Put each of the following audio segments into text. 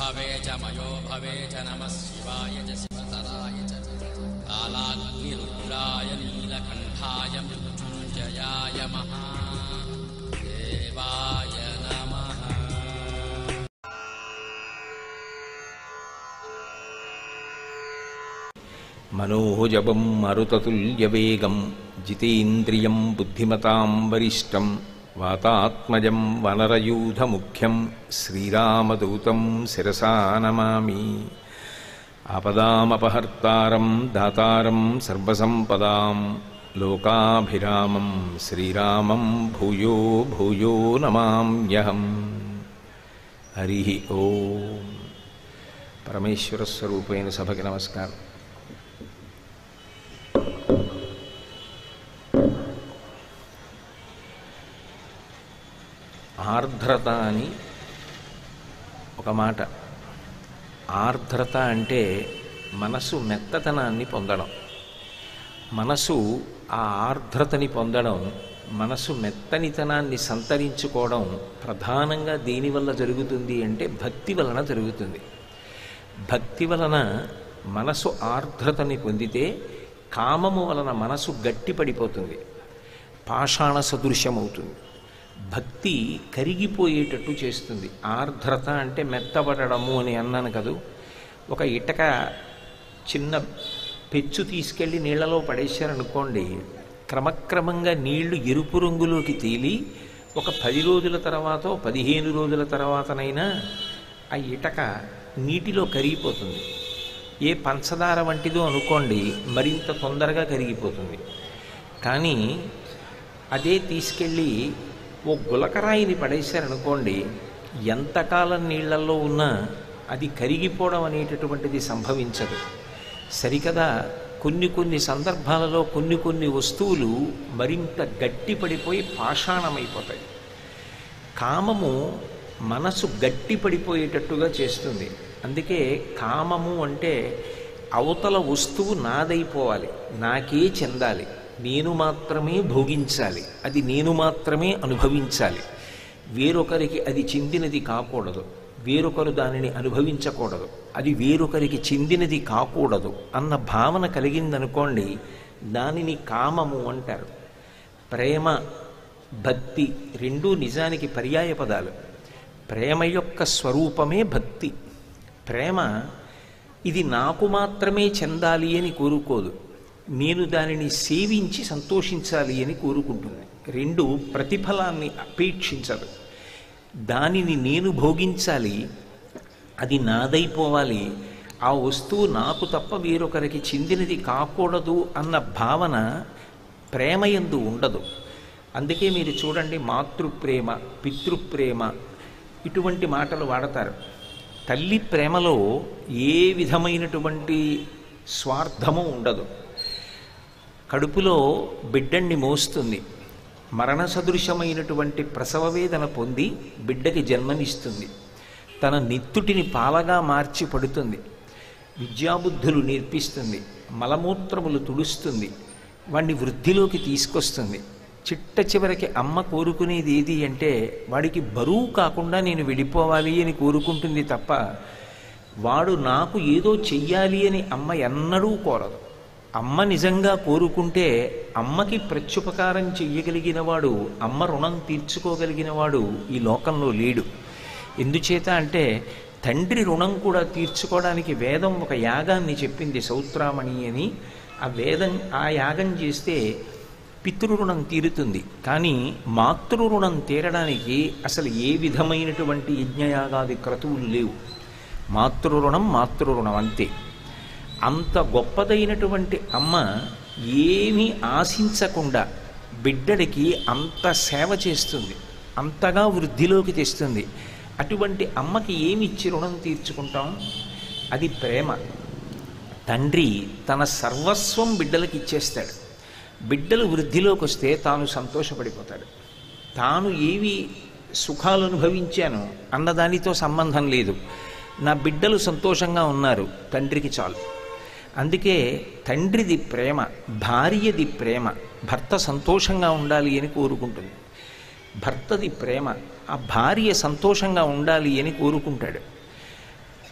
भवे च मयो भवे च नमः शिवाय च शिवतराय च कालाग्निरुद्राय नीलकण्ठाय मृत्युञ्जयाय महादेवाय नमः మనోజవం మరుతతుల్యవేగం జితేంద్రియం బుద్ధిమతాం వరిష్టం వాతాత్మజం వనరయూధముఖ్యం శ్రీరామదూతం శిరసా నమామి ఆపదామపహర్తారం దాతారం సర్వసంపదాం లోకాభిరామం శ్రీరామం భూయో భూయో నమామ్యహం హరి ఓం పరమేశ్వర స్వరూపైన సభకి నమస్కారం ఆర్ద్రత అని ఒక మాట ఆర్ద్రత అంటే మనసు మెత్తతనాన్ని పొందడం మనసు ఆ ఆర్ద్రతని పొందడం మనసు మెత్తనితనాన్ని సంతరించుకోవడం ప్రధానంగా దేనివల్ల జరుగుతుంది అంటే భక్తి వలన జరుగుతుంది భక్తి వలన మనసు ఆర్ద్రతని పొందితే కామము వలన మనసు గట్టిపడిపోతుంది పాషాణ సదృశ్యమవుతుంది భక్తి కరిగిపోయేటట్టు చేస్తుంది ఆర్ద్రత అంటే మెత్తబడము అని అన్నాను కదూ ఒక ఇటక చిన్న పెచ్చు తీసుకెళ్ళి నీళ్లలో పడేశారనుకోండి క్రమక్రమంగా నీళ్లు ఎరుపు రంగులోకి తేలి ఒక పది రోజుల తర్వాత పదిహేను రోజుల తర్వాతనైనా ఆ ఇటక నీటిలో కరిగిపోతుంది ఏ పంచదార వంటిదో అనుకోండి మరింత తొందరగా కరిగిపోతుంది కానీ అదే తీసుకెళ్ళి ఓ గులకరాయిని పడేశారనుకోండి ఎంతకాలం నీళ్లలో ఉన్నా అది కరిగిపోవడం అనేటటువంటిది సంభవించదు సరికదా కొన్ని కొన్ని సందర్భాలలో కొన్ని కొన్ని వస్తువులు మరింత గట్టిపడిపోయి పాషాణమైపోతాయి కామము మనసు గట్టిపడిపోయేటట్టుగా చేస్తుంది అందుకే కామము అంటే అవతల వస్తువు నాదైపోవాలి నాకే చెందాలి నేను మాత్రమే భోగించాలి అది నేను మాత్రమే అనుభవించాలి వేరొకరికి అది చెందినది కాకూడదు వేరొకరు దానిని అనుభవించకూడదు అది వేరొకరికి చెందినది కాకూడదు అన్న భావన కలిగిందనుకోండి దానిని కామము అంటారు ప్రేమ భక్తి రెండూ నిజానికి పర్యాయ పదాలు ప్రేమ యొక్క స్వరూపమే భక్తి ప్రేమ ఇది నాకు మాత్రమే చెందాలి అని కోరుకోదు నేను దానిని సేవించి సంతోషించాలి అని కోరుకుంటుంది రెండు ప్రతిఫలాన్ని అపేక్షించదు దానిని నేను భోగించాలి అది నాదైపోవాలి ఆ వస్తువు నాకు తప్ప వేరొకరికి చెందినది కాకూడదు అన్న భావన ప్రేమయందు ఉండదు అందుకే మీరు చూడండి మాతృప్రేమ పితృప్రేమ ఇటువంటి మాటలు వాడతారు తల్లి ప్రేమలో ఏ విధమైనటువంటి స్వార్థము ఉండదు కడుపులో బిడ్డన్ని మోస్తుంది మరణ సదృశమైనటువంటి ప్రసవ వేదన పొంది బిడ్డకి జన్మనిస్తుంది తన నిత్తుటిని పాలగా మార్చి పడుతుంది విద్యాబుద్ధులు నేర్పిస్తుంది మలమూత్రములు తుడుస్తుంది వాణ్ణి వృద్ధిలోకి తీసుకొస్తుంది చిట్ట చివరికి అమ్మ కోరుకునేది ఏది అంటే వాడికి బరువు కాకుండా నేను వెళ్ళిపోవాలి అని కోరుకుంటుంది తప్ప వాడు నాకు ఏదో చెయ్యాలి అని అమ్మ ఎన్నడూ కోరదు అమ్మ నిజంగా కోరుకుంటే అమ్మకి ప్రత్యుపకారం చెయ్యగలిగిన వాడు అమ్మ రుణం తీర్చుకోగలిగిన వాడు ఈ లోకంలో లేడు ఎందుచేత అంటే తండ్రి రుణం కూడా తీర్చుకోవడానికి వేదం ఒక యాగాన్ని చెప్పింది సౌత్రామణి అని ఆ వేదం ఆ యాగం చేస్తే పితృరుణం తీరుతుంది కానీ మాతృరుణం తీరడానికి అసలు ఏ విధమైనటువంటి యజ్ఞయాగాది క్రతువులు లేవు మాతృరుణం మాతృరుణం అంతే అంత గొప్పదైనటువంటి అమ్మ ఏమీ ఆశించకుండా బిడ్డడికి అంత సేవ చేస్తుంది అంతగా వృద్ధిలోకి తెస్తుంది అటువంటి అమ్మకి ఏమి ఇచ్చి రుణం తీర్చుకుంటాం అది ప్రేమ తండ్రి తన సర్వస్వం బిడ్డలకి ఇచ్చేస్తాడు బిడ్డలు వృద్ధిలోకి వస్తే తాను సంతోషపడిపోతాడు తాను ఏవి సుఖాలు అనుభవించాను అన్నదానితో సంబంధం లేదు నా బిడ్డలు సంతోషంగా ఉన్నారు తండ్రికి చాలు అందుకే తండ్రిది ప్రేమ భార్యది ప్రేమ భర్త సంతోషంగా ఉండాలి అని కోరుకుంటుంది భర్తది ప్రేమ ఆ భార్య సంతోషంగా ఉండాలి అని కోరుకుంటాడు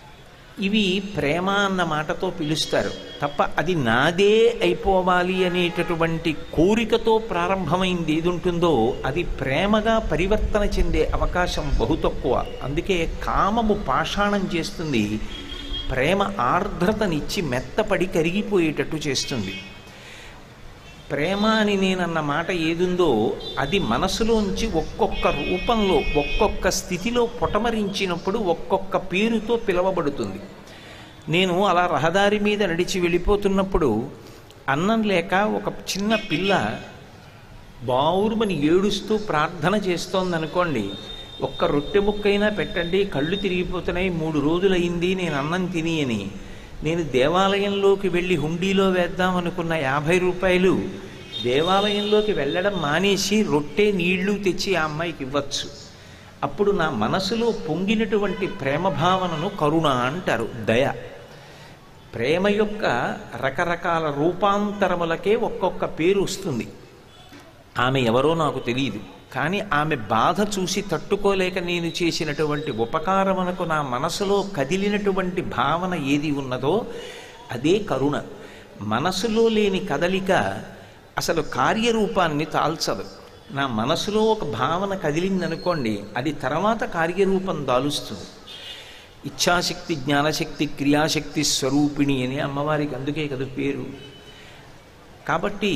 ఇవి ప్రేమ అన్న మాటతో పిలుస్తారు తప్ప అది నాదే అయిపోవాలి అనేటటువంటి కోరికతో ప్రారంభమైంది ఏది ఉంటుందో అది ప్రేమగా పరివర్తన చెందే అవకాశం బహు తక్కువ అందుకే కామము పాషాణం చేస్తుంది ప్రేమ ఆర్ద్రతనిచ్చి మెత్తపడి కరిగిపోయేటట్టు చేస్తుంది ప్రేమ అని నేనన్న మాట ఏదుందో అది మనసులోంచి ఒక్కొక్క రూపంలో ఒక్కొక్క స్థితిలో పొటమరించినప్పుడు ఒక్కొక్క పేరుతో పిలవబడుతుంది నేను అలా రహదారి మీద నడిచి వెళ్ళిపోతున్నప్పుడు అన్నం లేక ఒక చిన్న పిల్ల బావురుమని ఏడుస్తూ ప్రార్థన చేస్తోందనుకోండి ఒక్క రొట్టె ముక్కైనా పెట్టండి కళ్ళు తిరిగిపోతున్నాయి మూడు రోజులైంది నేను అన్నం తిని అని నేను దేవాలయంలోకి వెళ్ళి హుండీలో వేద్దాం అనుకున్న యాభై రూపాయలు దేవాలయంలోకి వెళ్ళడం మానేసి రొట్టె నీళ్లు తెచ్చి ఆ అమ్మాయికి ఇవ్వచ్చు అప్పుడు నా మనసులో పొంగినటువంటి ప్రేమ భావనను కరుణ అంటారు దయ ప్రేమ యొక్క రకరకాల రూపాంతరములకే ఒక్కొక్క పేరు వస్తుంది ఆమె ఎవరో నాకు తెలియదు కానీ ఆమె బాధ చూసి తట్టుకోలేక నేను చేసినటువంటి ఉపకారమునకు నా మనసులో కదిలినటువంటి భావన ఏది ఉన్నదో అదే కరుణ మనసులో లేని కదలిక అసలు కార్యరూపాన్ని తాల్చదు నా మనసులో ఒక భావన కదిలిందనుకోండి అది తర్వాత కార్యరూపం దాలుస్తుంది ఇచ్ఛాశక్తి జ్ఞానశక్తి క్రియాశక్తి స్వరూపిణి అని అమ్మవారికి అందుకే కదా పేరు కాబట్టి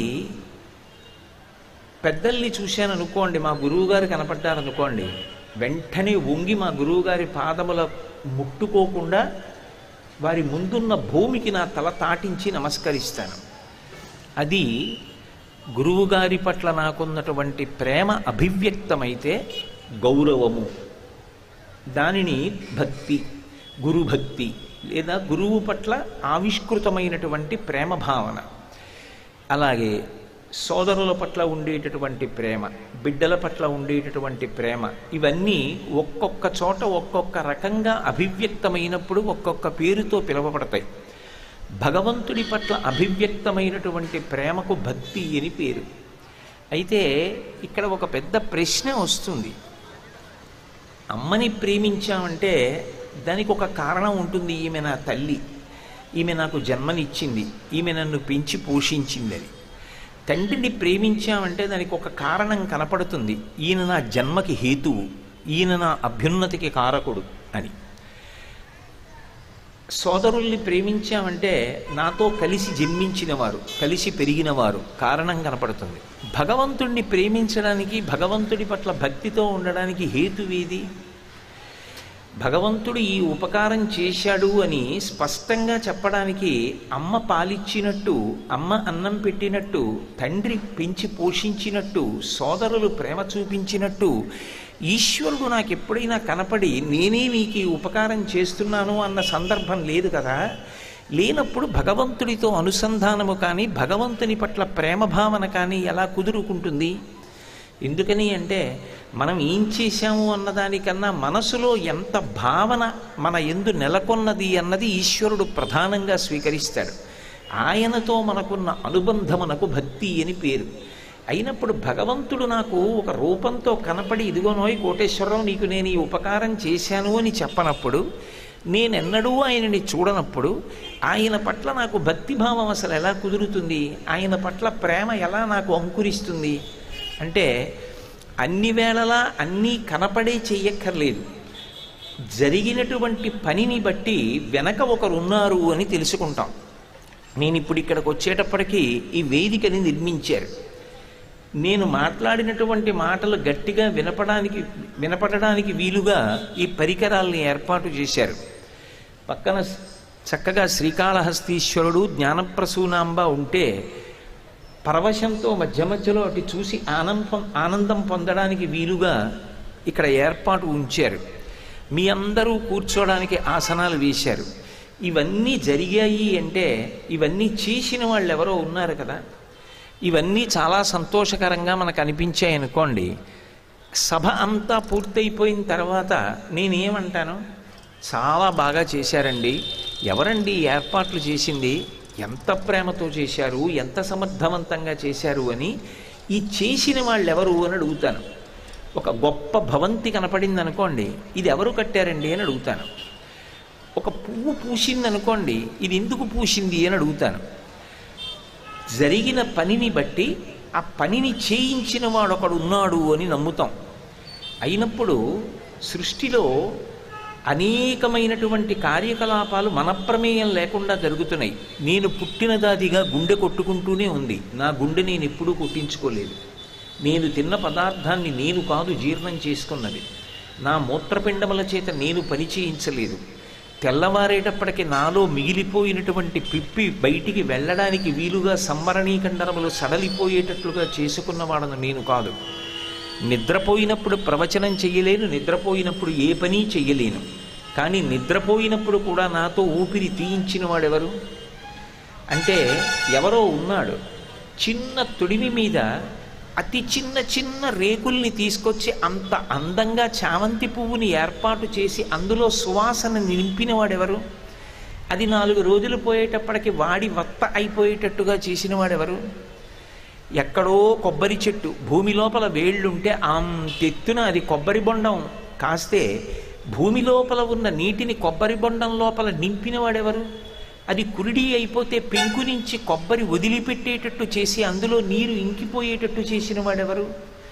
పెద్దల్ని చూశాను అనుకోండి మా గురువుగారు కనపడ్డారనుకోండి వెంటనే వంగి మా గురువుగారి పాదముల ముట్టుకోకుండా వారి ముందున్న భూమికి నా తల తాటించి నమస్కరిస్తాను అది గురువుగారి పట్ల నాకున్నటువంటి ప్రేమ అభివ్యక్తమైతే గౌరవము దానిని భక్తి గురుభక్తి లేదా గురువు పట్ల ఆవిష్కృతమైనటువంటి ప్రేమ భావన అలాగే సోదరుల పట్ల ఉండేటటువంటి ప్రేమ బిడ్డల పట్ల ఉండేటటువంటి ప్రేమ ఇవన్నీ ఒక్కొక్క చోట ఒక్కొక్క రకంగా అభివ్యక్తమైనప్పుడు ఒక్కొక్క పేరుతో పిలువబడతాయి భగవంతుడి పట్ల అభివ్యక్తమైనటువంటి ప్రేమకు భక్తి అని పేరు అయితే ఇక్కడ ఒక పెద్ద ప్రశ్న వస్తుంది అమ్మని ప్రేమించామంటే దానికి ఒక కారణం ఉంటుంది ఈమె నా తల్లి ఈమె నాకు జన్మనిచ్చింది ఈమె నన్ను పెంచి పోషించిందని తండ్రిని ప్రేమించామంటే దానికి ఒక కారణం కనపడుతుంది ఈయన నా జన్మకి హేతువు ఈయన నా అభ్యున్నతికి కారకుడు అని సోదరుల్ని ప్రేమించామంటే నాతో కలిసి జన్మించినవారు కలిసి పెరిగినవారు కారణం కనపడుతుంది భగవంతుణ్ణి ప్రేమించడానికి భగవంతుడి పట్ల భక్తితో ఉండడానికి హేతువేది భగవంతుడు ఈ ఉపకారం చేశాడు అని స్పష్టంగా చెప్పడానికి అమ్మ పాలిచ్చినట్టు అమ్మ అన్నం పెట్టినట్టు తండ్రి పెంచి పోషించినట్టు సోదరులు ప్రేమ చూపించినట్టు ఈశ్వరుడు నాకు ఎప్పుడైనా కనపడి నేనే మీకు ఈ ఉపకారం చేస్తున్నాను అన్న సందర్భం లేదు కదా లేనప్పుడు భగవంతుడితో అనుసంధానము కానీ భగవంతుని పట్ల ప్రేమ భావన కానీ ఎలా కుదురుకుంటుంది ఎందుకని అంటే మనం ఏం చేశాము అన్నదానికన్నా మనసులో ఎంత భావన మన ఎందు నెలకొన్నది అన్నది ఈశ్వరుడు ప్రధానంగా స్వీకరిస్తాడు ఆయనతో మనకున్న అనుబంధమునకు భక్తి అని పేరు అయినప్పుడు భగవంతుడు నాకు ఒక రూపంతో కనపడి ఇదిగోనోయ్ కోటేశ్వరరావు నీకు నేను ఈ ఉపకారం చేశాను అని చెప్పనప్పుడు నేనెన్నడూ ఆయనని చూడనప్పుడు ఆయన పట్ల నాకు భక్తిభావం అసలు ఎలా కుదురుతుంది ఆయన పట్ల ప్రేమ ఎలా నాకు అంకురిస్తుంది అంటే అన్ని వేళలా అన్నీ కనపడే చెయ్యక్కర్లేదు జరిగినటువంటి పనిని బట్టి వెనక ఒకరు ఉన్నారు అని తెలుసుకుంటాం నేను ఇప్పుడు ఇక్కడికి వచ్చేటప్పటికీ ఈ వేదికని నిర్మించారు నేను మాట్లాడినటువంటి మాటలు గట్టిగా వినపడానికి వినపడడానికి వీలుగా ఈ పరికరాల్ని ఏర్పాటు చేశారు పక్కన చక్కగా శ్రీకాళహస్తీశ్వరుడు జ్ఞానప్రసూనాంబ ఉంటే పరవశంతో మధ్య మధ్యలో అటు చూసి ఆనందం ఆనందం పొందడానికి వీలుగా ఇక్కడ ఏర్పాటు ఉంచారు మీ అందరూ కూర్చోడానికి ఆసనాలు వేశారు ఇవన్నీ జరిగాయి అంటే ఇవన్నీ చేసిన వాళ్ళు ఎవరో ఉన్నారు కదా ఇవన్నీ చాలా సంతోషకరంగా మనకు అనిపించాయి అనుకోండి సభ అంతా పూర్తయిపోయిన తర్వాత నేనేమంటాను చాలా బాగా చేశారండి ఎవరండి ఈ ఏర్పాట్లు చేసింది ఎంత ప్రేమతో చేశారు ఎంత సమర్థవంతంగా చేశారు అని ఈ చేసిన వాళ్ళు ఎవరు అని అడుగుతాను ఒక గొప్ప భవంతి కనపడింది అనుకోండి ఇది ఎవరు కట్టారండి అని అడుగుతాను ఒక పువ్వు పూసింది అనుకోండి ఇది ఎందుకు పూసింది అని అడుగుతాను జరిగిన పనిని బట్టి ఆ పనిని చేయించిన వాడు ఒకడు ఉన్నాడు అని నమ్ముతాం అయినప్పుడు సృష్టిలో అనేకమైనటువంటి కార్యకలాపాలు మన ప్రమేయం లేకుండా జరుగుతున్నాయి నేను పుట్టినదాదిగా గుండె కొట్టుకుంటూనే ఉంది నా గుండె నేను ఎప్పుడూ కొట్టించుకోలేదు నేను తిన్న పదార్థాన్ని నేను కాదు జీర్ణం చేసుకున్నది నా మూత్రపిండముల చేత నేను పని చేయించలేదు తెల్లవారేటప్పటికి నాలో మిగిలిపోయినటువంటి పిప్పి బయటికి వెళ్ళడానికి వీలుగా సంవరణీకండరములు సడలిపోయేటట్లుగా చేసుకున్నవాడను నేను కాదు నిద్రపోయినప్పుడు ప్రవచనం చెయ్యలేను నిద్రపోయినప్పుడు ఏ పని చెయ్యలేను కానీ నిద్రపోయినప్పుడు కూడా నాతో ఊపిరి తీయించిన వాడెవరు అంటే ఎవరో ఉన్నాడు చిన్న తొడిమి మీద అతి చిన్న చిన్న రేకుల్ని తీసుకొచ్చి అంత అందంగా చామంతి పువ్వుని ఏర్పాటు చేసి అందులో సువాసన నింపిన వాడెవరు అది నాలుగు రోజులు పోయేటప్పటికి వాడి వత్త అయిపోయేటట్టుగా చేసిన వాడెవరు ఎక్కడో కొబ్బరి చెట్టు భూమి లోపల వేళ్ళుంటే అంతెత్తున అది కొబ్బరి బొండం కాస్తే భూమి లోపల ఉన్న నీటిని కొబ్బరి బొండం లోపల నింపిన వాడెవరు అది కురిడి అయిపోతే పెంకు నుంచి కొబ్బరి వదిలిపెట్టేటట్టు చేసి అందులో నీరు ఇంకిపోయేటట్టు చేసిన వాడెవరు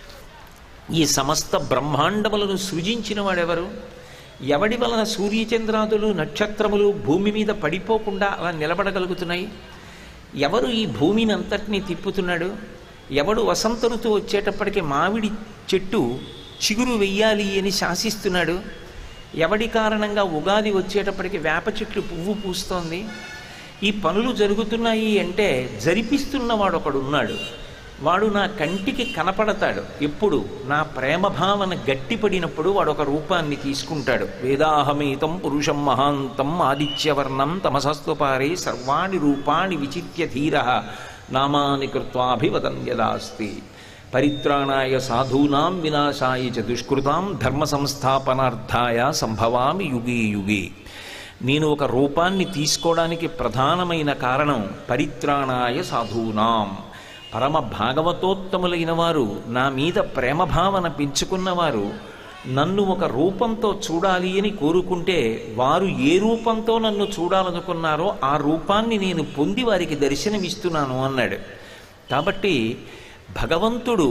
ఈ సమస్త బ్రహ్మాండములను సృజించిన వాడెవరు ఎవడి వలన సూర్యచంద్రాదులు నక్షత్రములు భూమి మీద పడిపోకుండా అలా నిలబడగలుగుతున్నాయి ఎవరు ఈ భూమిని అంతటినీ తిప్పుతున్నాడు ఎవడు వసంత ఋతువు వచ్చేటప్పటికి మామిడి చెట్టు చిగురు వెయ్యాలి అని శాసిస్తున్నాడు ఎవడి కారణంగా ఉగాది వచ్చేటప్పటికి వేప చెట్లు పువ్వు పూస్తోంది ఈ పనులు జరుగుతున్నాయి అంటే జరిపిస్తున్నవాడు ఒకడు ఉన్నాడు వాడు నా కంటికి కనపడతాడు ఎప్పుడు నా ప్రేమ భావన గట్టిపడినప్పుడు వాడు ఒక రూపాన్ని తీసుకుంటాడు వేదాహమేతం పురుషం మహాంతం ఆదిత్యవర్ణం తమసస్వపారే సర్వాణి రూపాణి విచిత్య ధీర నామాని కృత్వాభివదం యదాస్తి పరిత్రాణాయ సాధూనాం వినాశాయ చ దుష్కృతాం ధర్మ సంస్థాపనార్థాయ సంభవామి యుగే యుగే నేను ఒక రూపాన్ని తీసుకోవడానికి ప్రధానమైన కారణం పరిత్రాణాయ సాధూనాం పరమ భాగవతోత్తములైన వారు నా మీద ప్రేమ భావన పెంచుకున్నవారు నన్ను ఒక రూపంతో చూడాలి అని కోరుకుంటే వారు ఏ రూపంతో నన్ను చూడాలనుకున్నారో ఆ రూపాన్ని నేను పొంది వారికి దర్శనమిస్తున్నాను అన్నాడు కాబట్టి భగవంతుడు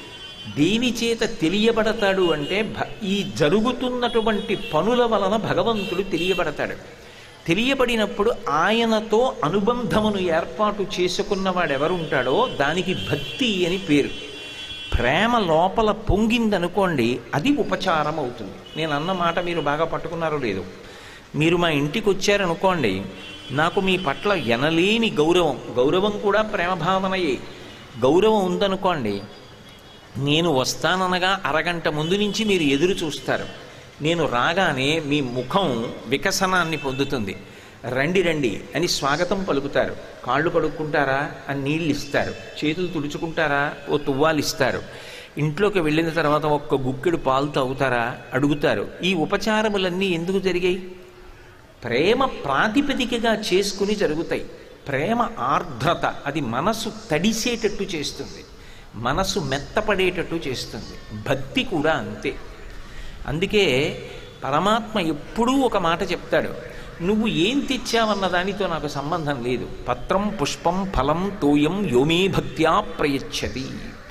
దేని చేత తెలియబడతాడు అంటే భ ఈ జరుగుతున్నటువంటి పనుల వలన భగవంతుడు తెలియబడతాడు తెలియబడినప్పుడు ఆయనతో అనుబంధమును ఏర్పాటు చేసుకున్నవాడు ఎవరుంటాడో దానికి భక్తి అని పేరు ప్రేమ లోపల పొంగిందనుకోండి అది ఉపచారం అవుతుంది నేను అన్న మాట మీరు బాగా పట్టుకున్నారో లేదు మీరు మా ఇంటికి వచ్చారనుకోండి నాకు మీ పట్ల ఎనలేని గౌరవం గౌరవం కూడా ప్రేమ భావనయే గౌరవం ఉందనుకోండి నేను వస్తాననగా అరగంట ముందు నుంచి మీరు ఎదురు చూస్తారు నేను రాగానే మీ ముఖం వికసనాన్ని పొందుతుంది రండి రండి అని స్వాగతం పలుకుతారు కాళ్ళు కడుక్కుంటారా అని నీళ్ళు ఇస్తారు చేతులు తుడుచుకుంటారా ఓ తువ్వాలు ఇస్తారు ఇంట్లోకి వెళ్ళిన తర్వాత ఒక్క గుక్కెడు పాలు తాగుతారా అడుగుతారు ఈ ఉపచారములన్నీ ఎందుకు జరిగాయి ప్రేమ ప్రాతిపదికగా చేసుకుని జరుగుతాయి ప్రేమ ఆర్ద్రత అది మనసు తడిసేటట్టు చేస్తుంది మనసు మెత్తపడేటట్టు చేస్తుంది భక్తి కూడా అంతే అందుకే పరమాత్మ ఎప్పుడూ ఒక మాట చెప్తాడు నువ్వు ఏం తెచ్చావన్న దానితో నాకు సంబంధం లేదు పత్రం పుష్పం ఫలం తోయం యోమే భక్త్యా ప్రయచ్చతి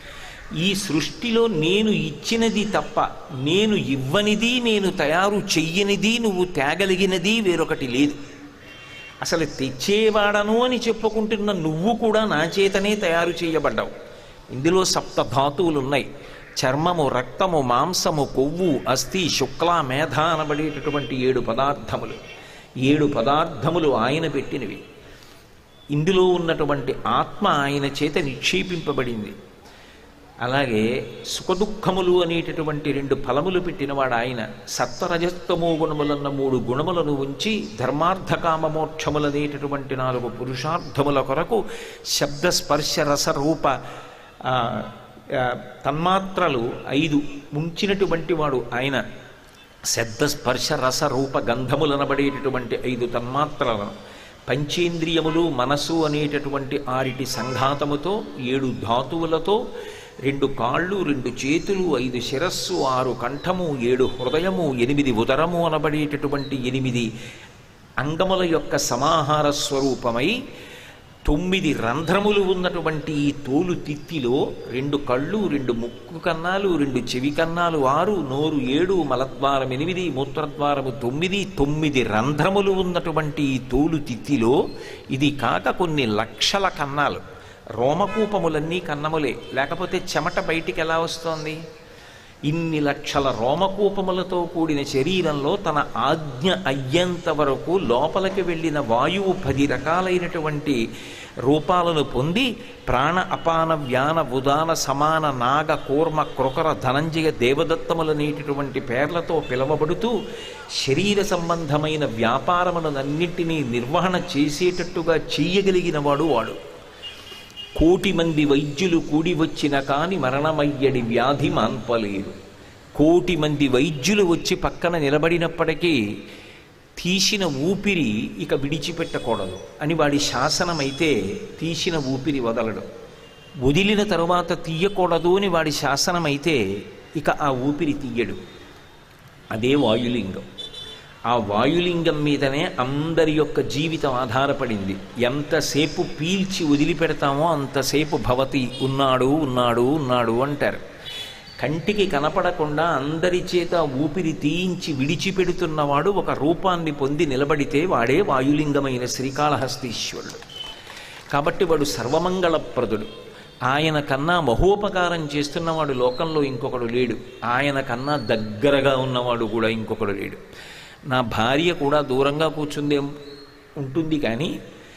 ఈ సృష్టిలో నేను ఇచ్చినది తప్ప నేను ఇవ్వనిది నేను తయారు చెయ్యనిది నువ్వు తేగలిగినది వేరొకటి లేదు అసలు తెచ్చేవాడను అని చెప్పుకుంటున్న నువ్వు కూడా నా చేతనే తయారు చేయబడ్డావు ఇందులో సప్త ధాతువులు ఉన్నాయి చర్మము రక్తము మాంసము కొవ్వు అస్థి శుక్ల మేధ అనబడేటటువంటి ఏడు పదార్థములు ఏడు పదార్థములు ఆయన పెట్టినవి ఇందులో ఉన్నటువంటి ఆత్మ ఆయన చేత నిక్షేపింపబడింది అలాగే సుఖదుఖములు అనేటటువంటి రెండు ఫలములు పెట్టినవాడు ఆయన సత్వరజస్తమో గుణములన్న మూడు గుణములను ఉంచి ధర్మార్థ కామమోక్షములనేటటువంటి నాలుగు పురుషార్థముల కొరకు శబ్ద స్పర్శ రస రూప ఆ, ఆ, తన్మాత్రలు ఐదు ముంచినటువంటి వాడు ఆయన శబ్ద స్పర్శ రస రూప గంధములనబడేటటువంటి ఐదు తన్మాత్రలను పంచేంద్రియములు మనసు అనేటటువంటి ఆరిటి సంఘాతముతో ఏడు ధాతువులతో రెండు కాళ్ళు రెండు చేతులు ఐదు శిరస్సు ఆరు కంఠము ఏడు హృదయము ఎనిమిది ఉదరము అనబడేటటువంటి ఎనిమిది అంగముల యొక్క సమాహార స్వరూపమై తొమ్మిది రంధ్రములు ఉన్నటువంటి ఈ తోలు తిత్తిలో రెండు కళ్ళు రెండు ముక్కు కన్నాలు రెండు చెవి కన్నాలు ఆరు నోరు ఏడు మలద్వారం ఎనిమిది మూత్రద్వారము తొమ్మిది తొమ్మిది రంధ్రములు ఉన్నటువంటి ఈ తోలు తిత్తిలో ఇది కాక కొన్ని లక్షల కన్నాలు రోమకూపములన్నీ కన్నములే లేకపోతే చెమట బయటికి ఎలా వస్తోంది ఇన్ని లక్షల రోమకూపములతో కూడిన శరీరంలో తన ఆజ్ఞ అయ్యేంత వరకు లోపలికి వెళ్ళిన వాయువు పది రకాలైనటువంటి రూపాలను పొంది ప్రాణ అపాన వ్యాన ఉదాన సమాన నాగ కూర్మ క్రొకర ధనంజయ దేవదత్తములనేటటువంటి పేర్లతో పిలవబడుతూ శరీర సంబంధమైన వ్యాపారములనన్నింటినీ నిర్వహణ చేసేటట్టుగా చెయ్యగలిగిన వాడు వాడు కోటి మంది వైద్యులు కూడి వచ్చిన కాని మరణమయ్యడి వ్యాధి మాన్పలేరు కోటి మంది వైద్యులు వచ్చి పక్కన నిలబడినప్పటికీ తీసిన ఊపిరి ఇక విడిచిపెట్టకూడదు అని వాడి శాసనమైతే తీసిన ఊపిరి వదలడు వదిలిన తరువాత తీయకూడదు అని వాడి శాసనమైతే ఇక ఆ ఊపిరి తీయడు అదే వాయులింగం ఆ వాయులింగం మీదనే అందరి యొక్క జీవితం ఆధారపడింది ఎంతసేపు పీల్చి వదిలిపెడతామో అంతసేపు భవతి ఉన్నాడు ఉన్నాడు ఉన్నాడు అంటారు కంటికి కనపడకుండా అందరి చేత ఊపిరి తీయించి విడిచిపెడుతున్నవాడు ఒక రూపాన్ని పొంది నిలబడితే వాడే వాయులింగమైన శ్రీకాళహస్తీశ్వరుడు కాబట్టి వాడు సర్వమంగళప్రదుడు ఆయన కన్నా మహోపకారం చేస్తున్నవాడు లోకంలో ఇంకొకడు లేడు ఆయన కన్నా దగ్గరగా ఉన్నవాడు కూడా ఇంకొకడు లేడు నా భార్య కూడా దూరంగా కూర్చుందే ఉంటుంది కానీ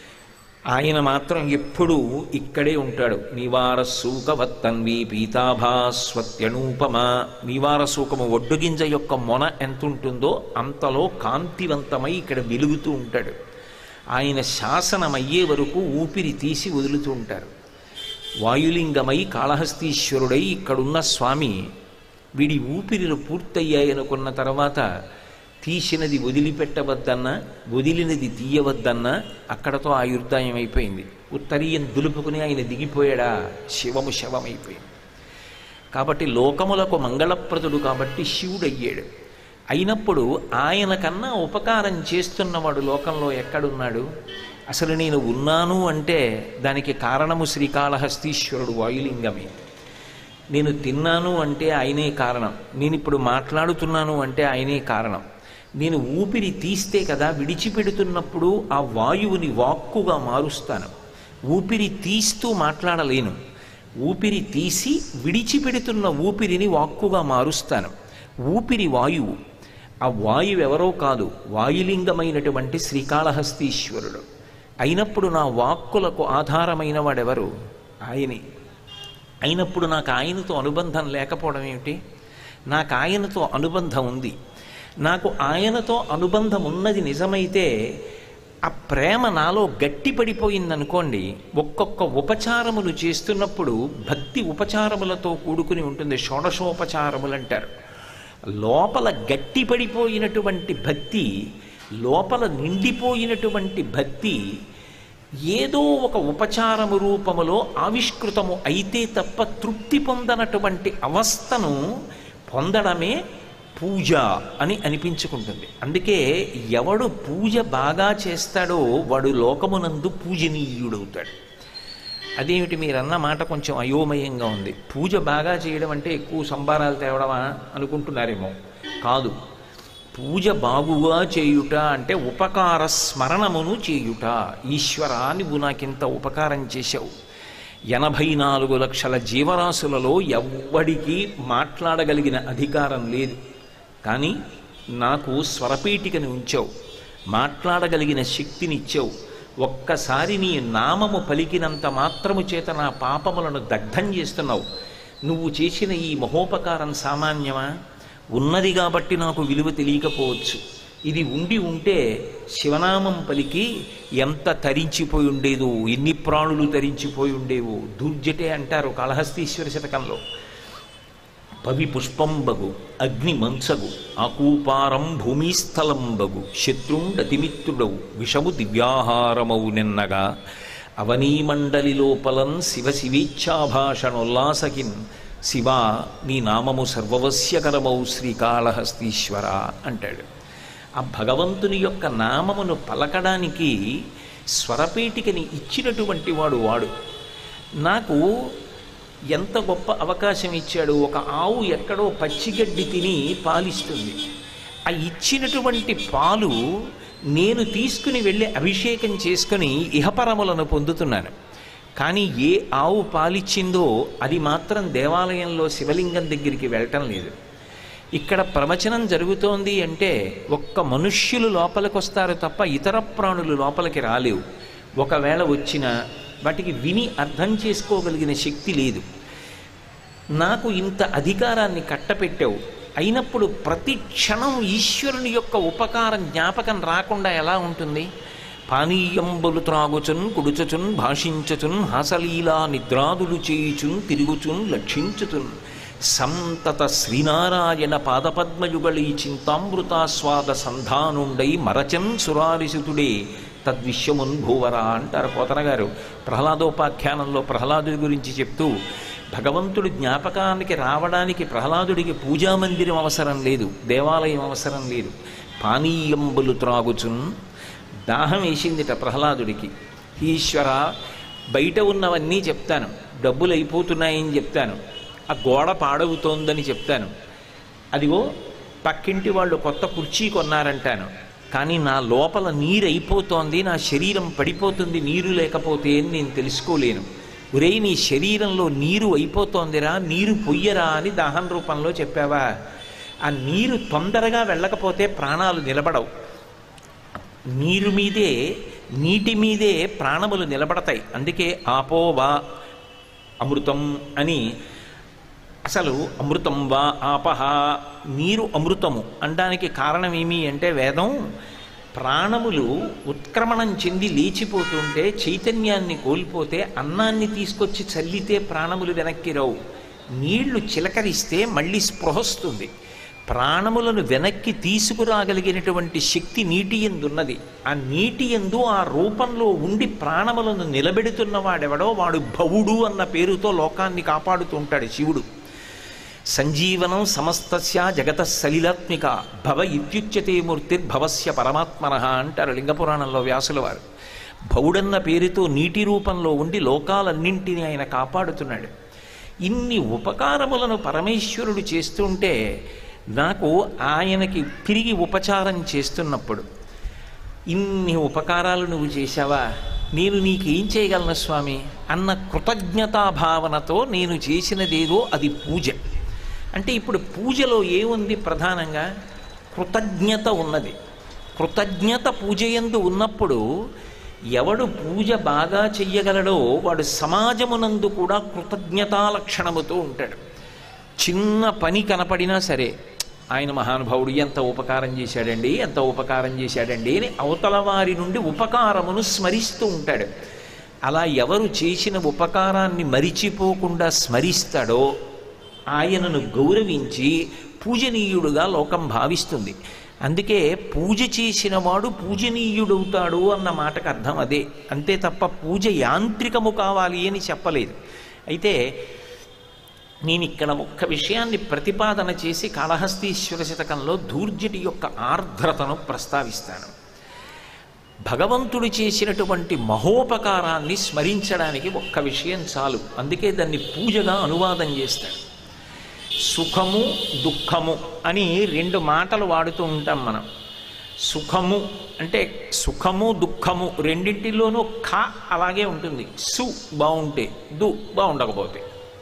ఆయన మాత్రం ఎప్పుడూ ఇక్కడే ఉంటాడు నివార సూకవత్తన్వి పీతాభాస్వత్యనూపమ నివార సూకము ఒడ్డుగింజ యొక్క మొన ఎంత ఉంటుందో అంతలో కాంతివంతమై ఇక్కడ వెలుగుతూ ఉంటాడు ఆయన శాసనమయ్యే వరకు ఊపిరి తీసి వదులుతూ ఉంటారు వాయులింగమై కాళహస్తీశ్వరుడై ఇక్కడున్న స్వామి వీడి ఊపిరిలు పూర్తయ్యాయనుకున్న తర్వాత తీసినది వదిలిపెట్టవద్దన్నా వదిలినది తీయవద్దన్నా అక్కడతో ఆయుర్దాయం అయిపోయింది ఉత్తరీయం దులుపుకుని ఆయన దిగిపోయాడా శివము శవమైపోయింది కాబట్టి లోకములకు మంగళప్రదుడు కాబట్టి శివుడయ్యాడు అయినప్పుడు ఆయన కన్నా ఉపకారం చేస్తున్నవాడు లోకంలో ఎక్కడున్నాడు అసలు నేను ఉన్నాను అంటే దానికి కారణము శ్రీకాళహస్తీశ్వరుడు వాయులింగమే నేను తిన్నాను అంటే ఆయనే కారణం నేను ఇప్పుడు మాట్లాడుతున్నాను అంటే ఆయనే కారణం నేను ఊపిరి తీస్తే కదా విడిచిపెడుతున్నప్పుడు ఆ వాయువుని వాక్కుగా మారుస్తాను ఊపిరి తీస్తూ మాట్లాడలేను ఊపిరి తీసి విడిచిపెడుతున్న ఊపిరిని వాక్కుగా మారుస్తాను ఊపిరి వాయువు ఆ వాయువు ఎవరో కాదు వాయులింగమైనటువంటి శ్రీకాళహస్తీశ్వరుడు అయినప్పుడు నా వాక్కులకు ఆధారమైన వాడెవరు ఆయనే అయినప్పుడు నాకు ఆయనతో అనుబంధం లేకపోవడం ఏమిటి నాకు ఆయనతో అనుబంధం ఉంది నాకు ఆయనతో అనుబంధం ఉన్నది నిజమైతే ఆ ప్రేమ నాలో గట్టిపడిపోయిందనుకోండి ఒక్కొక్క ఉపచారములు చేస్తున్నప్పుడు భక్తి ఉపచారములతో కూడుకుని ఉంటుంది షోడశోపచారములు అంటారు లోపల గట్టిపడిపోయినటువంటి భక్తి లోపల నిండిపోయినటువంటి భక్తి ఏదో ఒక ఉపచారము రూపములో ఆవిష్కృతము అయితే తప్ప తృప్తి పొందనటువంటి అవస్థను పొందడమే పూజ అని అనిపించుకుంటుంది అందుకే ఎవడు పూజ బాగా చేస్తాడో వాడు లోకమునందు పూజనీయుడవుతాడు అదేమిటి మీరు అన్న మాట కొంచెం అయోమయంగా ఉంది పూజ బాగా చేయడం అంటే ఎక్కువ సంబారాలు తేవడమా అనుకుంటున్నారేమో కాదు పూజ బాగుగా చేయుట అంటే ఉపకార స్మరణమును చేయుట ఈశ్వరా నువ్వు నాకింత ఉపకారం చేశావు ఎనభై నాలుగు లక్షల జీవరాశులలో ఎవ్వడికి మాట్లాడగలిగిన అధికారం లేదు కానీ నాకు స్వరపీఠికని ఉంచావు మాట్లాడగలిగిన శక్తినిచ్చావు ఒక్కసారి నీ నామము పలికినంత మాత్రము చేత నా పాపములను దగ్ధం చేస్తున్నావు నువ్వు చేసిన ఈ మహోపకారం సామాన్యమా ఉన్నది కాబట్టి నాకు విలువ తెలియకపోవచ్చు ఇది ఉండి ఉంటే శివనామం పలికి ఎంత తరించిపోయి ఉండేదో ఎన్ని ప్రాణులు తరించిపోయి ఉండేవో దూర్జటే అంటారు కాళహస్తీశ్వర శతకంలో పవి పుష్పంబగు అగ్ని మంచగు ఆకూపారం భూమిస్థలంబగు శత్రుండతిమిత్రుడవు విషము దివ్యాహారమౌ నిన్నగా అవనీమండలి లోపలన్ శివ శివేచ్ఛాభాషణోల్లాసకిన్ శివా నీ నామము సర్వవస్యకరమౌ శ్రీకాళహస్తీశ్వర అంటాడు ఆ భగవంతుని యొక్క నామమును పలకడానికి స్వరపేటికని ఇచ్చినటువంటి వాడు వాడు నాకు ఎంత గొప్ప అవకాశం ఇచ్చాడు ఒక ఆవు ఎక్కడో పచ్చిగడ్డి తిని పాలిస్తుంది ఆ ఇచ్చినటువంటి పాలు నేను తీసుకుని వెళ్ళి అభిషేకం చేసుకుని ఇహపరములను పొందుతున్నాను కానీ ఏ ఆవు పాలిచ్చిందో అది మాత్రం దేవాలయంలో శివలింగం దగ్గరికి వెళ్ళటం లేదు ఇక్కడ ప్రవచనం జరుగుతోంది అంటే ఒక్క మనుష్యులు లోపలికి వస్తారు తప్ప ఇతర ప్రాణులు లోపలికి రాలేవు ఒకవేళ వచ్చినా వాటికి విని అర్థం చేసుకోగలిగిన శక్తి లేదు నాకు ఇంత అధికారాన్ని కట్టపెట్టావు అయినప్పుడు ప్రతి క్షణం ఈశ్వరుని యొక్క ఉపకారం జ్ఞాపకం రాకుండా ఎలా ఉంటుంది పానీయంబులు త్రాగుచున్ కుడుచుచున్ భాషించుచున్ హాసలీలా నిద్రాదులు చేయుచున్ తిరుగుచున్ లక్షించుచున్ సంతత శ్రీనారాయణ పాదపద్మయుగళీ చింతామృతాస్వాద సంధానుండై మరచన్ సురారిసుతుడే తద్విశ్వమున్ భూవరా అంటారు పోతన గారు ప్రహ్లాదోపాఖ్యానంలో ప్రహ్లాదుడి గురించి చెప్తూ భగవంతుడి జ్ఞాపకానికి రావడానికి ప్రహ్లాదుడికి పూజామందిరం అవసరం లేదు దేవాలయం అవసరం లేదు పానీయంబులు త్రాగుచున్ దాహం వేసిందిట ప్రహ్లాదుడికి ఈశ్వర బయట ఉన్నవన్నీ చెప్తాను డబ్బులు అయిపోతున్నాయని చెప్తాను ఆ గోడ పాడవుతోందని చెప్తాను అదిగో పక్కింటి వాళ్ళు కొత్త కుర్చీ కొన్నారంటాను కానీ నా లోపల నీరు అయిపోతోంది నా శరీరం పడిపోతుంది నీరు లేకపోతే అని నేను తెలుసుకోలేను ఒరేయ్ నీ శరీరంలో నీరు అయిపోతోందిరా నీరు పొయ్యరా అని దాహం రూపంలో చెప్పావా ఆ నీరు తొందరగా వెళ్ళకపోతే ప్రాణాలు నిలబడవు నీరు మీదే నీటి మీదే ప్రాణములు నిలబడతాయి అందుకే ఆపోవా అమృతం అని అసలు అమృతం వా ఆపహ నీరు అమృతము అనడానికి కారణం ఏమి అంటే వేదం ప్రాణములు ఉత్క్రమణం చెంది లేచిపోతుంటే చైతన్యాన్ని కోల్పోతే అన్నాన్ని తీసుకొచ్చి చల్లితే ప్రాణములు వెనక్కి రావు నీళ్లు చిలకరిస్తే మళ్ళీ స్పృహొస్తుంది ప్రాణములను వెనక్కి తీసుకురాగలిగినటువంటి శక్తి నీటి ఎందున్నది ఆ నీటి ఎందు ఆ రూపంలో ఉండి ప్రాణములను నిలబెడుతున్న వాడెవడో వాడు భవుడు అన్న పేరుతో లోకాన్ని కాపాడుతూ ఉంటాడు శివుడు సంజీవనం సమస్తస్య జగత సలిలాత్మిక భవ ఇత్యుచ్యతే మూర్తిర్భవస్య పరమాత్మన అంటారు లింగపురాణంలో వ్యాసుల వారు భవుడన్న పేరుతో నీటి రూపంలో ఉండి లోకాలన్నింటినీ ఆయన కాపాడుతున్నాడు ఇన్ని ఉపకారములను పరమేశ్వరుడు చేస్తుంటే నాకు ఆయనకి తిరిగి ఉపచారం చేస్తున్నప్పుడు ఇన్ని ఉపకారాలు నువ్వు చేశావా నేను నీకేం చేయగలను స్వామి అన్న కృతజ్ఞతాభావనతో నేను చేసినదేదో అది పూజ అంటే ఇప్పుడు పూజలో ఏముంది ప్రధానంగా కృతజ్ఞత ఉన్నది కృతజ్ఞత పూజ ఎందు ఉన్నప్పుడు ఎవడు పూజ బాగా చెయ్యగలడో వాడు సమాజమునందు కూడా కృతజ్ఞతా లక్షణముతో ఉంటాడు చిన్న పని కనపడినా సరే ఆయన మహానుభావుడు ఎంత ఉపకారం చేశాడండి ఎంత ఉపకారం చేశాడండి అని అవతల వారి నుండి ఉపకారమును స్మరిస్తూ ఉంటాడు అలా ఎవరు చేసిన ఉపకారాన్ని మరిచిపోకుండా స్మరిస్తాడో ఆయనను గౌరవించి పూజనీయుడుగా లోకం భావిస్తుంది అందుకే పూజ చేసిన వాడు పూజనీయుడవుతాడు అన్న మాటకు అర్థం అదే అంతే తప్ప పూజ యాంత్రికము కావాలి అని చెప్పలేదు అయితే నేను ఇక్కడ ఒక్క విషయాన్ని ప్రతిపాదన చేసి కాళహస్తీశ్వర శతకంలో ధూర్జటి యొక్క ఆర్ద్రతను ప్రస్తావిస్తాను భగవంతుడు చేసినటువంటి మహోపకారాన్ని స్మరించడానికి ఒక్క విషయం చాలు అందుకే దాన్ని పూజగా అనువాదం చేస్తాడు సుఖము దుఃఖము అని రెండు మాటలు వాడుతూ ఉంటాం మనం సుఖము అంటే సుఖము దుఃఖము రెండింటిలోనూ ఖ అలాగే ఉంటుంది సు బాగుంటే దు బాగుండకపోతే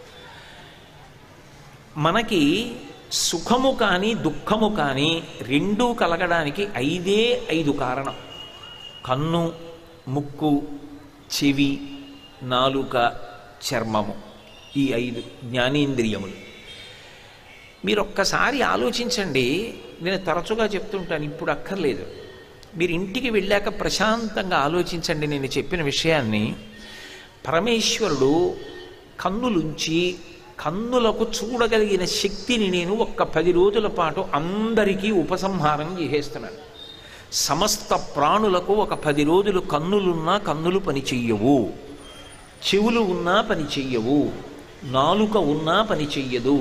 మనకి సుఖము కానీ దుఃఖము కానీ రెండూ కలగడానికి ఐదే ఐదు కారణం కన్ను ముక్కు చెవి నాలుక చర్మము ఈ ఐదు జ్ఞానేంద్రియములు మీరు ఒక్కసారి ఆలోచించండి నేను తరచుగా చెప్తుంటాను ఇప్పుడు అక్కర్లేదు మీరు ఇంటికి వెళ్ళాక ప్రశాంతంగా ఆలోచించండి నేను చెప్పిన విషయాన్ని పరమేశ్వరుడు కన్నులుంచి కన్నులకు చూడగలిగిన శక్తిని నేను ఒక్క పది రోజుల పాటు అందరికీ ఉపసంహారం చేసేస్తున్నాను సమస్త ప్రాణులకు ఒక పది రోజులు కన్నులున్నా కన్నులు పని చెయ్యవు చెవులు ఉన్నా పని చెయ్యవు నాలుక ఉన్నా పని చెయ్యదు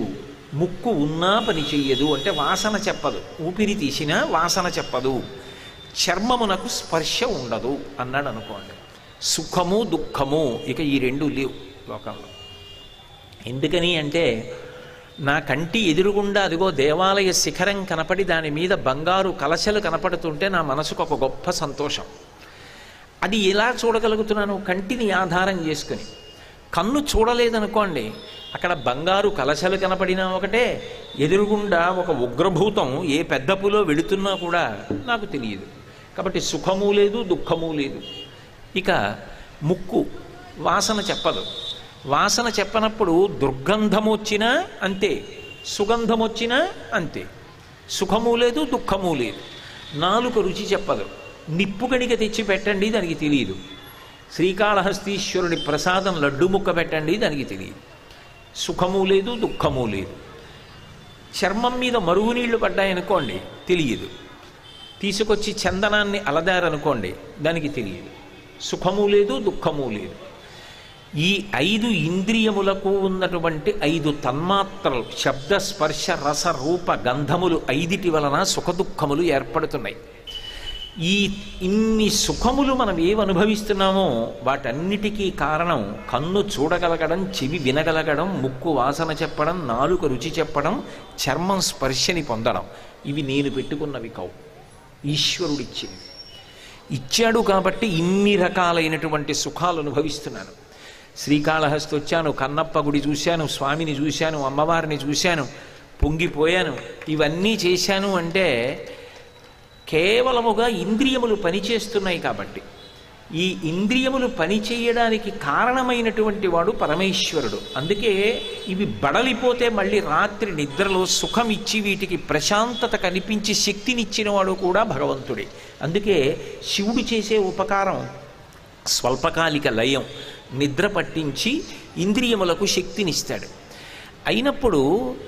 ముక్కు ఉన్నా పని చెయ్యదు అంటే వాసన చెప్పదు ఊపిరి తీసినా వాసన చెప్పదు చర్మమునకు స్పర్శ ఉండదు అన్నాడు అనుకోండి సుఖము దుఃఖము ఇక ఈ రెండు లేవు లోకంలో ఎందుకని అంటే నా కంటి ఎదురుగుండా అదిగో దేవాలయ శిఖరం కనపడి దాని మీద బంగారు కలశలు కనపడుతుంటే నా మనసుకు ఒక గొప్ప సంతోషం అది ఎలా చూడగలుగుతున్నాను కంటిని ఆధారం చేసుకుని కన్ను చూడలేదనుకోండి అక్కడ బంగారు కలశలు కనపడినా ఒకటే ఎదురుగుండా ఒక ఉగ్రభూతం ఏ పెద్ద పులో వెళుతున్నా కూడా నాకు తెలియదు కాబట్టి సుఖము లేదు దుఃఖము లేదు ఇక ముక్కు వాసన చెప్పదు వాసన చెప్పనప్పుడు దుర్గంధం వచ్చినా అంతే సుగంధం వచ్చినా అంతే సుఖము లేదు దుఃఖము లేదు నాలుక రుచి చెప్పదు నిప్పు గడిక తెచ్చి పెట్టండి దానికి తెలియదు శ్రీకాళహస్తీశ్వరుని ప్రసాదం లడ్డు ముక్క పెట్టండి దానికి తెలియదు సుఖము లేదు దుఃఖము లేదు చర్మం మీద మరుగునీళ్లు పడ్డాయనుకోండి తెలియదు తీసుకొచ్చి చందనాన్ని అలదారనుకోండి దానికి తెలియదు సుఖము లేదు దుఃఖము లేదు ఈ ఐదు ఇంద్రియములకు ఉన్నటువంటి ఐదు తన్మాత్రలు శబ్ద స్పర్శ రస రూప గంధములు ఐదిటి వలన సుఖదుఖములు ఏర్పడుతున్నాయి ఈ ఇన్ని సుఖములు మనం ఏవి అనుభవిస్తున్నామో వాటన్నిటికీ కారణం కన్ను చూడగలగడం చెవి వినగలగడం ముక్కు వాసన చెప్పడం నాలుక రుచి చెప్పడం చర్మం స్పర్శని పొందడం ఇవి నేను పెట్టుకున్నవి కావు ఈశ్వరుడిచ్చింది ఇచ్చాడు కాబట్టి ఇన్ని రకాలైనటువంటి సుఖాలు అనుభవిస్తున్నాను శ్రీకాళహస్తి వచ్చాను కన్నప్ప గుడి చూశాను స్వామిని చూశాను అమ్మవారిని చూశాను పొంగిపోయాను ఇవన్నీ చేశాను అంటే కేవలముగా ఇంద్రియములు పనిచేస్తున్నాయి కాబట్టి ఈ ఇంద్రియములు పనిచేయడానికి కారణమైనటువంటి వాడు పరమేశ్వరుడు అందుకే ఇవి బడలిపోతే మళ్ళీ రాత్రి నిద్రలో సుఖం ఇచ్చి వీటికి ప్రశాంతత కనిపించి శక్తినిచ్చిన వాడు కూడా భగవంతుడే అందుకే శివుడు చేసే ఉపకారం స్వల్పకాలిక లయం నిద్ర పట్టించి ఇంద్రియములకు శక్తినిస్తాడు అయినప్పుడు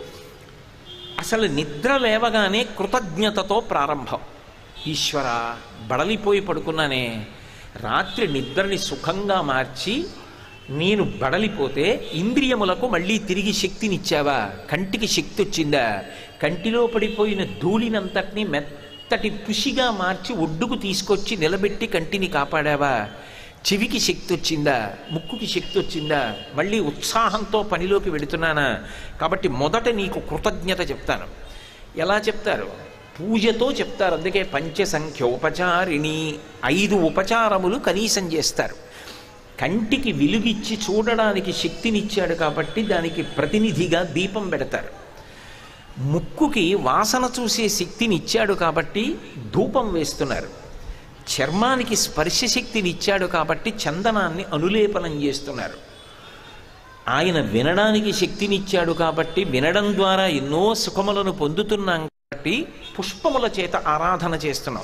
అసలు నిద్ర లేవగానే కృతజ్ఞతతో ప్రారంభం ఈశ్వర బడలిపోయి పడుకున్నానే రాత్రి నిద్రని సుఖంగా మార్చి నేను బడలిపోతే ఇంద్రియములకు మళ్ళీ తిరిగి శక్తినిచ్చావా కంటికి శక్తి వచ్చిందా కంటిలో పడిపోయిన ధూళినంతటిని మెత్తటి పుషిగా మార్చి ఒడ్డుకు తీసుకొచ్చి నిలబెట్టి కంటిని కాపాడావా చెవికి శక్తి వచ్చిందా ముక్కుకి శక్తి వచ్చిందా మళ్ళీ ఉత్సాహంతో పనిలోకి వెళుతున్నానా కాబట్టి మొదట నీకు కృతజ్ఞత చెప్తాను ఎలా చెప్తారు పూజతో చెప్తారు అందుకే పంచసంఖ్యోపచారిణి ఐదు ఉపచారములు కనీసం చేస్తారు కంటికి వెలుగిచ్చి చూడడానికి శక్తినిచ్చాడు కాబట్టి దానికి ప్రతినిధిగా దీపం పెడతారు ముక్కుకి వాసన చూసే శక్తిని ఇచ్చాడు కాబట్టి ధూపం వేస్తున్నారు చర్మానికి స్పర్శ శక్తిని ఇచ్చాడు కాబట్టి చందనాన్ని అనులేపనం చేస్తున్నారు ఆయన వినడానికి శక్తినిచ్చాడు కాబట్టి వినడం ద్వారా ఎన్నో సుఖములను పొందుతున్నాం కాబట్టి పుష్పముల చేత ఆరాధన చేస్తున్నాం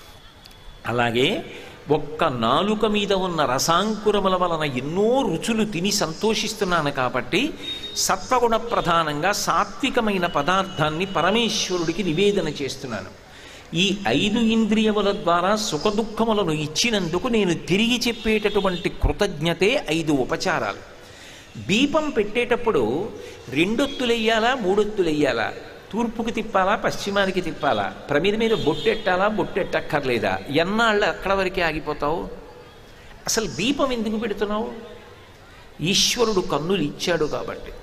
అలాగే ఒక్క నాలుక మీద ఉన్న రసాంకురముల వలన ఎన్నో రుచులు తిని సంతోషిస్తున్నాను కాబట్టి సత్వగుణ ప్రధానంగా సాత్వికమైన పదార్థాన్ని పరమేశ్వరుడికి నివేదన చేస్తున్నాను ఈ ఐదు ఇంద్రియముల ద్వారా సుఖదుఖములను ఇచ్చినందుకు నేను తిరిగి చెప్పేటటువంటి కృతజ్ఞతే ఐదు ఉపచారాలు దీపం పెట్టేటప్పుడు రెండొత్తులెయ్యాలా మూడొత్తులెయ్యాలా తూర్పుకి తిప్పాలా పశ్చిమానికి తిప్పాలా ప్రమిద మీద బొట్టెట్టాలా బొట్టెట్టక్కర్లేదా ఎన్నాళ్ళు అక్కడ వరకే ఆగిపోతావు అసలు దీపం ఎందుకు పెడుతున్నావు ఈశ్వరుడు కన్నులు ఇచ్చాడు కాబట్టి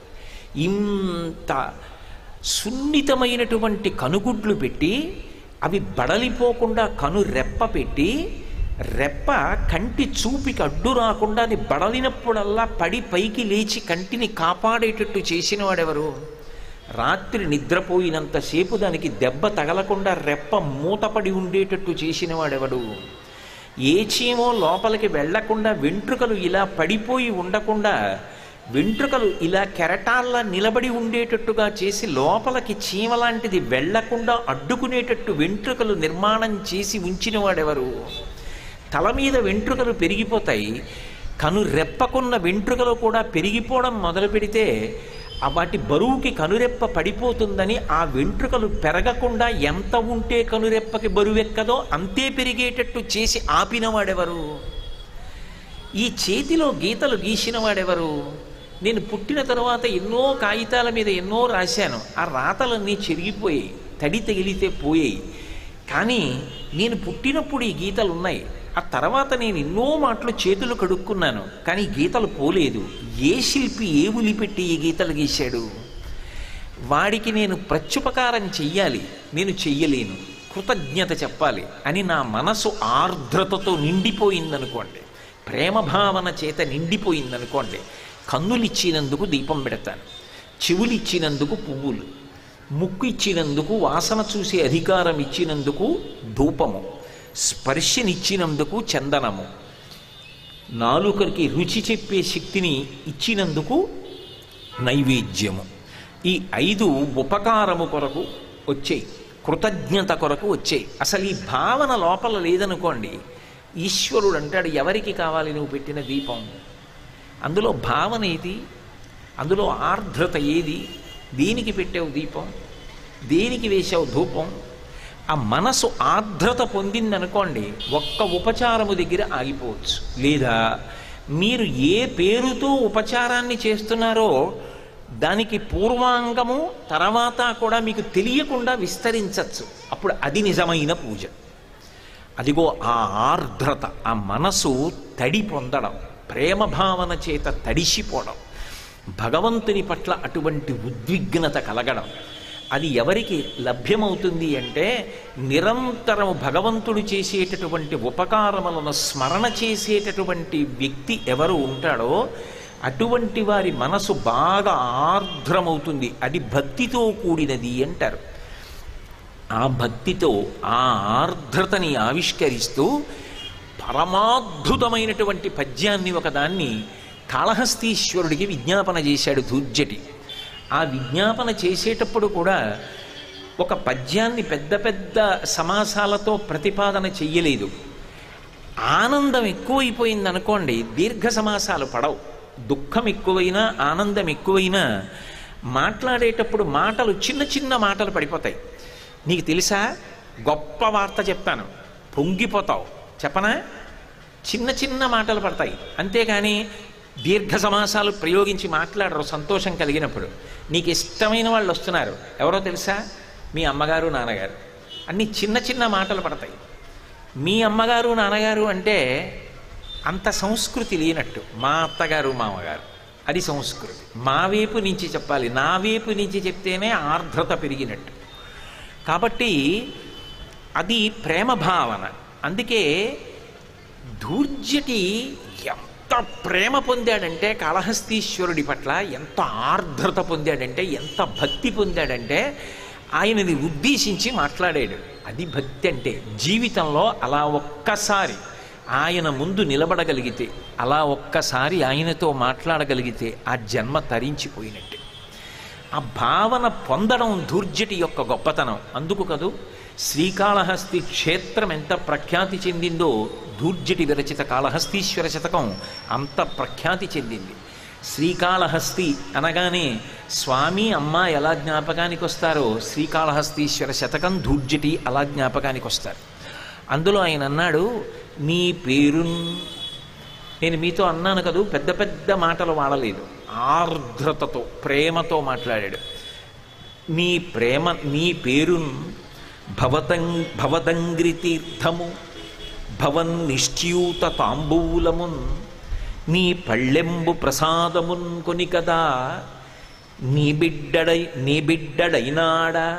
ఇంత సున్నితమైనటువంటి కనుగుడ్లు పెట్టి అవి బడలిపోకుండా కను రెప్ప పెట్టి రెప్ప కంటి చూపికి అడ్డు రాకుండా అది బడలినప్పుడల్లా పడి పైకి లేచి కంటిని కాపాడేటట్టు చేసిన వాడెవరు రాత్రి నిద్రపోయినంతసేపు దానికి దెబ్బ తగలకుండా రెప్ప మూతపడి ఉండేటట్టు చేసిన వాడెవడు ఏ చీమో లోపలికి వెళ్లకుండా వెంట్రుకలు ఇలా పడిపోయి ఉండకుండా వెంట్రుకలు ఇలా కెరటాల్లా నిలబడి ఉండేటట్టుగా చేసి లోపలికి చీమ లాంటిది వెళ్లకుండా అడ్డుకునేటట్టు వెంట్రుకలు నిర్మాణం చేసి ఉంచిన వాడెవరు తల మీద వెంట్రుకలు పెరిగిపోతాయి కను రెప్పకున్న వెంట్రుకలు కూడా పెరిగిపోవడం మొదలు పెడితే ఆ వాటి బరువుకి కనురెప్ప పడిపోతుందని ఆ వెంట్రుకలు పెరగకుండా ఎంత ఉంటే కనురెప్పకి బరువెక్కదో అంతే పెరిగేటట్టు చేసి ఆపిన వాడెవరు ఈ చేతిలో గీతలు గీసిన వాడెవరు నేను పుట్టిన తర్వాత ఎన్నో కాగితాల మీద ఎన్నో రాశాను ఆ రాతలన్నీ చెరిగిపోయాయి తడి తగిలితే పోయాయి కానీ నేను పుట్టినప్పుడు ఈ గీతలు ఉన్నాయి ఆ తర్వాత నేను ఎన్నో మాటలు చేతులు కడుక్కున్నాను కానీ ఈ గీతలు పోలేదు ఏ శిల్పి ఏ ఉలిపెట్టి ఈ గీతలు గీశాడు వాడికి నేను ప్రత్యుపకారం చెయ్యాలి నేను చెయ్యలేను కృతజ్ఞత చెప్పాలి అని నా మనసు ఆర్ద్రతతో నిండిపోయిందనుకోండి ప్రేమ భావన చేత నిండిపోయిందనుకోండి కన్నులిచ్చినందుకు దీపం పెడతాను చెవులిచ్చినందుకు పువ్వులు ముక్కు ఇచ్చినందుకు వాసన చూసే అధికారం ఇచ్చినందుకు ధూపము స్పర్శనిచ్చినందుకు చందనము నాలుకరికి రుచి చెప్పే శక్తిని ఇచ్చినందుకు నైవేద్యము ఈ ఐదు ఉపకారము కొరకు వచ్చాయి కృతజ్ఞత కొరకు వచ్చాయి అసలు ఈ భావన లోపల లేదనుకోండి ఈశ్వరుడు అంటాడు ఎవరికి కావాలి నువ్వు పెట్టిన దీపం అందులో భావన ఏది అందులో ఆర్ద్రత ఏది దేనికి పెట్టావు దీపం దేనికి వేశావు ధూపం ఆ మనసు ఆర్ద్రత పొందిందనుకోండి ఒక్క ఉపచారము దగ్గర ఆగిపోవచ్చు లేదా మీరు ఏ పేరుతో ఉపచారాన్ని చేస్తున్నారో దానికి పూర్వాంగము తర్వాత కూడా మీకు తెలియకుండా విస్తరించవచ్చు అప్పుడు అది నిజమైన పూజ అదిగో ఆ ఆర్ద్రత ఆ మనసు తడి పొందడం ప్రేమ భావన చేత తడిసిపోవడం భగవంతుని పట్ల అటువంటి ఉద్విగ్నత కలగడం అది ఎవరికి లభ్యమవుతుంది అంటే నిరంతరం భగవంతుడు చేసేటటువంటి ఉపకారములను స్మరణ చేసేటటువంటి వ్యక్తి ఎవరు ఉంటాడో అటువంటి వారి మనసు బాగా ఆర్ద్రమవుతుంది అది భక్తితో కూడినది అంటారు ఆ భక్తితో ఆ ఆర్ద్రతని ఆవిష్కరిస్తూ పరమాద్భుతమైనటువంటి పద్యాన్ని ఒకదాన్ని కాళహస్తీశ్వరుడికి విజ్ఞాపన చేశాడు ధూర్జటి ఆ విజ్ఞాపన చేసేటప్పుడు కూడా ఒక పద్యాన్ని పెద్ద పెద్ద సమాసాలతో ప్రతిపాదన చెయ్యలేదు ఆనందం ఎక్కువైపోయింది అనుకోండి దీర్ఘ సమాసాలు పడవు దుఃఖం ఎక్కువైనా ఆనందం ఎక్కువైనా మాట్లాడేటప్పుడు మాటలు చిన్న చిన్న మాటలు పడిపోతాయి నీకు తెలుసా గొప్ప వార్త చెప్తాను పొంగిపోతావు చెప్పనా చిన్న చిన్న మాటలు పడతాయి అంతేగాని దీర్ఘ సమాసాలు ప్రయోగించి మాట్లాడరు సంతోషం కలిగినప్పుడు నీకు ఇష్టమైన వాళ్ళు వస్తున్నారు ఎవరో తెలుసా మీ అమ్మగారు నాన్నగారు అన్ని చిన్న చిన్న మాటలు పడతాయి మీ అమ్మగారు నాన్నగారు అంటే అంత సంస్కృతి లేనట్టు మా అత్తగారు మామగారు అది సంస్కృతి మా వైపు నుంచి చెప్పాలి నా వైపు నుంచి చెప్తేనే ఆర్ద్రత పెరిగినట్టు కాబట్టి అది ప్రేమ భావన అందుకే ధూర్జటి ఎంత ప్రేమ పొందాడంటే కాళహస్తీశ్వరుడి పట్ల ఎంత ఆర్ద్రత పొందాడంటే ఎంత భక్తి పొందాడంటే ఆయనని ఉద్దేశించి మాట్లాడాడు అది భక్తి అంటే జీవితంలో అలా ఒక్కసారి ఆయన ముందు నిలబడగలిగితే అలా ఒక్కసారి ఆయనతో మాట్లాడగలిగితే ఆ జన్మ తరించిపోయినట్టే ఆ భావన పొందడం ధూర్జటి యొక్క గొప్పతనం అందుకు కదూ శ్రీకాళహస్తి క్షేత్రం ఎంత ప్రఖ్యాతి చెందిందో ధూర్జటి విరచిత కాళహస్తీశ్వర శతకం అంత ప్రఖ్యాతి చెందింది శ్రీకాళహస్తి అనగానే స్వామి అమ్మ ఎలా జ్ఞాపకానికి వస్తారో శ్రీకాళహస్తీశ్వర శతకం ధూర్జటి అలా జ్ఞాపకానికి వస్తారు అందులో ఆయన అన్నాడు నీ పేరున్ నేను మీతో అన్నాను కదూ పెద్ద పెద్ద మాటలు వాడలేదు ఆర్ద్రతతో ప్రేమతో మాట్లాడాడు నీ ప్రేమ నీ పేరున్ భవతం భవదంగ్రి తీర్థము భవన్ నిశ్చ్యూత తాంబూలమున్ నీ పళ్ళెంబు ప్రసాదమున్ కొని కదా నీ బిడ్డడై నీ బిడ్డడైనాడా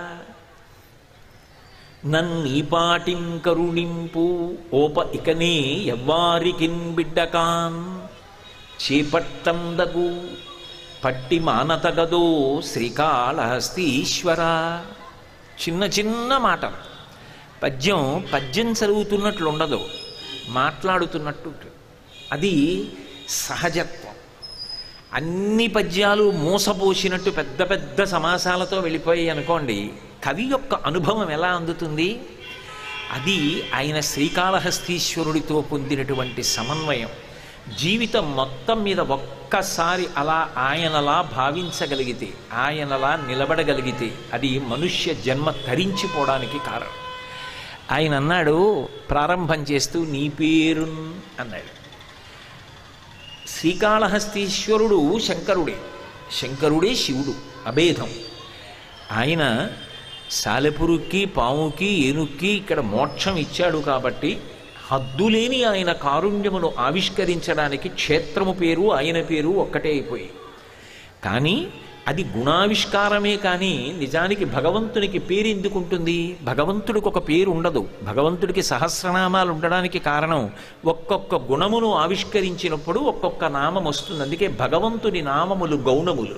నన్నీపాటిం కరుణింపు ఓప ఇకనే ఎవ్వారికిన్ బిడ్డకాన్ చేపట్టందగు పట్టి మానతగదో శ్రీకాళహస్తీశ్వర చిన్న చిన్న మాట పద్యం పద్యం చదువుతున్నట్లు ఉండదు మాట్లాడుతున్నట్టు ఉంటుంది. అది సహజత్వం అన్ని పద్యాలు మూసపోసినట్టు పెద్ద పెద్ద సమాసాలతో వెళ్ళిపోయాయి అనుకోండి కవి యొక్క అనుభవం ఎలా అందుతుంది అది ఆయన శ్రీకాళహస్తీశ్వరుడితో పొందినటువంటి సమన్వయం జీవితం మొత్తం మీద ఒక్కసారి అలా ఆయనలా భావించగలిగితే ఆయనలా నిలబడగలిగితే అది మనుష్య జన్మ తరించిపోవడానికి కారణం ఆయన అన్నాడు ప్రారంభం చేస్తూ నీ పేరు అన్నాడు శ్రీకాళహస్తీశ్వరుడు శంకరుడే శంకరుడే శివుడు అభేదం ఆయన సాలెపురుక్కి పాముకి ఏనుక్కి ఇక్కడ మోక్షం ఇచ్చాడు కాబట్టి హద్దులేని ఆయన కారుణ్యమును ఆవిష్కరించడానికి క్షేత్రము పేరు ఆయన పేరు ఒక్కటే అయిపోయి కానీ అది గుణావిష్కారమే కానీ నిజానికి భగవంతునికి పేరు ఎందుకు ఉంటుంది భగవంతుడికి ఒక పేరు ఉండదు భగవంతుడికి సహస్రనామాలు ఉండడానికి కారణం ఒక్కొక్క గుణమును ఆవిష్కరించినప్పుడు ఒక్కొక్క నామం వస్తుంది అందుకే భగవంతుని నామములు గౌణములు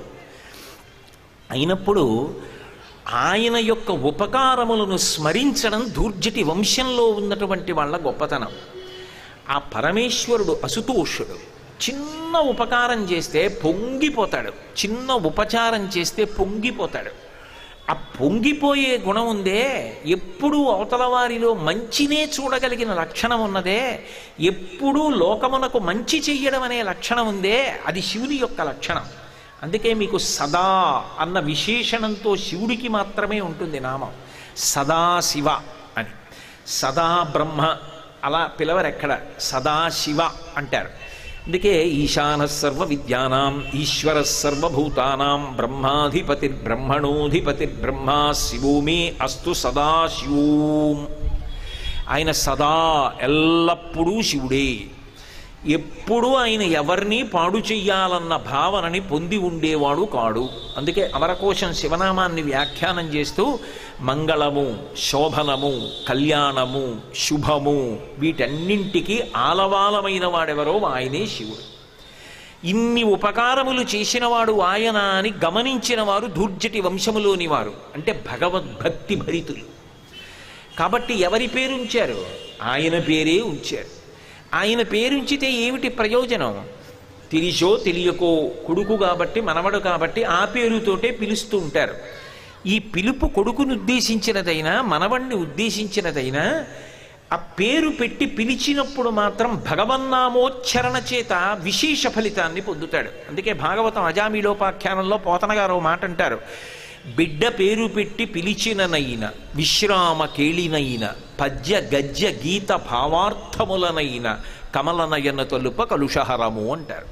అయినప్పుడు ఆయన యొక్క ఉపకారములను స్మరించడం దూర్జటి వంశంలో ఉన్నటువంటి వాళ్ళ గొప్పతనం ఆ పరమేశ్వరుడు అసుతోషుడు చిన్న ఉపకారం చేస్తే పొంగిపోతాడు చిన్న ఉపచారం చేస్తే పొంగిపోతాడు ఆ పొంగిపోయే గుణం ఉందే ఎప్పుడూ అవతల వారిలో మంచినే చూడగలిగిన లక్షణం ఉన్నదే ఎప్పుడూ లోకమునకు మంచి చెయ్యడం అనే లక్షణం ఉందే అది శివుని యొక్క లక్షణం అందుకే మీకు సదా అన్న విశేషణంతో శివుడికి మాత్రమే ఉంటుంది నామం సదాశివ అని సదా బ్రహ్మ అలా పిలవరెక్కడ సదాశివ అంటారు అందుకే ఈశాన సర్వ విద్యానాం ఈశ్వర సర్వభూతానాం బ్రహ్మాధిపతి బ్రహ్మణోధిపతి బ్రహ్మ శివో మే అస్తు సదాశివోం ఆయన సదా ఎల్లప్పుడూ శివుడే ఎప్పుడూ ఆయన ఎవరిని పాడు చెయ్యాలన్న భావనని పొంది ఉండేవాడు కాడు అందుకే అమరకోశం శివనామాన్ని వ్యాఖ్యానం చేస్తూ మంగళము శోభనము కళ్యాణము శుభము వీటన్నింటికి ఆలవాలమైన వాడెవరో ఆయనే శివుడు ఇన్ని ఉపకారములు చేసినవాడు ఆయన అని గమనించిన వారు దూర్జటి వంశములోని వారు అంటే భగవద్భక్తి భరితులు కాబట్టి ఎవరి పేరు ఉంచారు ఆయన పేరే ఉంచారు ఆయన పేరుంచితే ఏమిటి ప్రయోజనం తెలిసో తెలియకో కొడుకు కాబట్టి మనవడు కాబట్టి ఆ పేరుతోటే పిలుస్తూ ఉంటారు ఈ పిలుపు కొడుకును ఉద్దేశించినదైనా మనవణ్ణి ఉద్దేశించినదైనా ఆ పేరు పెట్టి పిలిచినప్పుడు మాత్రం భగవన్నామోచ్చరణ చేత విశేష ఫలితాన్ని పొందుతాడు అందుకే భాగవతం అజామీలోపాఖ్యానంలో పోతన గారు ఓ మాట అంటారు బిడ్డ పేరు పెట్టి పిలిచిననైన విశ్రామ కేళినైన పద్య గద్య గీత భావార్థములనైన కమలనయన తొలుప కలుషహరము అంటారు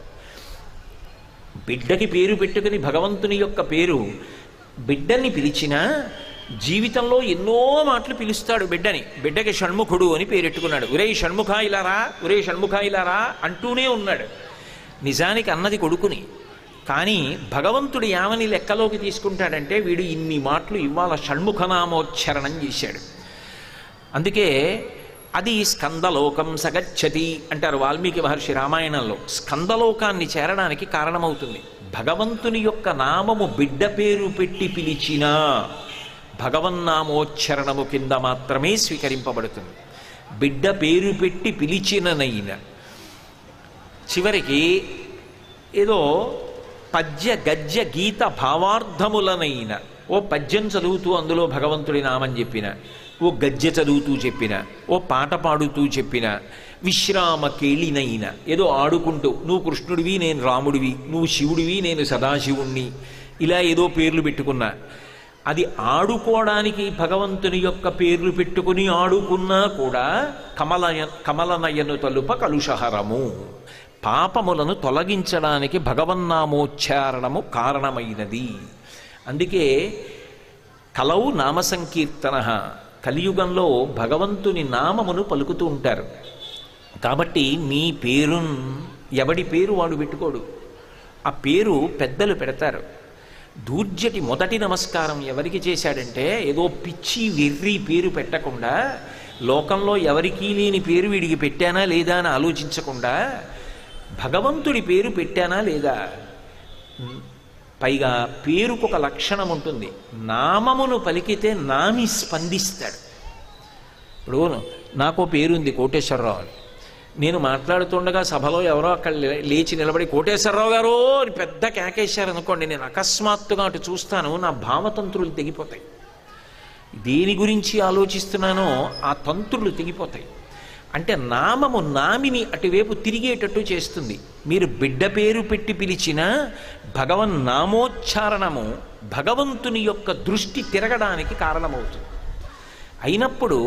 బిడ్డకి పేరు పెట్టుకుని భగవంతుని యొక్క పేరు బిడ్డని పిలిచినా జీవితంలో ఎన్నో మాటలు పిలుస్తాడు బిడ్డని బిడ్డకి షణ్ముఖుడు అని పేరెట్టుకున్నాడు ఒరే షణ్ముఖ ఇలారా ఒరే షణ్ముఖ ఇలారా అంటూనే ఉన్నాడు నిజానికి అన్నది కొడుకుని కానీ భగవంతుడు యామని లెక్కలోకి తీసుకుంటాడంటే వీడు ఇన్ని మాటలు ఇవాళ షణ్ముఖనామోచ్చరణం చేశాడు అందుకే అది స్కందలోకం సగచ్చతి అంటారు వాల్మీకి మహర్షి రామాయణంలో స్కందలోకాన్ని చేరడానికి కారణమవుతుంది భగవంతుని యొక్క నామము బిడ్డ పేరు పెట్టి పిలిచినా భగవన్నామోచ్చరణము కింద మాత్రమే స్వీకరింపబడుతుంది బిడ్డ పేరు పెట్టి పిలిచిననైన చివరికి ఏదో పద్య గద్య గీత భావార్థములనైన ఓ పద్యం చదువుతూ అందులో భగవంతుడి నామని చెప్పిన ఓ గద్య చదువుతూ చెప్పిన ఓ పాట పాడుతూ చెప్పిన విశ్రామ కేళినైన ఏదో ఆడుకుంటూ నువ్వు కృష్ణుడివి నేను రాముడివి నువ్వు శివుడివి నేను సదాశివుణ్ణి ఇలా ఏదో పేర్లు పెట్టుకున్నా అది ఆడుకోవడానికి భగవంతుని యొక్క పేర్లు పెట్టుకుని ఆడుకున్నా కూడా కమలయ కమలనయను తలుప కలుషహరము పాపములను తొలగించడానికి భగవన్నామోచ్చారణము కారణమైనది అందుకే కలవు నామ సంకీర్తన కలియుగంలో భగవంతుని నామమును పలుకుతూ ఉంటారు కాబట్టి నీ పేరున్ ఎవడి పేరు వాడు పెట్టుకోడు ఆ పేరు పెద్దలు పెడతారు దూర్జటి మొదటి నమస్కారం ఎవరికి చేశాడంటే ఏదో పిచ్చి వెర్రి పేరు పెట్టకుండా లోకంలో ఎవరికీ లేని పేరు వీడికి పెట్టానా లేదా అని ఆలోచించకుండా భగవంతుడి పేరు పెట్టానా లేదా పైగా పేరుకు ఒక లక్షణం ఉంటుంది నామమును పలికితే నామి స్పందిస్తాడు ఇప్పుడు నాకు పేరుంది కోటేశ్వరరావు అని నేను మాట్లాడుతుండగా సభలో ఎవరో అక్కడ లే- లేచి నిలబడి కోటేశ్వరరావు గారు అని పెద్ద కేకేశారు అనుకోండి నేను అకస్మాత్తుగా అటు చూస్తాను నా భావతంత్రులు తెగిపోతాయి దేని గురించి ఆలోచిస్తున్నానో ఆ తంత్రులు తెగిపోతాయి అంటే నామము నామిని అటువైపు తిరిగేటట్టు చేస్తుంది మీరు బిడ్డ పేరు పెట్టి పిలిచిన భగవన్ నామోచ్చారణము భగవంతుని యొక్క దృష్టి తిరగడానికి కారణమవుతుంది అయినప్పుడు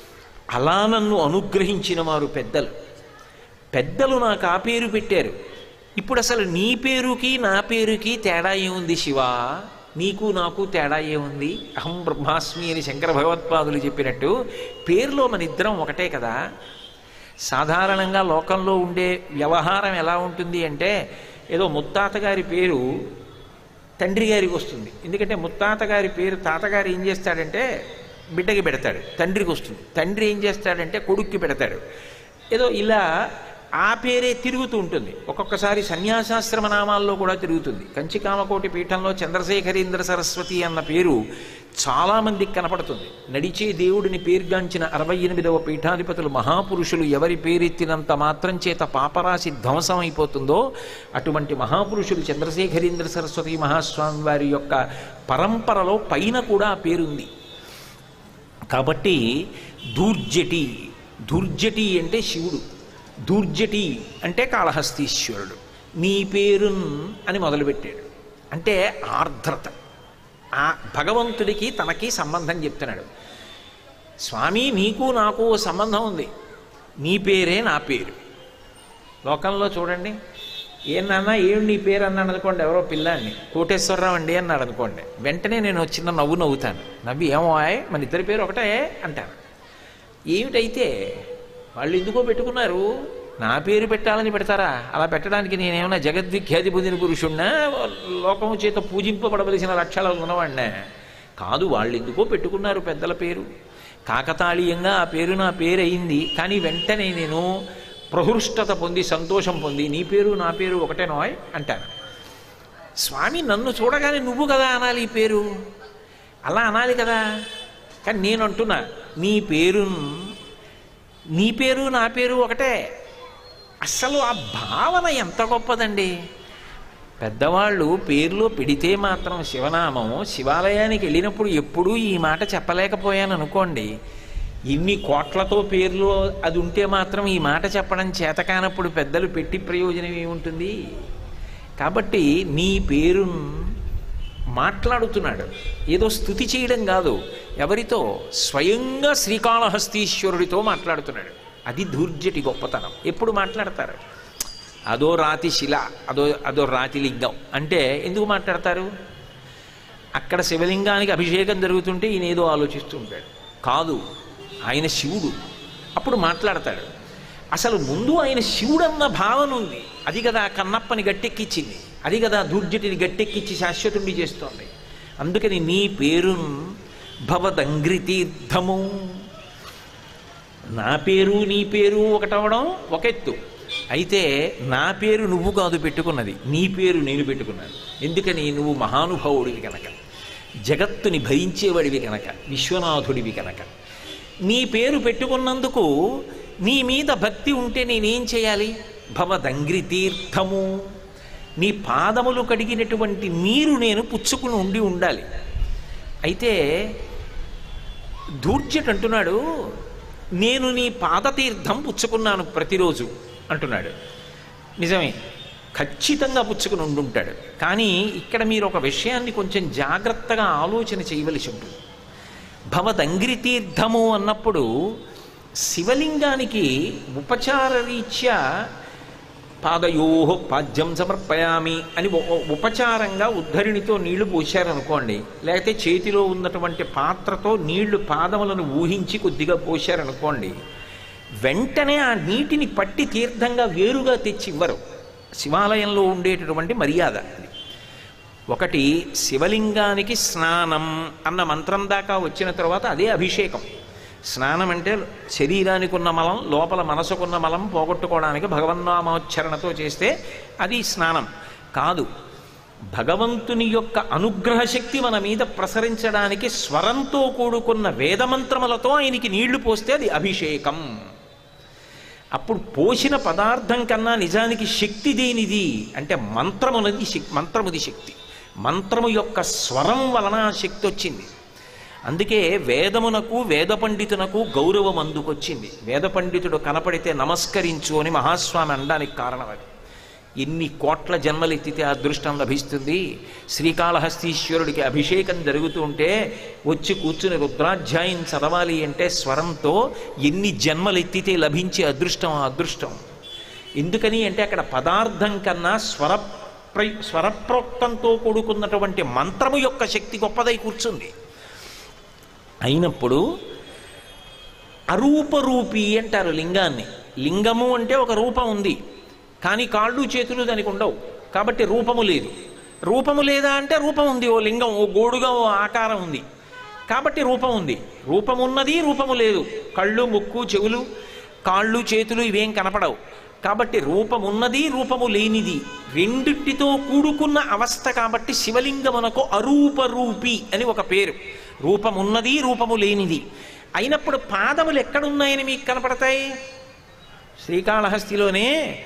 అలా నన్ను అనుగ్రహించిన వారు పెద్దలు పెద్దలు నాకు ఆ పేరు పెట్టారు ఇప్పుడు అసలు నీ పేరుకి నా పేరుకి తేడా ఏముంది శివ నీకు నాకు తేడా ఏముంది అహం బ్రహ్మాస్మి అని శంకర భగవత్పాదులు చెప్పినట్టు పేరులో మన ఇద్దరం ఒకటే కదా సాధారణంగా లోకంలో ఉండే వ్యవహారం ఎలా ఉంటుంది అంటే ఏదో ముత్తాత గారి పేరు తండ్రి గారికి వస్తుంది ఎందుకంటే ముత్తాత గారి పేరు తాతగారు ఏం చేస్తాడంటే బిడ్డకి పెడతాడు తండ్రికి వస్తుంది తండ్రి ఏం చేస్తాడంటే కొడుక్కి పెడతాడు ఏదో ఇలా ఆ పేరే తిరుగుతూ ఉంటుంది ఒక్కొక్కసారి సన్యాసాశ్రమ నామాల్లో కూడా తిరుగుతుంది కంచికామకోటి పీఠంలో చంద్రశేఖరేంద్ర సరస్వతి అన్న పేరు చాలామందికి కనపడుతుంది నడిచే దేవుడిని పేర్గాంచిన అరవై ఎనిమిదవ పీఠాధిపతులు మహాపురుషులు ఎవరి పేరెత్తినంత మాత్రం చేత పాపరాశి ధ్వంసం అయిపోతుందో అటువంటి మహాపురుషులు చంద్రశేఖరేంద్ర సరస్వతి మహాస్వామి వారి యొక్క పరంపరలో పైన కూడా ఆ పేరుంది కాబట్టి దూర్జటి దూర్జటి అంటే శివుడు దూర్జటి అంటే కాళహస్తీశ్వరుడు నీ పేరున్ అని మొదలుపెట్టాడు అంటే ఆర్ద్రత ఆ భగవంతుడికి తనకి సంబంధం చెప్తున్నాడు స్వామి నీకు నాకు ఓ సంబంధం ఉంది నీ పేరే నా పేరు లోకంలో చూడండి ఏనన్నా ఏం నీ పేరు అన్నాడు అనుకోండి ఎవరో పిల్లాన్ని కోటేశ్వరరావు అండి అన్నాడు అనుకోండి వెంటనే నేను చిన్న నవ్వు నవ్వుతాను నవ్వి ఏమో ఆయ్ మన ఇద్దరి పేరు ఒకటే అంటాను ఏమిటైతే వాళ్ళు ఎందుకో పెట్టుకున్నారు నా పేరు పెట్టాలని పెడతారా అలా పెట్టడానికి నేనేమన్నా జగద్విఖ్యాతి పొందిన పురుషుణ్ణా లోకము చేత పూజింపబడవలసిన లక్షలు ఉన్నవాడినా కాదు వాళ్ళు ఎందుకో పెట్టుకున్నారు పెద్దల పేరు కాకతాళీయంగా ఆ పేరు నా పేరు అయింది కానీ వెంటనే నేను ప్రహృష్టత పొంది సంతోషం పొంది నీ పేరు నా పేరు ఒకటే నోయ్ అంటాను స్వామి నన్ను చూడగానే నువ్వు కదా అనాలి ఈ పేరు అలా అనాలి కదా కానీ నేను అంటున్నా నీ పేరు నీ పేరు నా పేరు ఒకటే అసలు ఆ భావన ఎంత గొప్పదండి పెద్దవాళ్ళు పేర్లో పెడితే మాత్రం శివనామం శివాలయానికి వెళ్ళినప్పుడు ఎప్పుడూ ఈ మాట చెప్పలేకపోయాను అనుకోండి ఇన్ని కోట్లతో పేర్లు అది ఉంటే మాత్రం ఈ మాట చెప్పడం చేతకానప్పుడు పెద్దలు పెట్టి ప్రయోజనం ఏముంటుంది కాబట్టి నీ పేరు మాట్లాడుతున్నాడు ఏదో స్థుతి చేయడం కాదు ఎవరితో స్వయంగా శ్రీకాళహస్తీశ్వరుడితో మాట్లాడుతున్నాడు అది ధూర్జటి గొప్పతనం ఎప్పుడు మాట్లాడతారు అదో రాతి శిల అదో అదో రాతి లింగం అంటే ఎందుకు మాట్లాడతారు అక్కడ శివలింగానికి అభిషేకం జరుగుతుంటే ఈయన ఏదో ఆలోచిస్తూ ఉంటాడు కాదు ఆయన శివుడు అప్పుడు మాట్లాడతాడు అసలు ముందు ఆయన శివుడన్న భావన ఉంది అది కదా కన్నప్పని గట్టెక్కిచ్చింది అది కదా దూర్జటిని గట్టెక్కిచ్చి శాశ్వతుణ్ణి చేస్తోంది అందుకని నీ పేరు భవదంగ్రి తీర్థము నా పేరు నీ పేరు ఒకటవడం ఒక ఎత్తు అయితే నా పేరు నువ్వు కాదు పెట్టుకున్నది నీ పేరు నేను పెట్టుకున్నాను ఎందుకని నువ్వు మహానుభావుడివి కనుక జగత్తుని భరించేవాడివి కనుక విశ్వనాథుడివి కనుక నీ పేరు పెట్టుకున్నందుకు నీ మీద భక్తి ఉంటే నేనేం చేయాలి భవదంగ్రి తీర్థము నీ పాదములు కడిగినటువంటి నీరు నేను పుచ్చుకుని ఉండి ఉండాలి అయితే దూర్జట్ అంటున్నాడు నేను నీ పాదతీర్థం పుచ్చుకున్నాను ప్రతిరోజు అంటున్నాడు నిజమే ఖచ్చితంగా పుచ్చుకుని ఉండుంటాడు కానీ ఇక్కడ మీరు ఒక విషయాన్ని కొంచెం జాగ్రత్తగా ఆలోచన చేయవలసి ఉంటుంది భవదంగ్రి తీర్థము అన్నప్పుడు శివలింగానికి ఉపచార రీత్యా పాదయో పాద్యం సమర్పయామి అని ఒక ఉపచారంగా ఉద్ధరిణితో నీళ్లు పోశారనుకోండి లేకపోతే చేతిలో ఉన్నటువంటి పాత్రతో నీళ్లు పాదములను ఊహించి కొద్దిగా పోశారనుకోండి వెంటనే ఆ నీటిని పట్టి తీర్థంగా వేరుగా తెచ్చి ఇవ్వరు శివాలయంలో ఉండేటటువంటి మర్యాద అది ఒకటి శివలింగానికి స్నానం అన్న మంత్రం దాకా వచ్చిన తర్వాత అదే అభిషేకం స్నానం అంటే శరీరానికి ఉన్న మలం లోపల మనసుకున్న మలం పోగొట్టుకోవడానికి భగవన్నామోచ్చరణతో చేస్తే అది స్నానం కాదు భగవంతుని యొక్క అనుగ్రహ శక్తి మన మీద ప్రసరించడానికి స్వరంతో కూడుకున్న వేదమంత్రములతో ఆయనకి నీళ్లు పోస్తే అది అభిషేకం అప్పుడు పోసిన పదార్థం కన్నా నిజానికి శక్తి దేనిది అంటే మంత్రమునది శక్- మంత్రముది శక్తి మంత్రము యొక్క స్వరం వలన ఆ శక్తి వచ్చింది అందుకే వేదమునకు వేద పండితునకు గౌరవం అందుకొచ్చింది వేద పండితుడు కనపడితే నమస్కరించు అని మహాస్వామి అనడానికి కారణం అది ఎన్ని కోట్ల జన్మలెత్తితే అదృష్టం లభిస్తుంది శ్రీకాళహస్తీశ్వరుడికి అభిషేకం జరుగుతూ ఉంటే వచ్చి కూర్చుని రుద్రాధ్యాయం చదవాలి అంటే స్వరంతో ఎన్ని జన్మలెత్తితే లభించే అదృష్టం ఆ అదృష్టం ఎందుకని అంటే అక్కడ పదార్థం కన్నా స్వర ప్ర స్వరప్రోక్తంతో కూడుకున్నటువంటి మంత్రము యొక్క శక్తి గొప్పదై కూర్చుంది అయినప్పుడు అరూపరూపి అంటారు లింగాన్ని లింగము అంటే ఒక రూపం ఉంది కానీ కాళ్ళు చేతులు దానికి ఉండవు కాబట్టి రూపము లేదు రూపము లేదా అంటే రూపం ఉంది ఓ లింగం ఓ గోడుగా ఓ ఆకారం ఉంది కాబట్టి రూపం ఉంది రూపం ఉన్నది రూపము లేదు కళ్ళు ముక్కు చెవులు కాళ్ళు చేతులు ఇవేం కనపడవు కాబట్టి రూపం ఉన్నది రూపము లేనిది రెండిటితో కూడుకున్న అవస్థ కాబట్టి శివలింగమునకు అరూపరూపి అని ఒక పేరు రూపం ఉన్నది రూపము లేనిది అయినప్పుడు పాదములు ఎక్కడున్నాయని మీకు కనపడతాయి శ్రీకాళహస్తిలోనే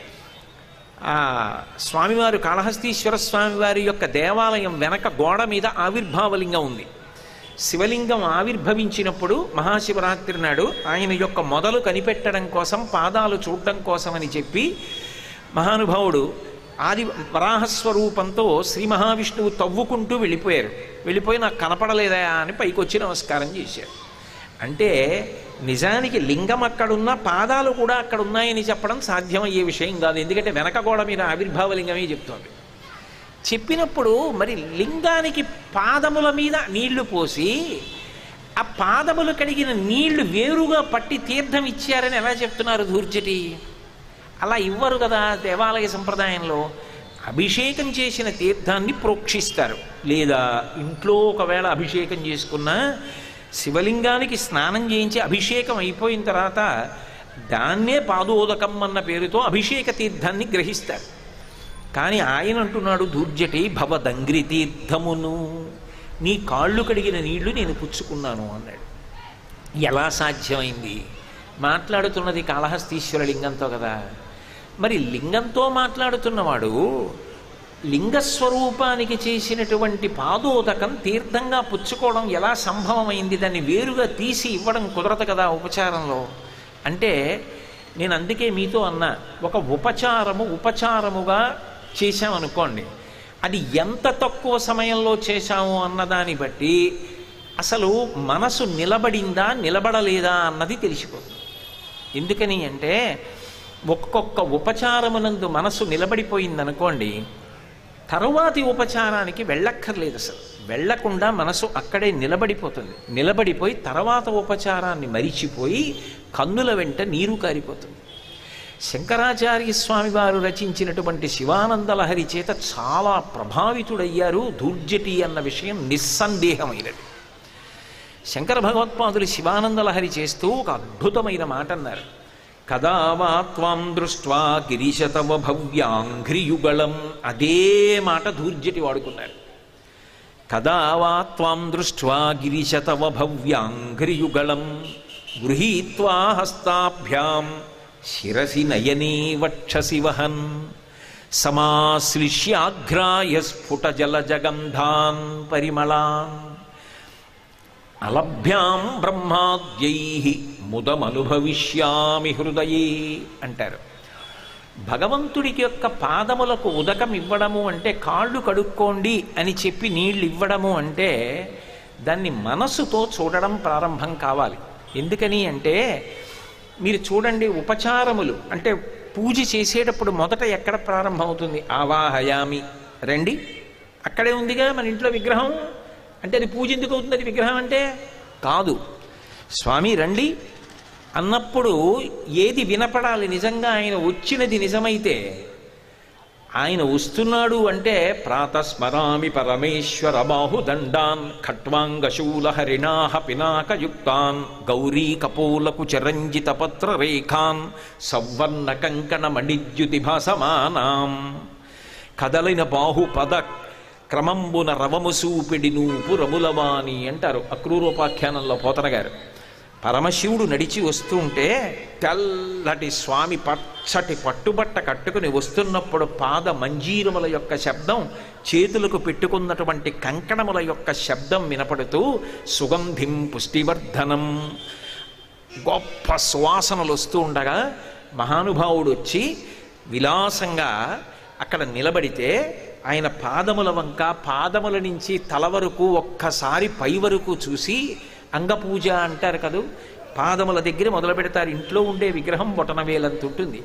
ఆ స్వామివారు కాళహస్తీశ్వర స్వామివారి యొక్క దేవాలయం వెనక గోడ మీద ఆవిర్భావలింగం ఉంది శివలింగం ఆవిర్భవించినప్పుడు మహాశివరాత్రి నాడు ఆయన యొక్క మొదలు కనిపెట్టడం కోసం పాదాలు చూడడం కోసం అని చెప్పి మహానుభావుడు ఆది వరాహస్వరూపంతో శ్రీ మహావిష్ణువు తవ్వుకుంటూ వెళ్ళిపోయారు వెళ్ళిపోయి నాకు కనపడలేదా అని పైకొచ్చి నమస్కారం చేశారు అంటే నిజానికి లింగం అక్కడున్న పాదాలు కూడా అక్కడ ఉన్నాయని చెప్పడం సాధ్యమయ్యే విషయం కాదు ఎందుకంటే వెనక గోడ మీద ఆవిర్భావ లింగమే చెప్తోంది చెప్పినప్పుడు మరి లింగానికి పాదముల మీద నీళ్లు పోసి ఆ పాదములు కడిగిన నీళ్లు వేరుగా పట్టి తీర్థం ఇచ్చారని ఎలా చెప్తున్నారు ధూర్జటి అలా ఇవ్వరు కదా దేవాలయ సంప్రదాయంలో అభిషేకం చేసిన తీర్థాన్ని ప్రోక్షిస్తారు లేదా ఇంట్లో ఒకవేళ అభిషేకం చేసుకున్నా శివలింగానికి స్నానం చేయించి అభిషేకం అయిపోయిన తర్వాత దాన్నే పాదోదకం అన్న పేరుతో అభిషేక తీర్థాన్ని గ్రహిస్తారు కానీ ఆయన అంటున్నాడు దూర్జటి భవదంగ్రి తీర్థమును నీ కాళ్ళు కడిగిన నీళ్లు నేను పుచ్చుకున్నాను అన్నాడు ఎలా సాధ్యమైంది మాట్లాడుతున్నది కాళహస్తీశ్వర లింగంతో కదా మరి లింగంతో మాట్లాడుతున్నవాడు లింగస్వరూపానికి చేసినటువంటి పాదోదకం తీర్థంగా పుచ్చుకోవడం ఎలా సంభవమైంది దాన్ని వేరుగా తీసి ఇవ్వడం కుదరదు కదా ఉపచారంలో అంటే నేను అందుకే మీతో అన్నా ఒక ఉపచారము ఉపచారముగా చేశామనుకోండి అది ఎంత తక్కువ సమయంలో చేశాము అన్నదాన్ని బట్టి అసలు మనసు నిలబడిందా నిలబడలేదా అన్నది తెలిసిపోతుంది ఎందుకని అంటే ఒక్కొక్క ఉపచారమునందు మనసు నిలబడిపోయిందనుకోండి తరువాతి ఉపచారానికి వెళ్ళక్కర్లేదు అసలు వెళ్లకుండా మనసు అక్కడే నిలబడిపోతుంది నిలబడిపోయి తర్వాత ఉపచారాన్ని మరిచిపోయి కన్నుల వెంట నీరు కారిపోతుంది శంకరాచార్య స్వామి వారు రచించినటువంటి శివానందలహరి చేత చాలా ప్రభావితుడయ్యారు ధూర్జటి అన్న విషయం నిస్సందేహమైనది శంకర భగవత్పాదులు శివానందలహరి చేస్తూ ఒక అద్భుతమైన మాట అన్నారు కదా వా త్వాం దృష్ట్వా గిరీశతవ భవ్యాంఘ్రియుగళం అదే మాట ధూర్జటి వాడుకున్నారు కదా వా త్వాం దృష్ట్వా గిరీశతవ భవ్యాంఘ్రియుగళం గృహీత్వా హస్తాభ్యాం శిరసి నయనే వక్షసి వహన్ సమాశ్లిష్యాఘ్రాయ స్ఫుట జల జగంధాన్ పరిమళాన్ అలభ్యాం బ్రహ్మాద్యై ముదమనుభవిష్యామి హృదయే అంటారు భగవంతుడికి యొక్క పాదములకు ఉదకం ఇవ్వడము అంటే కాళ్ళు కడుక్కోండి అని చెప్పి నీళ్ళు ఇవ్వడము అంటే దాన్ని మనసుతో చూడడం ప్రారంభం కావాలి ఎందుకని అంటే మీరు చూడండి ఉపచారములు అంటే పూజ చేసేటప్పుడు మొదట ఎక్కడ ప్రారంభమవుతుంది ఆవాహయామి రండి అక్కడే ఉందిగా మన ఇంట్లో విగ్రహం అంటే అది పూజ ఎందుకు అవుతుంది అది విగ్రహం అంటే కాదు స్వామి రండి అన్నప్పుడు ఏది వినపడాలి నిజంగా ఆయన వచ్చినది నిజమైతే ఆయన వస్తున్నాడు అంటే ప్రాతస్మరామి పరమేశ్వర బాహుదండాన్ ఖట్వాంగశూల హరిణాహ పినాకయుక్తాన్ గౌరీ కపోలకు చరంజిత పత్ర రేఖాన్ సవర్ణ కంకణ మణిద్యుతి భాసమానాం కదలిన బాహుపద క్రమంబున రవము సూపిడి నూపు రములవాణి అంటారు అక్రూరోపాఖ్యానంలో పోతన గారు పరమశివుడు నడిచి వస్తూ ఉంటే తెల్లటి స్వామి పచ్చటి పట్టుబట్ట కట్టుకుని వస్తున్నప్పుడు పాద మంజీరముల యొక్క శబ్దం చేతులకు పెట్టుకున్నటువంటి కంకణముల యొక్క శబ్దం వినపడుతూ సుగంధిం పుష్టివర్ధనం గొప్ప సువాసనలు వస్తూ ఉండగా మహానుభావుడు వచ్చి విలాసంగా అక్కడ నిలబడితే ఆయన పాదముల వంక పాదముల నుంచి తల వరకు ఒక్కసారి పై వరకు చూసి అంగపూజ అంటారు కదూ పాదముల దగ్గర మొదలు పెడతారు ఇంట్లో ఉండే విగ్రహం బొటనవేలంత ఉంటుంది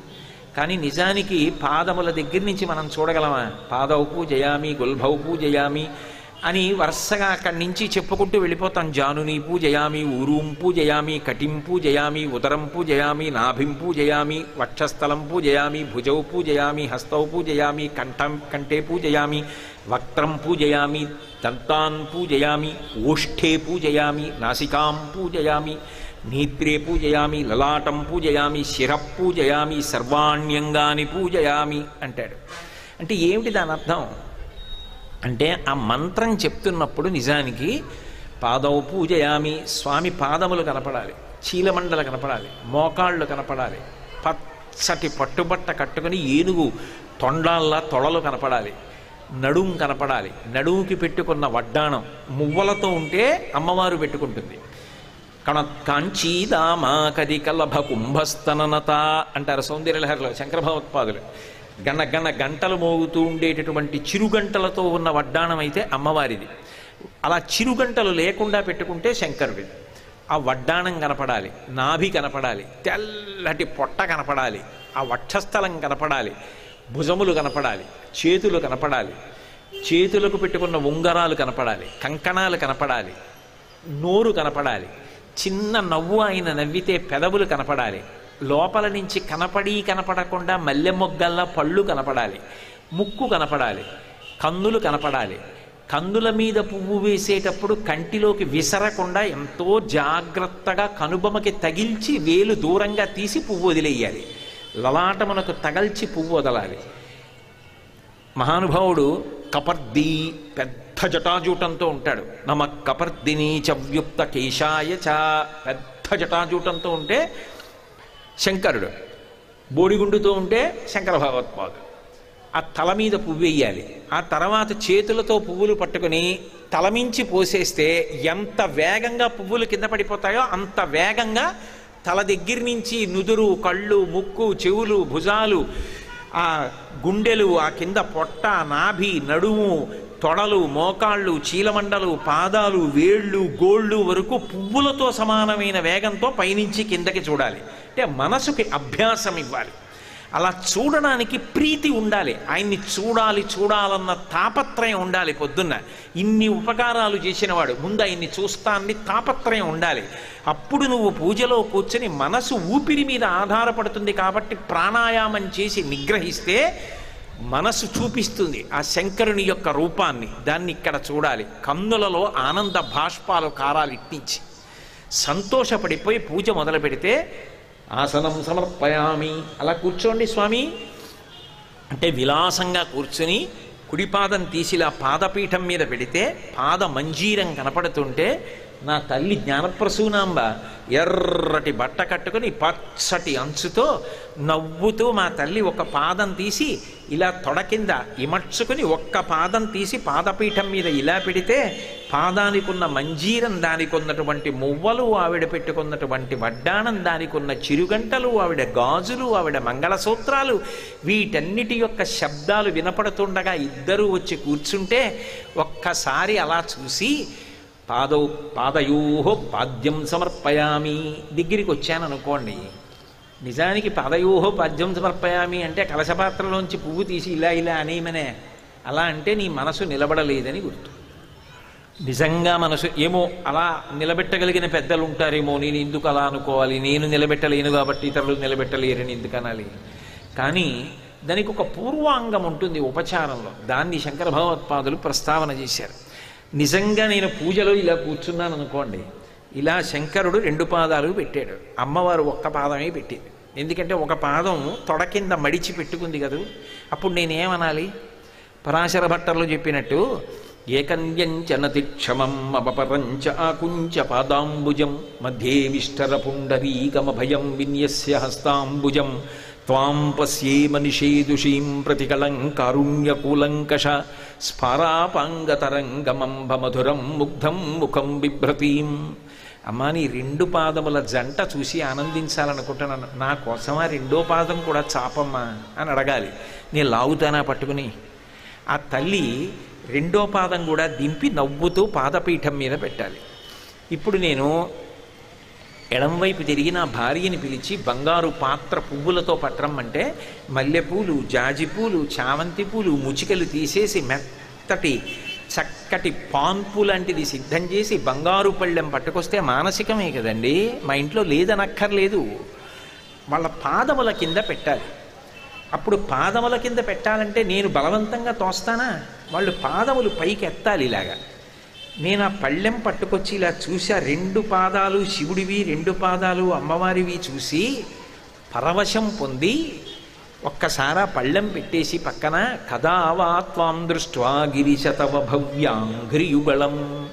కానీ నిజానికి పాదముల దగ్గర నుంచి మనం చూడగలమా పాదవు పూజయామి గుల్భౌ పూజయామి అని వరుసగా అక్కడి నుంచి చెప్పుకుంటూ వెళ్ళిపోతాం జానుని పూజయామి ఊరూం పూజయామి కటిం పూజయామి ఉదరం పూజయామి నాభిం పూజయామి వక్షస్థలం పూజయామి భుజౌ పూజయామి హస్తౌ పూజయామి కంఠం కంఠే పూజయామి వక్త్రం పూజయామి దంతాన్ పూజయామి ఓష్ఠే పూజయామి నాసికాం పూజయామి నేత్రే పూజయామి లలాటం పూజయామి శిర పూజయామి సర్వాణ్యంగాని పూజయామి అంటాడు అంటే ఏమిటి దాని అర్థం అంటే ఆ మంత్రం చెప్తున్నప్పుడు నిజానికి పాదవు పూజయామి స్వామి పాదములు కనపడాలి చీలమండలు కనపడాలి మోకాళ్ళు కనపడాలి పచ్చటి పట్టుబట్ట కట్టుకుని ఏనుగు తొండాల్లా తొడలు కనపడాలి నడుం కనపడాలి నడుముకి పెట్టుకున్న వడ్డాణం మువ్వలతో ఉంటే అమ్మవారు పెట్టుకుంటుంది కణ కాంచీదామా కదికలభ కుంభస్తననత అంటారు సౌందర్యలహరిలో శంకర భగవత్పాదులు గణ గణ గంటలు మోగుతూ ఉండేటటువంటి చిరుగంటలతో ఉన్న వడ్డాణం అయితే అమ్మవారిది అలా చిరుగంటలు లేకుండా పెట్టుకుంటే శంకరుడిది ఆ వడ్డాణం కనపడాలి నాభి కనపడాలి తెల్లటి పొట్ట కనపడాలి ఆ వక్షస్థలం కనపడాలి భుజములు కనపడాలి చేతులు కనపడాలి చేతులకు పెట్టుకున్న ఉంగరాలు కనపడాలి కంకణాలు కనపడాలి నోరు కనపడాలి చిన్న నవ్వు ఆయన నవ్వితే పెదవులు కనపడాలి లోపల నుంచి కనపడి కనపడకుండా మల్లె మొగ్గల్లా పళ్ళు కనపడాలి ముక్కు కనపడాలి కన్నులు కనపడాలి కన్నుల మీద పువ్వు వేసేటప్పుడు కంటిలోకి విసరకుండా ఎంతో జాగ్రత్తగా కనుబొమకి తగిల్చి వేలు దూరంగా తీసి పువ్వు వదిలేయాలి లలాటమునకు తగల్చి పువ్వు వదలాలి మహానుభావుడు కపర్ది పెద్ద జటాజూటంతో ఉంటాడు నమ కపర్దిని చవ్యుక్త కేశాయ చ పెద్ద జటాజూటంతో ఉంటే శంకరుడు బోడిగుండుతో ఉంటే శంకర భగవత్పాదు ఆ తల మీద పువ్వు వేయాలి ఆ తర్వాత చేతులతో పువ్వులు పట్టుకుని తలమించి పోసేస్తే ఎంత వేగంగా పువ్వులు కింద పడిపోతాయో అంత వేగంగా తల దగ్గర నుంచి నుదురు కళ్ళు ముక్కు చెవులు భుజాలు ఆ గుండెలు ఆ కింద పొట్ట నాభి నడుము తొడలు మోకాళ్ళు చీలమండలు పాదాలు వేళ్ళు గోళ్ళు వరకు పువ్వులతో సమానమైన వేగంతో పైనుంచి కిందకి చూడాలి అంటే మనసుకి అభ్యాసం ఇవ్వాలి అలా చూడడానికి ప్రీతి ఉండాలి ఆయన్ని చూడాలి చూడాలన్న తాపత్రయం ఉండాలి పొద్దున్న ఇన్ని ఉపకారాలు చేసినవాడు ముందు ఆయన్ని చూస్తాన్ని తాపత్రయం ఉండాలి అప్పుడు నువ్వు పూజలో కూర్చొని మనసు ఊపిరి మీద ఆధారపడుతుంది కాబట్టి ప్రాణాయామం చేసి నిగ్రహిస్తే మనసు చూపిస్తుంది ఆ శంకరుని యొక్క రూపాన్ని దాన్ని ఇక్కడ చూడాలి కన్నులలో ఆనంద భాష్పాలు కారాలు ఇట్టించి సంతోషపడిపోయి పూజ మొదలు పెడితే ఆసనం సమర్పయామి అలా కూర్చోండి స్వామి అంటే విలాసంగా కూర్చుని కుడిపాదం తీసిలా పాదపీఠం మీద పెడితే పాద మంజీరం కనపడుతుంటే నా తల్లి జ్ఞానప్రసూనాంబ ఎర్రటి బట్ట కట్టుకుని పచ్చటి అంచుతో నవ్వుతూ మా తల్లి ఒక పాదం తీసి ఇలా తొడ కింద ఇమర్చుకుని ఒక్క పాదం తీసి పాదపీఠం మీద ఇలా పెడితే పాదానికి ఉన్న మంజీరం దానికి ఉన్నటువంటి మువ్వలు ఆవిడ పెట్టుకున్నటువంటి వడ్డాణం దానికి ఉన్న చిరుగంటలు ఆవిడ గాజులు ఆవిడ మంగళసూత్రాలు వీటన్నిటి యొక్క శబ్దాలు వినపడుతుండగా ఇద్దరూ వచ్చి కూర్చుంటే ఒక్కసారి అలా చూసి పాదౌ పాదయోహో పాద్యం సమర్పయామి దగ్గరికి వచ్చాను అనుకోండి నిజానికి పాదయోహో పాద్యం సమర్పయామి అంటే కలశపాత్రలోంచి పువ్వు తీసి ఇలా ఇలా అనేయమనే అలా అంటే నీ మనసు నిలబడలేదని గుర్తు నిజంగా మనసు ఏమో అలా నిలబెట్టగలిగిన పెద్దలు ఉంటారేమో నేను ఎందుకు అలా అనుకోవాలి నేను నిలబెట్టలేను కాబట్టి ఇతరులు నిలబెట్టలేరని ఎందుకు అనాలి కానీ దానికి ఒక పూర్వాంగం ఉంటుంది ఉపచారంలో దాన్ని శంకర భగవత్పాదులు ప్రస్తావన చేశారు నిజంగా నేను పూజలో ఇలా కూర్చున్నాను అనుకోండి ఇలా శంకరుడు రెండు పాదాలు పెట్టాడు అమ్మవారు ఒక్క పాదమే పెట్టింది ఎందుకంటే ఒక పాదం తొడ కింద మడిచి పెట్టుకుంది కదా అప్పుడు నేనేమనాలి పరాశర భట్టర్లు చెప్పినట్టు ఏకన్యంచనతి క్షమం అపపరంచ ఆకుంచ పాదాంబుజం మధ్యే విష్టర పుండరీకమభయం విన్యస్య హస్తాంబుజం త్వాం పశ్యేమ నిషేదుషీం ప్రతికళం కారుణ్యకూలంకష స్ఫారాపాంగతరంగమంబ మధురం ముగ్ధం ముఖం బిభ్రతీం అమ్మా నీ రెండు పాదముల జంట చూసి ఆనందించాలనుకుంటున్నాను నా కోసమా రెండో పాదం కూడా చాపమ్మా అని అడగాలి నేను లాగుతానా పట్టుకుని ఆ తల్లి రెండో పాదం కూడా దింపి నవ్వుతూ పాదపీఠం మీద పెట్టాలి ఇప్పుడు నేను ఎడంవైపు తిరిగి నా భార్యని పిలిచి బంగారు పాత్ర పువ్వులతో పట్టరమ్మంటే మల్లెపూలు జాజిపూలు చామంతి పూలు ముచికలు తీసేసి మెత్తటి చక్కటి పాన్పు లాంటిది సిద్ధం చేసి బంగారు పళ్ళెం పట్టుకొస్తే మానసికమే కదండి మా ఇంట్లో లేదనక్కర్లేదు వాళ్ళ పాదముల కింద పెట్టాలి అప్పుడు పాదముల కింద పెట్టాలంటే నేను బలవంతంగా తోస్తానా వాళ్ళు పాదములు పైకి ఎత్తాలి ఇలాగా నేను ఆ పళ్ళెం పట్టుకొచ్చి ఇలా చూసా రెండు పాదాలు శివుడివి రెండు పాదాలు అమ్మవారివి చూసి పరవశం పొంది ఒక్కసారి ఆ పళ్ళెం పెట్టేసి పక్కన కదా వా త్వాం దృష్ట్వా గిరిశతవ భవ్యాంఘ్రియుగళం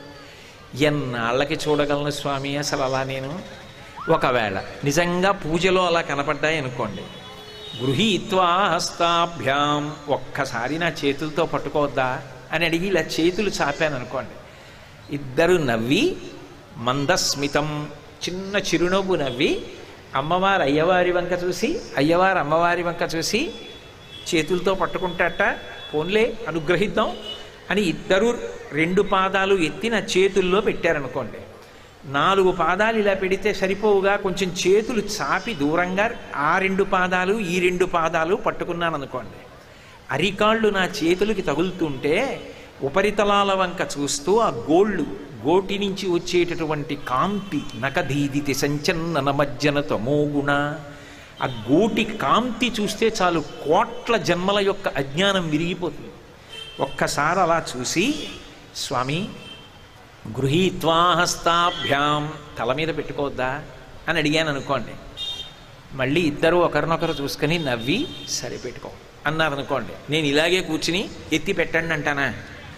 ఎన్నాళ్ళకి చూడగలను స్వామి అసలు అలా నేను ఒకవేళ నిజంగా పూజలో అలా కనపడ్డాయి అనుకోండి గృహీత్వా హస్తాభ్యాం ఒక్కసారి నా చేతులతో పట్టుకోవద్దా అని అడిగి ఇలా చేతులు చాపాను అనుకోండి ఇద్దరు నవ్వి మందస్మితం చిన్న చిరునవ్వు నవ్వి అమ్మవారు అయ్యవారి వంక చూసి అయ్యవారు అమ్మవారి వంక చూసి చేతులతో పట్టుకుంటాట పోన్లే అనుగ్రహిద్దాం అని ఇద్దరు రెండు పాదాలు ఎత్తి నా చేతుల్లో పెట్టారనుకోండి నాలుగు పాదాలు ఇలా పెడితే సరిపోవుగా కొంచెం చేతులు చాపి దూరంగా ఆ రెండు పాదాలు ఈ రెండు పాదాలు పట్టుకున్నాను అనుకోండి అరికాళ్ళు నా చేతులకి తగులుతుంటే ఉపరితలాల వంక చూస్తూ ఆ గోళ్ళు గోటి నుంచి వచ్చేటటువంటి కాంతి నకదీదితి సంచన్నన మజ్జన తమోగుణ ఆ గోటి కాంతి చూస్తే చాలు కోట్ల జన్మల యొక్క అజ్ఞానం విరిగిపోతుంది ఒక్కసారి అలా చూసి స్వామి గృహీత్వా హస్తాభ్యాం తల మీద పెట్టుకోవద్దా అని అడిగాను అనుకోండి మళ్ళీ ఇద్దరు ఒకరినొకరు చూసుకొని నవ్వి సరే పెట్టుకో అన్నారు అనుకోండి నేను ఇలాగే కూర్చుని ఎత్తి పెట్టండి అంటానా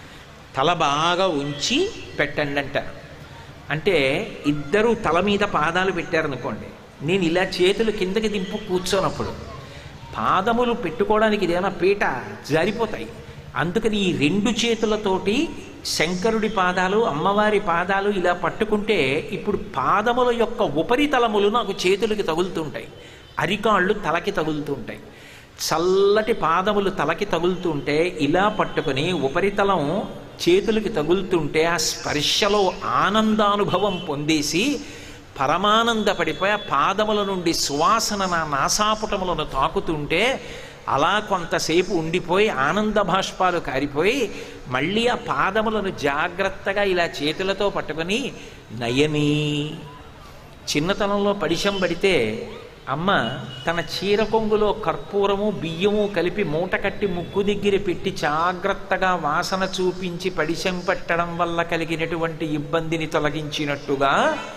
తల బాగా ఉంచి పెట్టండి అంటాను అంటే ఇద్దరు తల మీద పాదాలు పెట్టారనుకోండి నేను ఇలా చేతులు కిందకి దింపు కూర్చోనప్పుడు పాదములు పెట్టుకోవడానికి ఇదేమైనా పీట జారిపోతాయి అందుకని ఈ రెండు చేతులతోటి శంకరుడి పాదాలు అమ్మవారి పాదాలు ఇలా పట్టుకుంటే ఇప్పుడు పాదముల యొక్క ఉపరితలములు నాకు చేతులకి తగులుతుంటాయి అరికాళ్ళు తలకి తగులుతుంటాయి చల్లటి పాదములు తలకి తగులుతుంటే ఇలా పట్టుకొని ఉపరితలం చేతులకి తగులుతుంటే ఆ స్పర్శలో ఆనందానుభవం పొందేసి పరమానందపడిపోయి ఆ పాదముల నుండి సువాసన నా నాసాపుటములను తాకుతుంటే అలా కొంతసేపు ఉండిపోయి ఆనంద భాష్పాలు కారిపోయి మళ్ళీ ఆ పాదములను జాగ్రత్తగా ఇలా చేతులతో పట్టుకొని నయనీ చిన్నతనంలో పడిశం పడితే అమ్మ తన చీర కొంగులో కర్పూరము బియ్యము కలిపి మూట కట్టి ముక్కు దగ్గర పెట్టి జాగ్రత్తగా వాసన చూపించి పడిశం పట్టడం వల్ల కలిగినటువంటి ఇబ్బందిని తొలగించినట్టుగా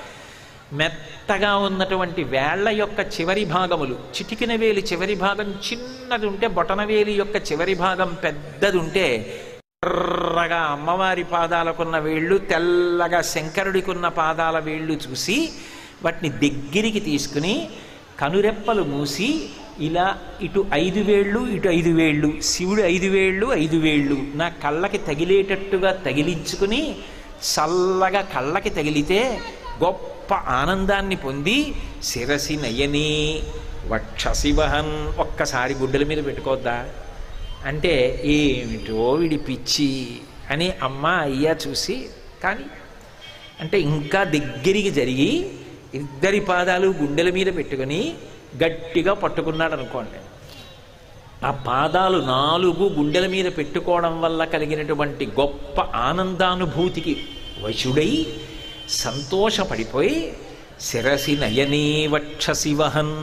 మెత్తగా ఉన్నటువంటి వేళ్ల యొక్క చివరి భాగములు చిటికిన వేలి చివరి భాగం చిన్నది ఉంటే బొటనవేలి యొక్క చివరి భాగం పెద్దది ఉంటే ఎర్రగా అమ్మవారి పాదాలకున్న వేళ్ళు తెల్లగా శంకరుడికున్న పాదాల వేళ్ళు చూసి వాటిని దగ్గరికి తీసుకుని కనురెప్పలు మూసి ఇలా ఇటు ఐదు వేళ్ళు ఇటు ఐదు వేళ్ళు శివుడు ఐదు వేళ్ళు ఐదు వేళ్ళు నా కళ్ళకి తగిలేటట్టుగా తగిలించుకుని చల్లగా కళ్ళకి తగిలితే గొప్ప ఆనందాన్ని పొంది శిరసి నయని వక్షశివహన్ ఒక్కసారి గుడ్డల మీద పెట్టుకోవద్దా అంటే ఏమిటో వీడి పిచ్చి అని అమ్మ అయ్యా చూసి కానీ అంటే ఇంకా దగ్గరికి జరిగి ఇద్దరి పాదాలు గుండెల మీద పెట్టుకొని గట్టిగా పట్టుకున్నాడు అనుకోండి ఆ పాదాలు నాలుగు గుండెల మీద పెట్టుకోవడం వల్ల కలిగినటువంటి గొప్ప ఆనందానుభూతికి వశుడై సంతోషపడిపోయి శిరసి నయనీ వక్షసి వహన్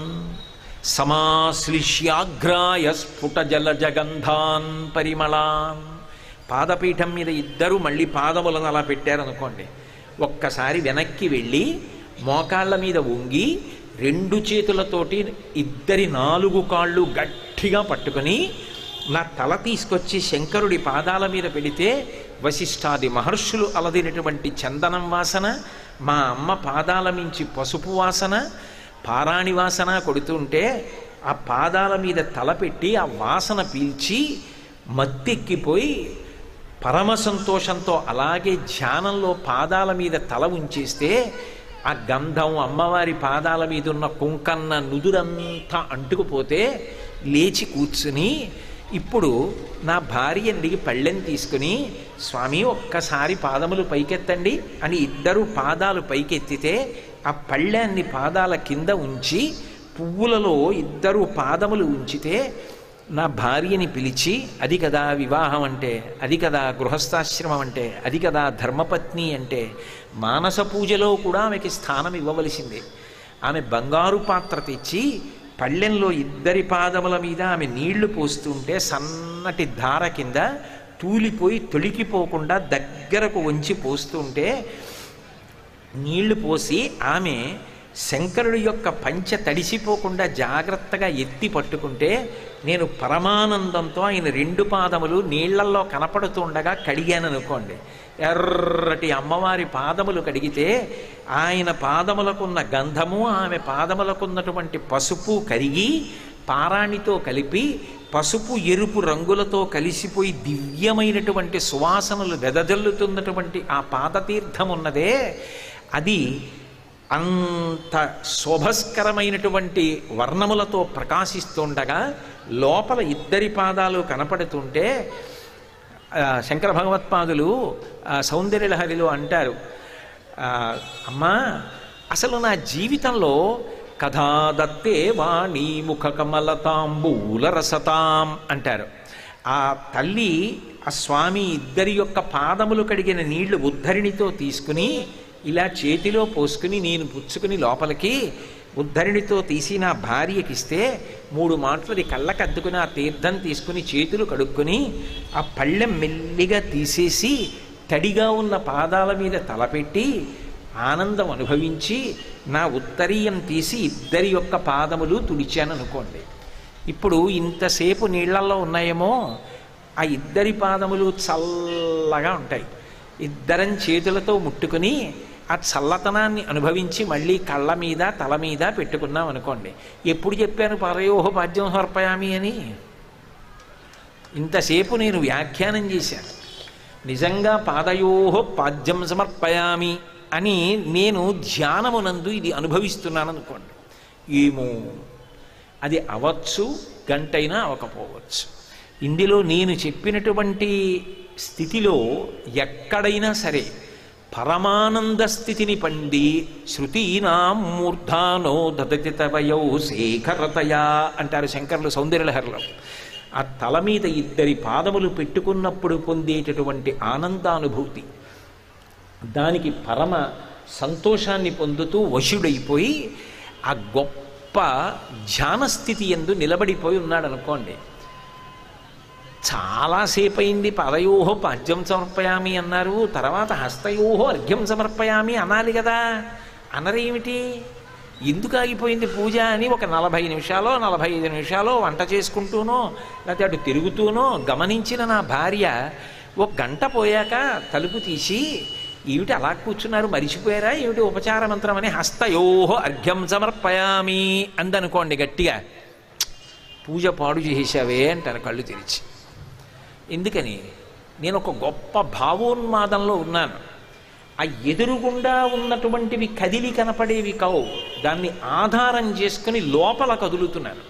సమాశ్లిష్యాగ్రాయ స్ఫుట జల జగంధాన్ పరిమళాన్ పాదపీఠం మీద ఇద్దరు మళ్ళీ పాదములను అలా పెట్టారనుకోండి ఒక్కసారి వెనక్కి వెళ్ళి మోకాళ్ళ మీద వంగి రెండు చేతులతోటి ఇద్దరి నాలుగు కాళ్ళు గట్టిగా పట్టుకొని నా తల తీసుకొచ్చి శంకరుడి పాదాల మీద పెడితే వశిష్ఠాది మహర్షులు అలదినటువంటి చందనం వాసన మా అమ్మ పాదాల మించి పసుపు వాసన పారాణి వాసన కొడుతుంటే ఆ పాదాల మీద తల పెట్టి ఆ వాసన పీల్చి మత్తెక్కిపోయి పరమ సంతోషంతో అలాగే ధ్యానంలో పాదాల మీద తల ఉంచేస్తే ఆ గంధం అమ్మవారి పాదాల మీద ఉన్న కుంకన్న నుదురంతా అంటుకుపోతే లేచి కూర్చుని ఇప్పుడు నా భార్య అడిగి పళ్ళెం తీసుకుని స్వామి ఒక్కసారి పాదములు పైకెత్తండి అని ఇద్దరు పాదాలు పైకెత్తితే ఆ పళ్ళాన్ని పాదాల కింద ఉంచి పువ్వులలో ఇద్దరు పాదములు ఉంచితే నా భార్యని పిలిచి అది కదా వివాహం అంటే అది కదా గృహస్థాశ్రమం అంటే అది కదా ధర్మపత్ని అంటే మానస పూజలో కూడా ఆమెకి స్థానం ఇవ్వవలసిందే ఆమె బంగారు పాత్ర తెచ్చి పళ్ళెంలో ఇద్దరి పాదముల మీద ఆమె నీళ్లు పోస్తుంటే సన్నటి ధార కింద తూలిపోయి తొలికిపోకుండా దగ్గరకు వంచి పోస్తుంటే నీళ్లు పోసి ఆమె శంకరుడి యొక్క పంచ తడిసిపోకుండా జాగ్రత్తగా ఎత్తి పట్టుకుంటే నేను పరమానందంతో ఆయన రెండు పాదములు నీళ్లల్లో కనపడుతుండగా కడిగాను అనుకోండి ఎర్రటి అమ్మవారి పాదములు కడిగితే ఆయన పాదములకున్న గంధము ఆమె పాదములకున్నటువంటి పసుపు కరిగి పారాణితో కలిపి పసుపు ఎరుపు రంగులతో కలిసిపోయి దివ్యమైనటువంటి సువాసనలు వెదజల్లుతున్నటువంటి ఆ పాదతీర్థం ఉన్నదే అది అంత శోభస్కరమైనటువంటి వర్ణములతో ప్రకాశిస్తుండగా లోపల ఇద్దరి పాదాలు కనపడుతుంటే ఆ, శంకర భగవత్పాదులు ఆ, సౌందర్యలహరిలో అంటారు ఆ, అమ్మా అసలు నా జీవితంలో కథా దత్తే వాణి ముఖ కమలతాంబూల రసతాం అంటారు ఆ తల్లి ఆ స్వామి ఇద్దరి యొక్క పాదములు కడిగిన నీళ్లు ఉద్ధరిణితో తీసుకుని ఇలా చేతిలో పోసుకుని నేను పుచ్చుకుని లోపలికి ఉద్ధరిణితో తీసి నా భార్యకిస్తే మూడు మాటలు కళ్ళకద్దుకుని ఆ తీర్థం తీసుకుని చేతులు కడుక్కొని ఆ పళ్ళెం మెల్లిగా తీసేసి తడిగా ఉన్న పాదాల మీద తలపెట్టి ఆనందం అనుభవించి నా ఉత్తరీయం తీసి ఇద్దరి యొక్క పాదములు తుడిచాను అనుకోండి ఇప్పుడు ఇంతసేపు నీళ్లలో ఉన్నాయేమో ఆ ఇద్దరి పాదములు చల్లగా ఉంటాయి ఇద్దరం చేతులతో ముట్టుకుని ఆ చల్లతనాన్ని అనుభవించి మళ్ళీ కళ్ళ మీద తల మీద పెట్టుకున్నాం అనుకోండి ఎప్పుడు చెప్పాను పరయోహ పాద్యం సమర్పయామి అని ఇంతసేపు నేను వ్యాఖ్యానం చేశాను నిజంగా పాదయోహ పాద్యం సమర్పయామి అని నేను ధ్యానమునందు ఇది అనుభవిస్తున్నాను అనుకోండి ఏమో అది అవచ్చు గంటైనా అవకపోవచ్చు ఇందులో నేను చెప్పినటువంటి స్థితిలో ఎక్కడైనా సరే పరమానంద స్థితిని పండి శృతీనాం మూర్ధానో దదతి తవయౌ శేఖరతయా అంటారు శంకరులు సౌందర్యలహరిలో ఆ తల మీద ఇద్దరి పాదములు పెట్టుకున్నప్పుడు పొందేటటువంటి ఆనందానుభూతి దానికి పరమ సంతోషాన్ని పొందుతూ వశుడైపోయి ఆ గొప్ప ధ్యానస్థితి ఎందు నిలబడిపోయి ఉన్నాడు అనుకోండి చాలాసేపు అయింది పదయోహో పాద్యం సమర్పయామి అన్నారు తర్వాత హస్తయోహో అర్ఘ్యం సమర్పయామి అనాలి కదా అనరేమిటి ఎందుకు ఆగిపోయింది పూజ అని ఒక నలభై నిమిషాలో నలభై ఐదు నిమిషాలో వంట చేసుకుంటూనో లేకపోతే అటు తిరుగుతూనో గమనించిన నా భార్య ఒక గంట పోయాక తలుపు తీసి ఏమిటి అలా కూర్చున్నారు మరిచిపోయారా ఏమిటి ఉపచార మంత్రం అని హస్తయోహో అర్ఘ్యం సమర్పయామి అందనుకోండి గట్టిగా పూజ పాడు చేసావే అంటారు కళ్ళు తెరిచి ఎందుకని నేను ఒక గొప్ప భావోన్మాదంలో ఉన్నాను ఆ ఎదురుగుండా ఉన్నటువంటివి కదిలి కనపడేవి కావు దాన్ని ఆధారం చేసుకుని లోపల కదులుతున్నాను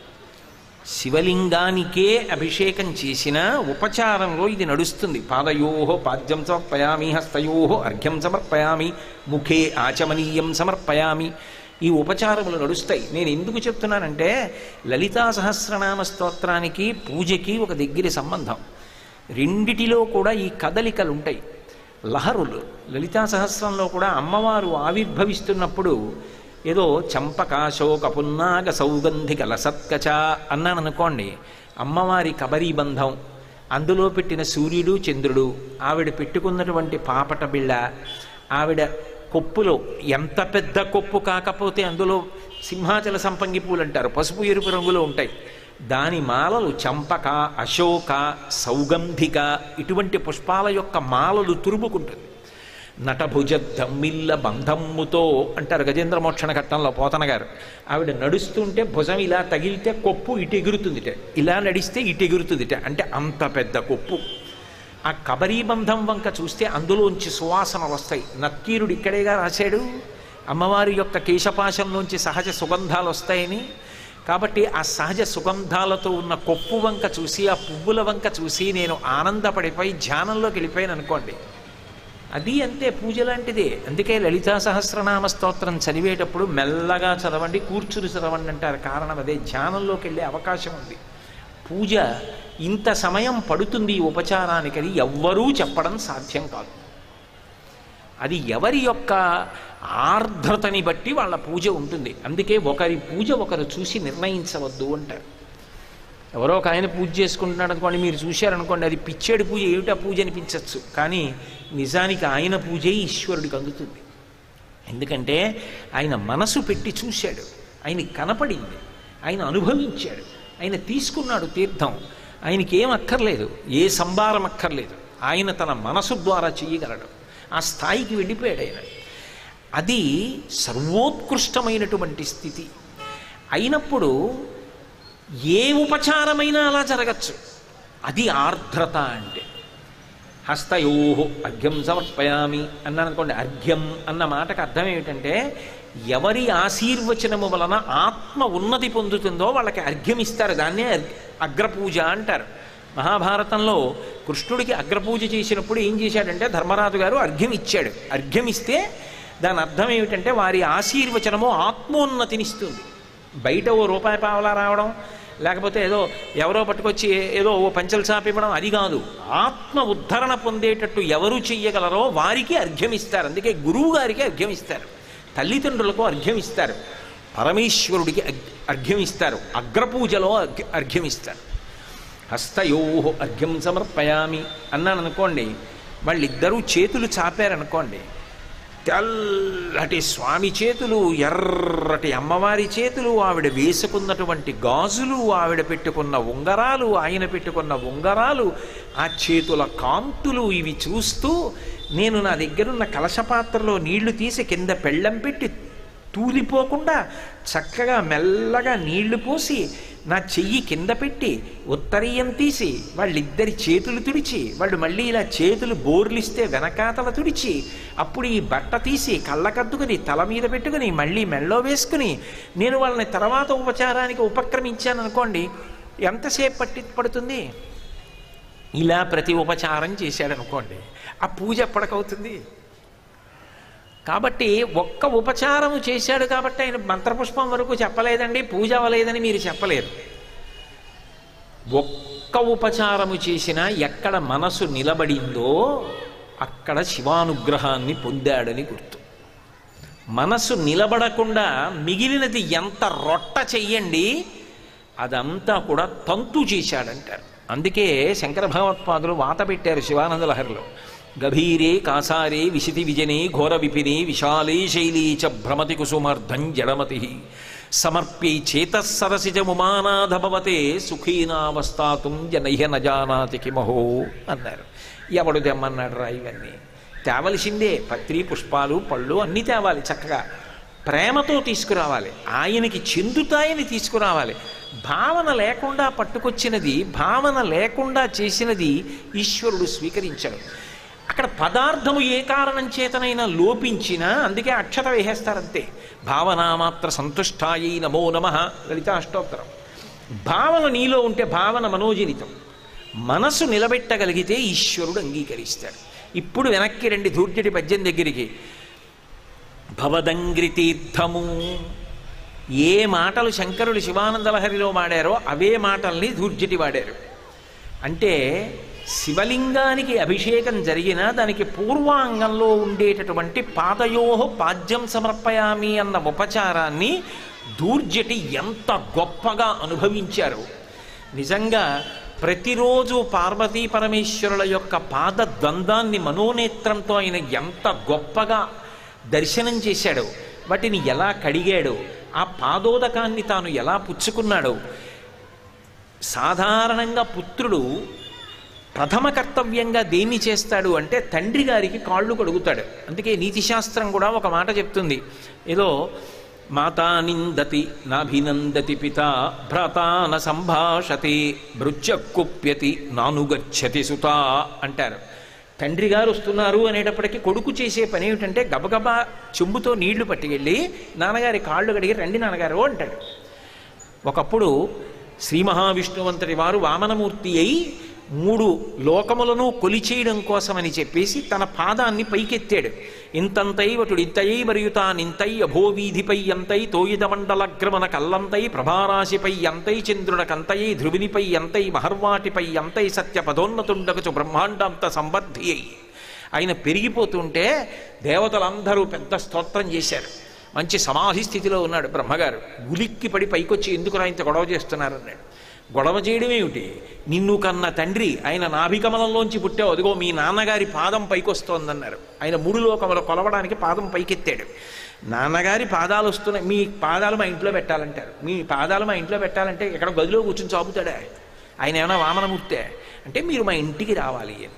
శివలింగానికే అభిషేకం చేసిన ఉపచారంలో ఇది నడుస్తుంది పాదయోహో పాద్యం సమర్పయామి హస్తయోహో అర్ఘ్యం సమర్పయామి ముఖే ఆచమనీయం సమర్పయామి ఈ ఉపచారములు నడుస్తాయి నేను ఎందుకు చెప్తున్నానంటే లలితా సహస్రనామ స్తోత్రానికి పూజకి ఒక దగ్గర సంబంధం రెండిటిలో కూడా ఈ కదలికలు ఉంటాయి లహరులు లలితా సహస్రంలో కూడా అమ్మవారు ఆవిర్భవిస్తున్నప్పుడు ఏదో చంపకాశోక పున్నాగ సౌగంధిక లసత్కచ అన్నాను అనుకోండి అమ్మవారి కబరీ బంధం అందులో పెట్టిన సూర్యుడు చంద్రుడు ఆవిడ పెట్టుకున్నటువంటి పాపట బిళ్ళ ఆవిడ కొప్పులో ఎంత పెద్ద కొప్పు కాకపోతే అందులో సింహాచల సంపంగి పూలు అంటారు పసుపు ఎరుపు రంగులో ఉంటాయి దాని మాలలు చంపక అశోక సౌగంధిక ఇటువంటి పుష్పాల యొక్క మాలలు తురుముకుంటుంది నటభుజ దమ్మిల్ల బంధమ్ముతో అంటారు గజేంద్ర మోక్షణ ఘట్టంలో పోతన గారు ఆవిడ నడుస్తుంటే భుజం ఇలా తగిలితే కొప్పు ఇటు ఎగురుతుందిట ఇలా నడిస్తే ఇటు ఎగురుతుందిట అంటే అంత పెద్ద కొప్పు ఆ కబరీ బంధం వంక చూస్తే అందులోంచి సువాసనలు వస్తాయి నక్కీరుడు ఇక్కడేగా రాశాడు అమ్మవారి యొక్క కేశపాశంలోంచి సహజ సుగంధాలు వస్తాయని కాబట్టి ఆ సహజ సుగంధాలతో ఉన్న కొప్పు వంక చూసి ఆ పువ్వుల వంక చూసి నేను ఆనందపడిపోయి ధ్యానంలోకి వెళ్ళిపోయాను అనుకోండి అది అంతే పూజ లాంటిదే అందుకే లలితా సహస్రనామ స్తోత్రం చదివేటప్పుడు మెల్లగా చదవండి కూర్చుని చదవండి అంటారు కారణం అదే ధ్యానంలోకి వెళ్ళే అవకాశం ఉంది పూజ ఇంత సమయం పడుతుంది ఈ ఉపచారానికని ఎవ్వరూ చెప్పడం సాధ్యం కాదు అది ఎవరి యొక్క ఆర్ద్రతని బట్టి వాళ్ళ పూజ ఉంటుంది అందుకే ఒకరి పూజ ఒకరు చూసి నిర్ణయించవద్దు అంటారు ఎవరో ఒక ఆయన పూజ చేసుకుంటున్నాడు అనుకోండి మీరు చూశారనుకోండి అది పిచ్చేడు పూజ ఏమిటా పూజ అనిపించవచ్చు కానీ నిజానికి ఆయన పూజే ఈశ్వరుడికి అందుతుంది ఎందుకంటే ఆయన మనసు పెట్టి చూశాడు ఆయన కనపడింది ఆయన అనుభవించాడు ఆయన తీసుకున్నాడు తీర్థం ఆయనకి ఏం అక్కర్లేదు ఏ సంభారం అక్కర్లేదు ఆయన తన మనసు ద్వారా చేయగలడు ఆ స్థాయికి వెళ్ళిపోయాడు ఆయన అది సర్వోత్కృష్టమైనటువంటి స్థితి అయినప్పుడు ఏ ఉపచారమైనా అలా జరగచ్చు అది ఆర్ద్రత అంటే హస్తయోహో అర్ఘ్యం సమర్పయామి అన్నాను అనుకోండి అర్ఘ్యం అన్న మాటకు అర్థం ఏమిటంటే ఎవరి ఆశీర్వచనము వలన ఆత్మ ఉన్నతి పొందుతుందో వాళ్ళకి అర్ఘ్యం ఇస్తారు దాన్నే అగ్- అగ్రపూజ అంటారు మహాభారతంలో కృష్ణుడికి అగ్రపూజ చేసినప్పుడు ఏం చేశాడంటే ధర్మరాజు గారు అర్ఘ్యం ఇచ్చాడు అర్ఘ్యం ఇస్తే దాని అర్థం ఏమిటంటే వారి ఆశీర్వచనము ఆత్మోన్నతినిస్తుంది బయట ఓ రూపాయి పావలా రావడం లేకపోతే ఏదో ఎవరో పట్టుకొచ్చి ఏదో ఓ పంచలు చాపివ్వడం అది కాదు ఆత్మ ఉద్ధరణ పొందేటట్టు ఎవరు చెయ్యగలరో వారికి అర్ఘ్యం ఇస్తారు అందుకే గురువు గారికి అర్ఘ్యం ఇస్తారు తల్లిదండ్రులకు అర్ఘ్యం ఇస్తారు పరమేశ్వరుడికి అగ్- అర్ఘ్యం ఇస్తారు అగ్రపూజలో అర్ఘ్య- అర్ఘ్యం ఇస్తారు హస్తయో అర్ఘ్యం సమర్పయామి అన్నాను అనుకోండి వాళ్ళిద్దరూ చేతులు చాపారనుకోండి తెల్లటి స్వామి చేతులు ఎర్రటి అమ్మవారి చేతులు ఆవిడ వేసుకున్నటువంటి గాజులు ఆవిడ పెట్టుకున్న ఉంగరాలు ఆయన పెట్టుకున్న ఉంగరాలు ఆ చేతుల కాంతులు ఇవి చూస్తూ నేను నా దగ్గరున్న కలశపాత్రలో నీళ్లు తీసి కింద పెళ్ళం పెట్టి తూలిపోకుండా చక్కగా మెల్లగా నీళ్లు పోసి నా చెయ్యి కింద పెట్టి ఉత్తరీయం తీసి వాళ్ళిద్దరి చేతులు తుడిచి వాళ్ళు మళ్ళీ ఇలా చేతులు బోర్లిస్తే వెనకాతల తుడిచి అప్పుడు ఈ బట్ట తీసి కళ్ళకద్దుకుని తల మీద పెట్టుకుని మళ్ళీ మెళ్ళో వేసుకుని నేను వాళ్ళని తర్వాత ఉపచారానికి ఉపక్రమించాను అనుకోండి ఎంతసేపు పట్టి పడుతుంది ఇలా ప్రతి ఉపచారం చేశాడనుకోండి ఆ పూజ ఎప్పటికవుతుంది కాబట్టి ఒక్క ఉపచారము చేశాడు కాబట్టి ఆయన మంత్రపుష్పం వరకు చెప్పలేదండి పూజ అవ్వలేదని మీరు చెప్పలేరు ఒక్క ఉపచారము చేసినా ఎక్కడ మనసు నిలబడిందో అక్కడ శివానుగ్రహాన్ని పొందాడని గుర్తు మనసు నిలబడకుండా మిగిలినది ఎంత రొట్ట చెయ్యండి అదంతా కూడా తంతు చేశాడంటారు అందుకే శంకర భగవత్పాదులు వాత పెట్టారు శివానంద లహరిలో గభీరే కాసారే విశితి విజనే ఘోర విపినే విశాలే శైలీ చ భ్రమతి కుసుమర్ధం జడమతి సమర్ప్యై చేతసరసిజముమానాథ భవతే సుఖీనావస్థాతుం జనహ్య నజానాతి కిమహో అన్నారు ఎవడు తెమ్మన్నాడు రా ఇవన్నీ తేవలసిందే పత్రి పుష్పాలు పళ్ళు అన్నీ తేవాలి చక్కగా ప్రేమతో తీసుకురావాలి ఆయనకి చెందుతాయని తీసుకురావాలి భావన లేకుండా పట్టుకొచ్చినది భావన లేకుండా చేసినది ఈశ్వరుడు స్వీకరించాడు అక్కడ పదార్థము ఏ కారణం చేతనైనా లోపించినా అందుకే అక్షత వేసేస్తారంతే భావనామాత్ర సంతుష్టాయి నమో నమ లలిత అష్టోత్తరం భావన నీలో ఉంటే భావన మనోజనితం మనసు నిలబెట్టగలిగితే ఈశ్వరుడు అంగీకరిస్తాడు ఇప్పుడు వెనక్కి రండి ధూర్జటి పద్యం దగ్గరికి భవదంగ్రి తీర్థము ఏ మాటలు శంకరుడు శివానందలహరిలో వాడారో అవే మాటల్ని ధూర్జటి వాడారు అంటే శివలింగానికి అభిషేకం జరిగినా దానికి పూర్వాంగంలో ఉండేటటువంటి పాదయోహ పాద్యం సమర్పయామి అన్న ఉపచారాన్ని దూర్జటి ఎంత గొప్పగా అనుభవించారు నిజంగా ప్రతిరోజు పార్వతీ పరమేశ్వరుల యొక్క పాద ద్వంద్వాన్ని మనోనేత్రంతో ఆయన ఎంత గొప్పగా దర్శనం చేశాడో వాటిని ఎలా కడిగాడో ఆ పాదోదకాన్ని తాను ఎలా పుచ్చుకున్నాడో సాధారణంగా పుత్రుడు ప్రథమ కర్తవ్యంగా దేన్ని చేస్తాడు అంటే తండ్రి గారికి కాళ్ళు కడుగుతాడు అందుకే నీతిశాస్త్రం కూడా ఒక మాట చెప్తుంది ఏదో మాతా నిందతి నాభినందతి పిత భ్రాతాన సంభాషతే భృత్యకుప్యతి నానుగచ్చతి సుతా అంటారు తండ్రి గారు వస్తున్నారు అనేటప్పటికీ కొడుకు చేసే పని ఏమిటంటే గబగబా చెంబుతో నీళ్లు పట్టుకెళ్ళి నాన్నగారి కాళ్ళు కడిగి రండి నాన్నగారు అంటాడు ఒకప్పుడు శ్రీ మహావిష్ణువంతటి వారు వామనమూర్తి అయి మూడు లోకములను కొలిచేయడం కోసమని చెప్పేసి తన పాదాన్ని పైకెత్తాడు ఇంతంతై వటుడు ఇంతై మరియు తానింతై అభోవీధిపై ఎంతై తోయిదమండలగ్రమణ కల్లంతై ప్రభారాశిపై ఎంతై చంద్రునకంతై ధ్రువినిపై ఎంతై మహర్వాటిపై ఎంతై సత్య పదోన్నతుండగచు బ్రహ్మాండంత సంబద్ధి అయి ఆయన పెరిగిపోతుంటే దేవతలందరూ పెద్ద స్తోత్రం చేశారు మంచి సమాధి స్థితిలో ఉన్నాడు బ్రహ్మగారు ఉలిక్కి పడి పైకొచ్చి ఎందుకు నా ఇంత గొడవ చేస్తున్నారన్నాడు గొడవ చేయడం ఏమిటి నిన్ను కన్న తండ్రి ఆయన నాభికమలంలోంచి పుట్టావు అదిగో మీ నాన్నగారి పాదం పైకొస్తోందన్నారు ఆయన మూడు లోకములు కొలవడానికి పాదం పైకెత్తాడు నాన్నగారి పాదాలు వస్తున్నాయి మీ పాదాలు మా ఇంట్లో పెట్టాలంటారు మీ పాదాలు మా ఇంట్లో పెట్టాలంటే ఎక్కడ గదిలో కూర్చొని చాపుతాడా ఆయన ఏమైనా వామనమూర్తే అంటే మీరు మా ఇంటికి రావాలి అని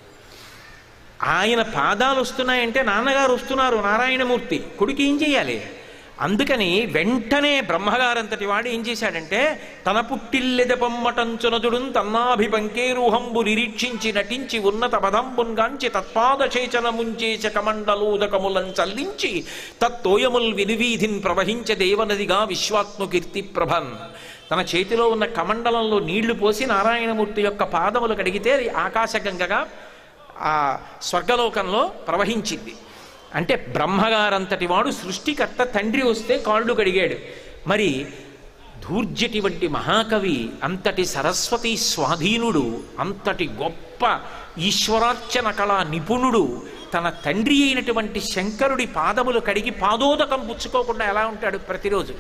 ఆయన పాదాలు వస్తున్నాయంటే నాన్నగారు వస్తున్నారు నారాయణమూర్తి కొడుకు ఏం చేయాలి అందుకని వెంటనే బ్రహ్మగారంతటి వాడు ఏం చేశాడంటే తన పుట్టిల్లెద పొమ్మటంచునదుడు తన్నాభిపంకేరుహంబు నిరీక్షించి నటించి ఉన్నత పదంబున్గాంచి తత్పాదచేచనముంచేచ కమండలోదకములం చల్లించి తత్తోయముల్ వినివీధిన్ ప్రవహించ దేవనదిగా విశ్వాత్మ కీర్తి ప్రభన్ తన చేతిలో ఉన్న కమండలంలో నీళ్లు పోసి నారాయణమూర్తి యొక్క పాదములు కడిగితే అది ఆకాశగంగగా ఆ స్వర్గలోకంలో ప్రవహించింది అంటే బ్రహ్మగారంతటి వాడు సృష్టికర్త తండ్రి వస్తే కాళ్ళు కడిగాడు మరి ధూర్జటి వంటి మహాకవి అంతటి సరస్వతి స్వాధీనుడు అంతటి గొప్ప ఈశ్వరార్చన కళా నిపుణుడు తన తండ్రి అయినటువంటి శంకరుడి పాదములు కడిగి పాదోదకం పుచ్చుకోకుండా ఎలా ఉంటాడు ప్రతిరోజు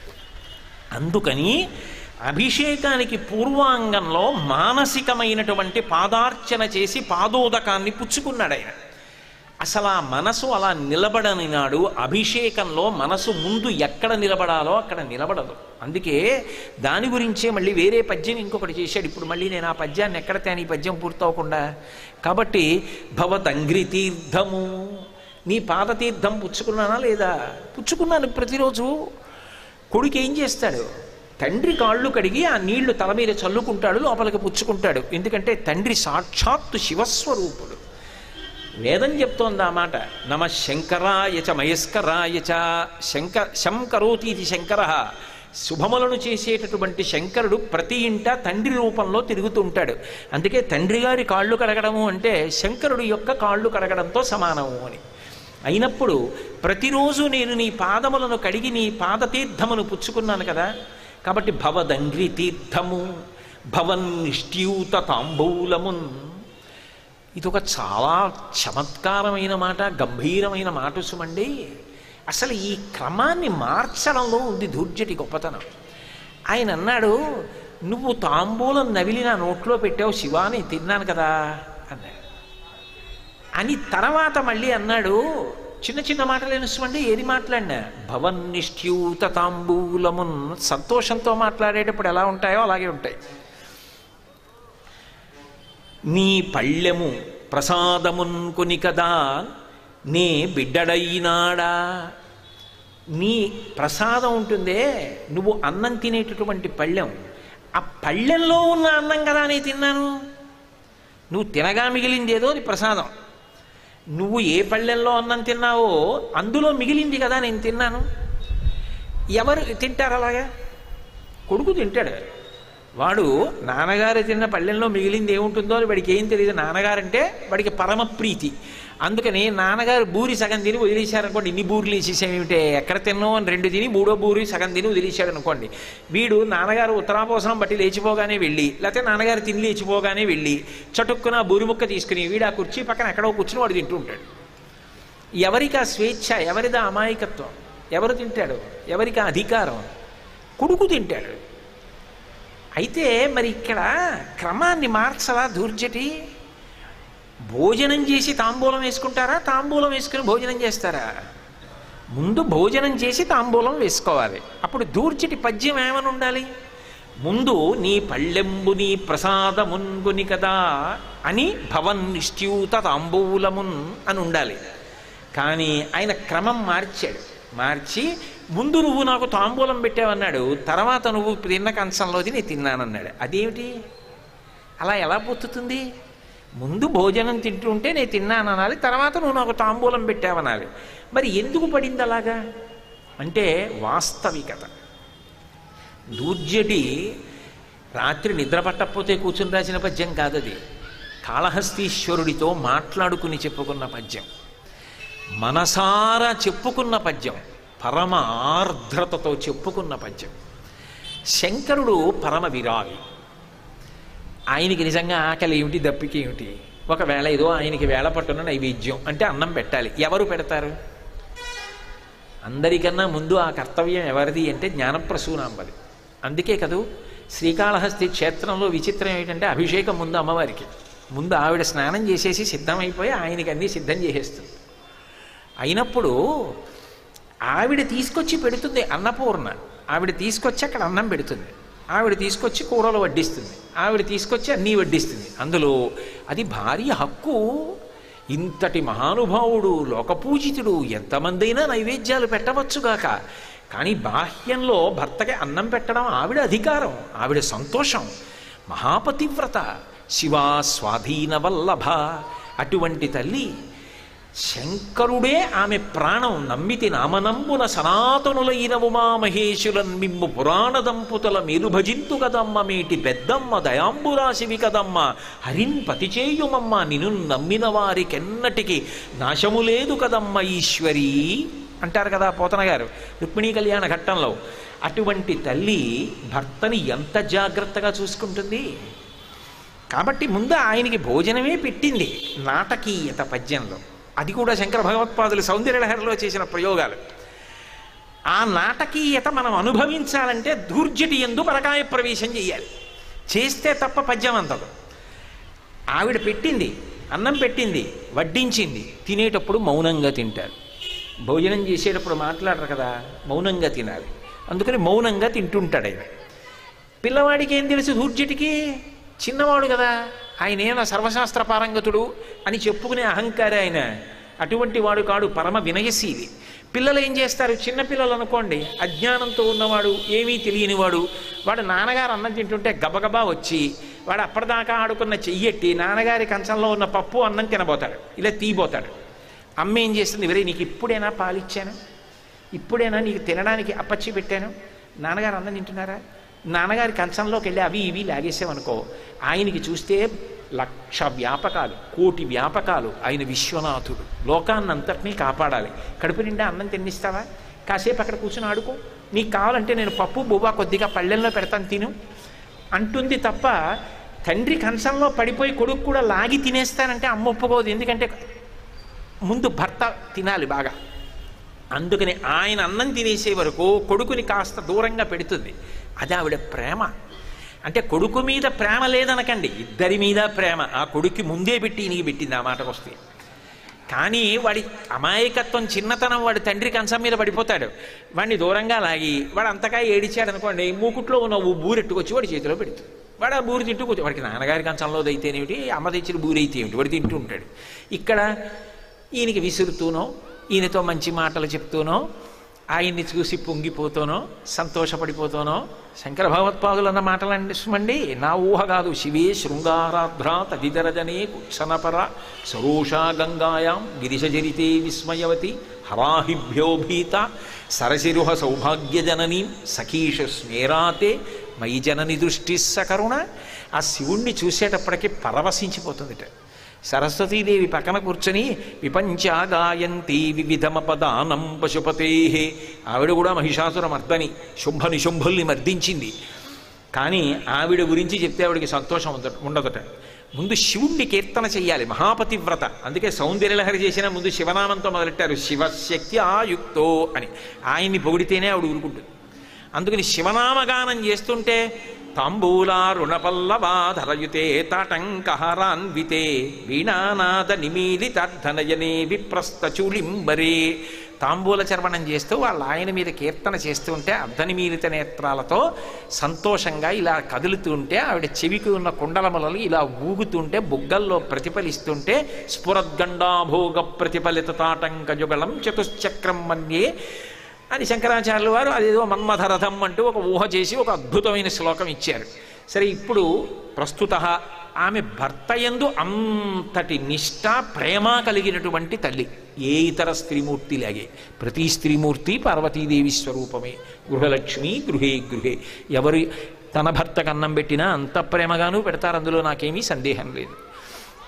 అందుకని అభిషేకానికి పూర్వాంగంలో మానసికమైనటువంటి పాదార్చన చేసి పాదోదకాన్ని పుచ్చుకున్నాడు ఆయన అసలు ఆ మనసు అలా నిలబడని నాడు అభిషేకంలో మనసు ముందు ఎక్కడ నిలబడాలో అక్కడ నిలబడదు అందుకే దాని గురించే మళ్ళీ వేరే పద్యం ఇంకొకటి చేశాడు ఇప్పుడు మళ్ళీ నేను ఆ పద్యాన్ని ఎక్కడ తేని ఈ పద్యం పూర్తవకుండా కాబట్టి భవతంగ్రి తీర్థము నీ పాదతీర్థం పుచ్చుకున్నానా లేదా పుచ్చుకున్నాను ప్రతిరోజు కొడుకు ఏం చేస్తాడు తండ్రి కాళ్ళు కడిగి ఆ నీళ్లు తల మీద చల్లుకుంటాడు లోపలికి పుచ్చుకుంటాడు ఎందుకంటే తండ్రి సాక్షాత్తు శివస్వరూపుడు వేదం చెప్తోంది ఆ మాట నమ శంకరాయ చ మయస్కరాయ చ శంక శం కరోతి ఇది శంకర శుభములను చేసేటటువంటి శంకరుడు ప్రతి ఇంట తండ్రి రూపంలో తిరుగుతూ ఉంటాడు అందుకే తండ్రి గారి కాళ్ళు కడగడము అంటే శంకరుడు యొక్క కాళ్ళు కడగడంతో సమానము అని అయినప్పుడు ప్రతిరోజు నేను నీ పాదములను కడిగి నీ పాదతీర్థమును పుచ్చుకున్నాను కదా కాబట్టి భవదంగ్రి తీర్థము భవన్ నిష్ట్యూత తాంబూలమున్ ఇది ఒక చాలా చమత్కారమైన మాట గంభీరమైన మాట సుమండి అసలు ఈ క్రమాన్ని మార్చడంలో ఉంది దూర్జటి గొప్పతనం ఆయన అన్నాడు నువ్వు తాంబూలం నవిలి నా నోట్లో పెట్టావు శివాని తిన్నాను కదా అన్నాడు అని తర్వాత మళ్ళీ అన్నాడు చిన్న చిన్న మాటలు ఎనుసుకోండి ఏది మాట్లాడినా భవన్ నిష్ఠ్యూత తాంబూలమున్ సంతోషంతో మాట్లాడేటప్పుడు ఎలా ఉంటాయో అలాగే ఉంటాయి నీ పళ్ళెము ప్రసాదమున్ కొని కదా నే బిడ్డడైనాడా నీ ప్రసాదం ఉంటుందే నువ్వు అన్నం తినేటటువంటి పళ్ళెం ఆ పళ్ళెంలో ఉన్న అన్నం కదా నేను తిన్నాను నువ్వు తినగా మిగిలింది ఏదో అది ప్రసాదం నువ్వు ఏ పళ్ళెంలో అన్నం తిన్నావో అందులో మిగిలింది కదా నేను తిన్నాను ఎవరు తింటారు అలాగా కొడుకు తింటాడు వాడు నాన్నగారు తిన్న పళ్ళెంలో మిగిలింది ఏముంటుందో అని వాడికి ఏం తెలియదు నాన్నగారంటే వాడికి పరమ ప్రీతి అందుకని నాన్నగారు బూరి సగం తిని వదిలేశారనుకోండి ఇన్ని బూర్లు వేసేసామేమిటే ఎక్కడ తిన్నావు అని రెండు తిని మూడో బూరి సగం తిని వదిలేశాడు అనుకోండి వీడు నాన్నగారు ఉత్తరాపోసనం బట్టి లేచిపోగానే వెళ్ళి లేకపోతే నాన్నగారు తిని లేచిపోగానే వెళ్ళి చటుక్కున ఆ బూరి ముక్క తీసుకుని వీడు ఆ కుర్చీ పక్కన ఎక్కడో కూర్చుని వాడు తింటూ ఉంటాడు ఎవరికి ఆ స్వేచ్ఛ ఎవరిది ఆ అమాయకత్వం ఎవరు తింటాడు ఎవరికి ఆ అధికారం కొడుకు తింటాడు అయితే మరి ఇక్కడ క్రమాన్ని మార్చలా దూర్జటి భోజనం చేసి తాంబూలం వేసుకుంటారా తాంబూలం వేసుకుని భోజనం చేస్తారా ముందు భోజనం చేసి తాంబూలం వేసుకోవాలి అప్పుడు దూర్జటి పద్యం ఏమని ఉండాలి ముందు నీ పళ్ళెంబు నీ ప్రసాదమున్గుని కదా అని భవన్ నిష్ట్యూత తాంబూలమున్ అని ఉండాలి కానీ ఆయన క్రమం మార్చాడు మార్చి ముందు నువ్వు నాకు తాంబూలం పెట్టావన్నాడు తర్వాత నువ్వు తిన్న కంచంలోది నేను తిన్నానన్నాడు అదేమిటి అలా ఎలా పొత్తుతుంది ముందు భోజనం తింటుంటే నేను తిన్నాను అనాలి తర్వాత నువ్వు నాకు తాంబూలం పెట్టావనాలి మరి ఎందుకు పడింది అలాగా అంటే వాస్తవికత దూర్జటి రాత్రి నిద్ర పట్టకపోతే కూర్చుని రాసిన పద్యం కాదది కాళహస్తీశ్వరుడితో మాట్లాడుకుని చెప్పుకున్న పద్యం మనసారా చెప్పుకున్న పద్యం పరమ ఆర్ద్రతతో చెప్పుకున్న పద్యం శంకరుడు పరమ విరాగి ఆయనకి నిజంగా ఆకలి ఏమిటి దప్పిక ఏమిటి ఒకవేళ ఏదో ఆయనకి వేళ పట్టున నైవేద్యం అంటే అన్నం పెట్టాలి ఎవరు పెడతారు అందరికన్నా ముందు ఆ కర్తవ్యం ఎవరిది అంటే జ్ఞానప్రసూనాంబది అందుకే కదూ శ్రీకాళహస్తి క్షేత్రంలో విచిత్రం ఏమిటంటే అభిషేకం ముందు అమ్మవారికి ముందు ఆవిడ స్నానం చేసేసి సిద్ధమైపోయి ఆయనకి అన్నీ సిద్ధం చేసేస్తుంది అయినప్పుడు ఆవిడ తీసుకొచ్చి పెడుతుంది అన్నపూర్ణ ఆవిడ తీసుకొచ్చి అక్కడ అన్నం పెడుతుంది ఆవిడ తీసుకొచ్చి కూరలు వడ్డిస్తుంది ఆవిడ తీసుకొచ్చి అన్నీ వడ్డిస్తుంది అందులో అది భార్య హక్కు ఇంతటి మహానుభావుడు లోకపూజితుడు ఎంతమందైనా నైవేద్యాలు పెట్టవచ్చుగాక కానీ బాహ్యంలో భర్తకి అన్నం పెట్టడం ఆవిడ అధికారం ఆవిడ సంతోషం మహాపతివ్రత శివా స్వాధీన వల్లభ అటువంటి తల్లి శంకరుడే ఆమె ప్రాణం నమ్మితి నామనంబున సనాతనులైన ఉమామహేశులన్ మిమ్ము పురాణ దంపుతల మీరు భజింతు కదమ్మ మేటి పెద్దమ్మ దయాంబురాశివి కదమ్మ హరిన్ పతిచేయుమమ్మ నిన్ను నమ్మిన వారికెన్నటికి నాశము లేదు కదమ్మ ఈశ్వరీ అంటారు కదా పోతన గారు రుక్మిణీ కళ్యాణ ఘట్టంలో అటువంటి తల్లి భర్తని ఎంత జాగ్రత్తగా చూసుకుంటుంది కాబట్టి ముందు ఆయనకి భోజనమే పెట్టింది నాటకీయత పద్యంలో అది కూడా శంకర భగవత్పాదులు సౌందర్యలహరిలో చేసిన ప్రయోగాలు ఆ నాటకీయత మనం అనుభవించాలంటే దూర్జటి ఎందు పరకాయ ప్రవేశం చేయాలి చేస్తే తప్ప పద్యం అంతదు ఆవిడ పెట్టింది అన్నం పెట్టింది వడ్డించింది తినేటప్పుడు మౌనంగా తింటారు భోజనం చేసేటప్పుడు మాట్లాడరు కదా మౌనంగా తినాలి అందుకని మౌనంగా తింటుంటాడు ఆయన పిల్లవాడికి ఏం తెలుసు దూర్జటికి చిన్నవాడు కదా ఆయన ఏమైనా సర్వశాస్త్ర పారంగతుడు అని చెప్పుకునే అహంకారి ఆయన అటువంటి వాడు కాడు పరమ వినయశీలి పిల్లలు ఏం చేస్తారు చిన్నపిల్లలు అనుకోండి అజ్ఞానంతో ఉన్నవాడు ఏమీ తెలియనివాడు వాడు నాన్నగారు అన్నం తింటుంటే గబగబా వచ్చి వాడు అప్పటిదాకా ఆడుకున్న చెయ్యెట్టి నాన్నగారి కంచంలో ఉన్న పప్పు అన్నం తినబోతాడు ఇలా తీయబోతాడు అమ్మ ఏం చేస్తుంది వేరే నీకు ఇప్పుడైనా పాలిచ్చాను ఇప్పుడైనా నీకు తినడానికి అప్పచ్చి పెట్టాను నాన్నగారు అన్నం తింటున్నారా నాన్నగారి కంచంలోకి వెళ్ళి అవి ఇవి లాగేసామనుకో ఆయనకి చూస్తే లక్ష వ్యాపకాలు కోటి వ్యాపకాలు ఆయన విశ్వనాథుడు లోకాన్నంతటినీ కాపాడాలి కడుపు నిండా అన్నం తిన్నిస్తావా కాసేపు అక్కడ కూర్చుని ఆడుకో నీకు కావాలంటే నేను పప్పు బువ్వ కొద్దిగా పళ్ళెల్లో పెడతాను తిను అంటుంది తప్ప తండ్రి కంచంలో పడిపోయి కొడుకు కూడా లాగి తినేస్తానంటే అమ్మ ఒప్పుకోదు ఎందుకంటే ముందు భర్త తినాలి బాగా అందుకని ఆయన అన్నం తినేసే వరకు కొడుకుని కాస్త దూరంగా పెడుతుంది అది ఆవిడ ప్రేమ అంటే కొడుకు మీద ప్రేమ లేదనకండి ఇద్దరి మీద ప్రేమ ఆ కొడుక్కి ముందే పెట్టి ఈయనకి పెట్టింది ఆ మాటకు వస్తే కానీ వాడి అమాయకత్వం చిన్నతనం వాడి తండ్రి కంచం మీద పడిపోతాడు వాడిని దూరంగా లాగి వాడు అంతగా ఏడిచాడు అనుకోండి మూకుట్లో ఉన్న ఓ బూరెట్టుకొచ్చి వాడి చేతిలో పెడుతుంది వాడు ఆ బూరి తింటూ కూర్చో వాడికి నాన్నగారి కంచంలో అయితేనేమిటి అమ్మ తెచ్చిన బూరి అయితే ఏమిటి వాడు తింటూ ఉంటాడు ఇక్కడ ఈయనకి విసురుతూనో ఈయనతో మంచి మాటలు చెప్తూనో ఆయన్ని చూసి పొంగిపోతూనో సంతోషపడిపోతూనో శంకర భగవత్పాదులు అన్న మాటలండి నా ఊహ కాదు శివే శృంగారాధ్ర తదితరజనే కుత్సనపర సరోషా గంగాయాం గిరిశజరితే విస్మయవతి హరాహిభ్యో భీత సరసిరుహ సౌభాగ్యజననీం సఖీష స్మేరాతే మయి జనని దృష్టి సకరుణ ఆ శివుణ్ణి చూసేటప్పటికి పరవశించిపోతుందిట సరస్వతీదేవి పక్కన కూర్చొని విపంచా గాయంతి వివిధమపదానం పశుపతే ఆవిడ కూడా మహిషాసుర మర్దని శుంభ నిశుంభుల్ని మర్దించింది కానీ ఆవిడ గురించి చెప్తే ఆవిడకి సంతోషం ఉంద- ఉండదట ముందు శివుణ్ణి కీర్తన చెయ్యాలి మహాపతివ్రత అందుకే సౌందర్యలహరి చేసిన ముందు శివనామంతో మొదలెట్టారు శివశక్తి ఆయుక్తో అని ఆయన్ని పొగిడితేనే ఆవిడ ఊరుకుంటుంది అందుకని శివనామగానం చేస్తుంటే తాంబూలా రుణపల్లవాధరయుతే తాటంకహరాన్వితే వీణానాద నిమీలితార్థనయనే విప్రస్థచూలింబరే తాంబూల చర్వణం చేస్తూ వాళ్ళ ఆయన మీద కీర్తన చేస్తూ ఉంటే అర్ధనిమీలిత నేత్రాలతో సంతోషంగా ఇలా కదులుతుంటే ఆవిడ చెవికి ఉన్న కుండలములలు ఇలా ఊగుతుంటే బుగ్గల్లో ప్రతిఫలిస్తుంటే స్ఫురద్గండాభోగ ప్రతిఫలిత తాటంకయుగళం చతుశ్చక్రం మన్యే అని శంకరాచార్యుల వారు అదేదో మన్మథరథం అంటూ ఒక ఊహ చేసి ఒక అద్భుతమైన శ్లోకం ఇచ్చారు సరే ఇప్పుడు ప్రస్తుత ఆమె భర్త యందు అంతటి నిష్ఠ ప్రేమ కలిగినటువంటి తల్లి ఏ ఇతర స్త్రీమూర్తి లాగే ప్రతి స్త్రీమూర్తి పార్వతీదేవి స్వరూపమే గృహలక్ష్మి గృహే గృహే ఎవరు తన భర్తకు అన్నం పెట్టినా అంత ప్రేమగాను పెడతారు అందులో నాకేమీ సందేహం లేదు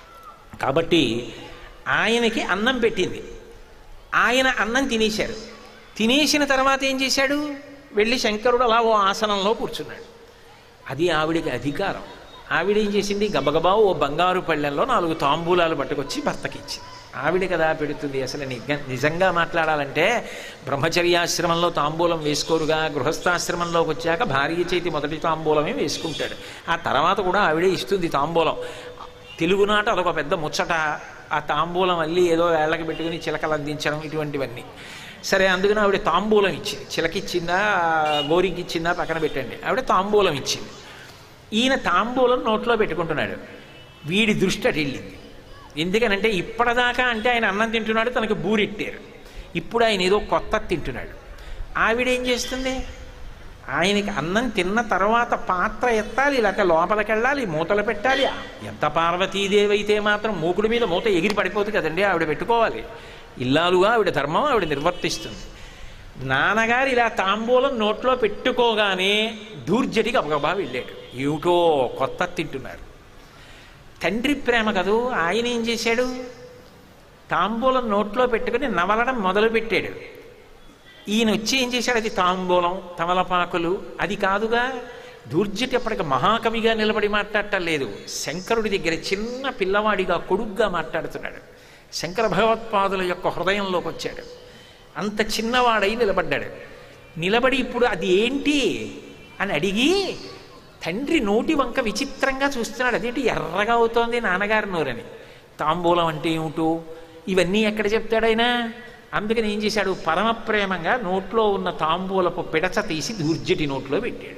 కాబట్టి ఆయనకి అన్నం పెట్టింది ఆయన అన్నం తినేశారు తినేసిన తర్వాత ఏం చేశాడు వెళ్ళి శంకరుడు అలా ఓ ఆసనంలో కూర్చున్నాడు అది ఆవిడికి అధికారం ఆవిడ ఏం చేసింది గబగబా ఓ బంగారు పళ్ళెంలో నాలుగు తాంబూలాలు పట్టుకొచ్చి భర్తకి ఇచ్చింది ఆవిడ కదా పెడుతుంది అసలు నిజ- నిజంగా మాట్లాడాలంటే బ్రహ్మచర్యాశ్రమంలో తాంబూలం వేసుకోరుగా గృహస్థాశ్రమంలోకి వచ్చాక భార్య చేతి మొదటి తాంబూలమే వేసుకుంటాడు ఆ తర్వాత కూడా ఆవిడే ఇస్తుంది తాంబూలం తెలుగునాట అదొక పెద్ద ముచ్చట ఆ తాంబూలం అల్లి ఏదో వేళ్ళకి పెట్టుకుని చిలకలు అందించడం ఇటువంటివన్నీ సరే అందుకని ఆవిడ తాంబూలం ఇచ్చింది చిలకిచ్చిందా గోరింకిచ్చిందా పక్కన పెట్టండి ఆవిడ తాంబూలం ఇచ్చింది ఈయన తాంబూలం నోట్లో పెట్టుకుంటున్నాడు వీడి దృష్టి అటు వెళ్ళింది ఎందుకనంటే ఇప్పటిదాకా అంటే ఆయన అన్నం తింటున్నాడు తనకు బూరెట్టారు ఇప్పుడు ఆయన ఏదో కొత్త తింటున్నాడు ఆవిడ ఏం చేస్తుంది ఆయనకి అన్నం తిన్న తర్వాత పాత్ర ఎత్తాలి లేక లోపలికి వెళ్ళాలి మూతలు పెట్టాలి ఎంత పార్వతీదేవి అయితే మాత్రం మూకుడి మీద మూత ఎగిరి పడిపోతుంది కదండి ఆవిడ పెట్టుకోవాలి ఇల్లాలుగా ఆవిడ ధర్మం ఆవిడ నిర్వర్తిస్తుంది నాన్నగారు ఇలా తాంబూలం నోట్లో పెట్టుకోగానే దూర్జటికి అబగబా వెళ్ళాడు ఏమిటో కొత్త తింటున్నారు తండ్రి ప్రేమ కదూ ఆయన ఏం చేశాడు తాంబూలం నోట్లో పెట్టుకుని నవలడం మొదలుపెట్టాడు ఈయన వచ్చి ఏం చేశాడు అది తాంబూలం తమలపాకులు అది కాదుగా దూర్జటి అప్పటికి మహాకవిగా నిలబడి మాట్లాడటం లేదు శంకరుడి దగ్గర చిన్న పిల్లవాడిగా కొడుగ్గా మాట్లాడుతున్నాడు శంకర భగవత్పాదుల యొక్క హృదయంలోకి వచ్చాడు అంత చిన్నవాడై నిలబడ్డాడు నిలబడి ఇప్పుడు అది ఏంటి అని అడిగి తండ్రి నోటి వంక విచిత్రంగా చూస్తున్నాడు అదేంటి ఎర్రగా అవుతోంది నాన్నగారి నోరని తాంబూలం అంటే ఏమిటో ఇవన్నీ ఎక్కడ చెప్తాడైనా అందుకని ఏం చేశాడు పరమ ప్రేమంగా నోట్లో ఉన్న తాంబూలపు పిడచ తీసి దూర్జటి నోట్లో పెట్టాడు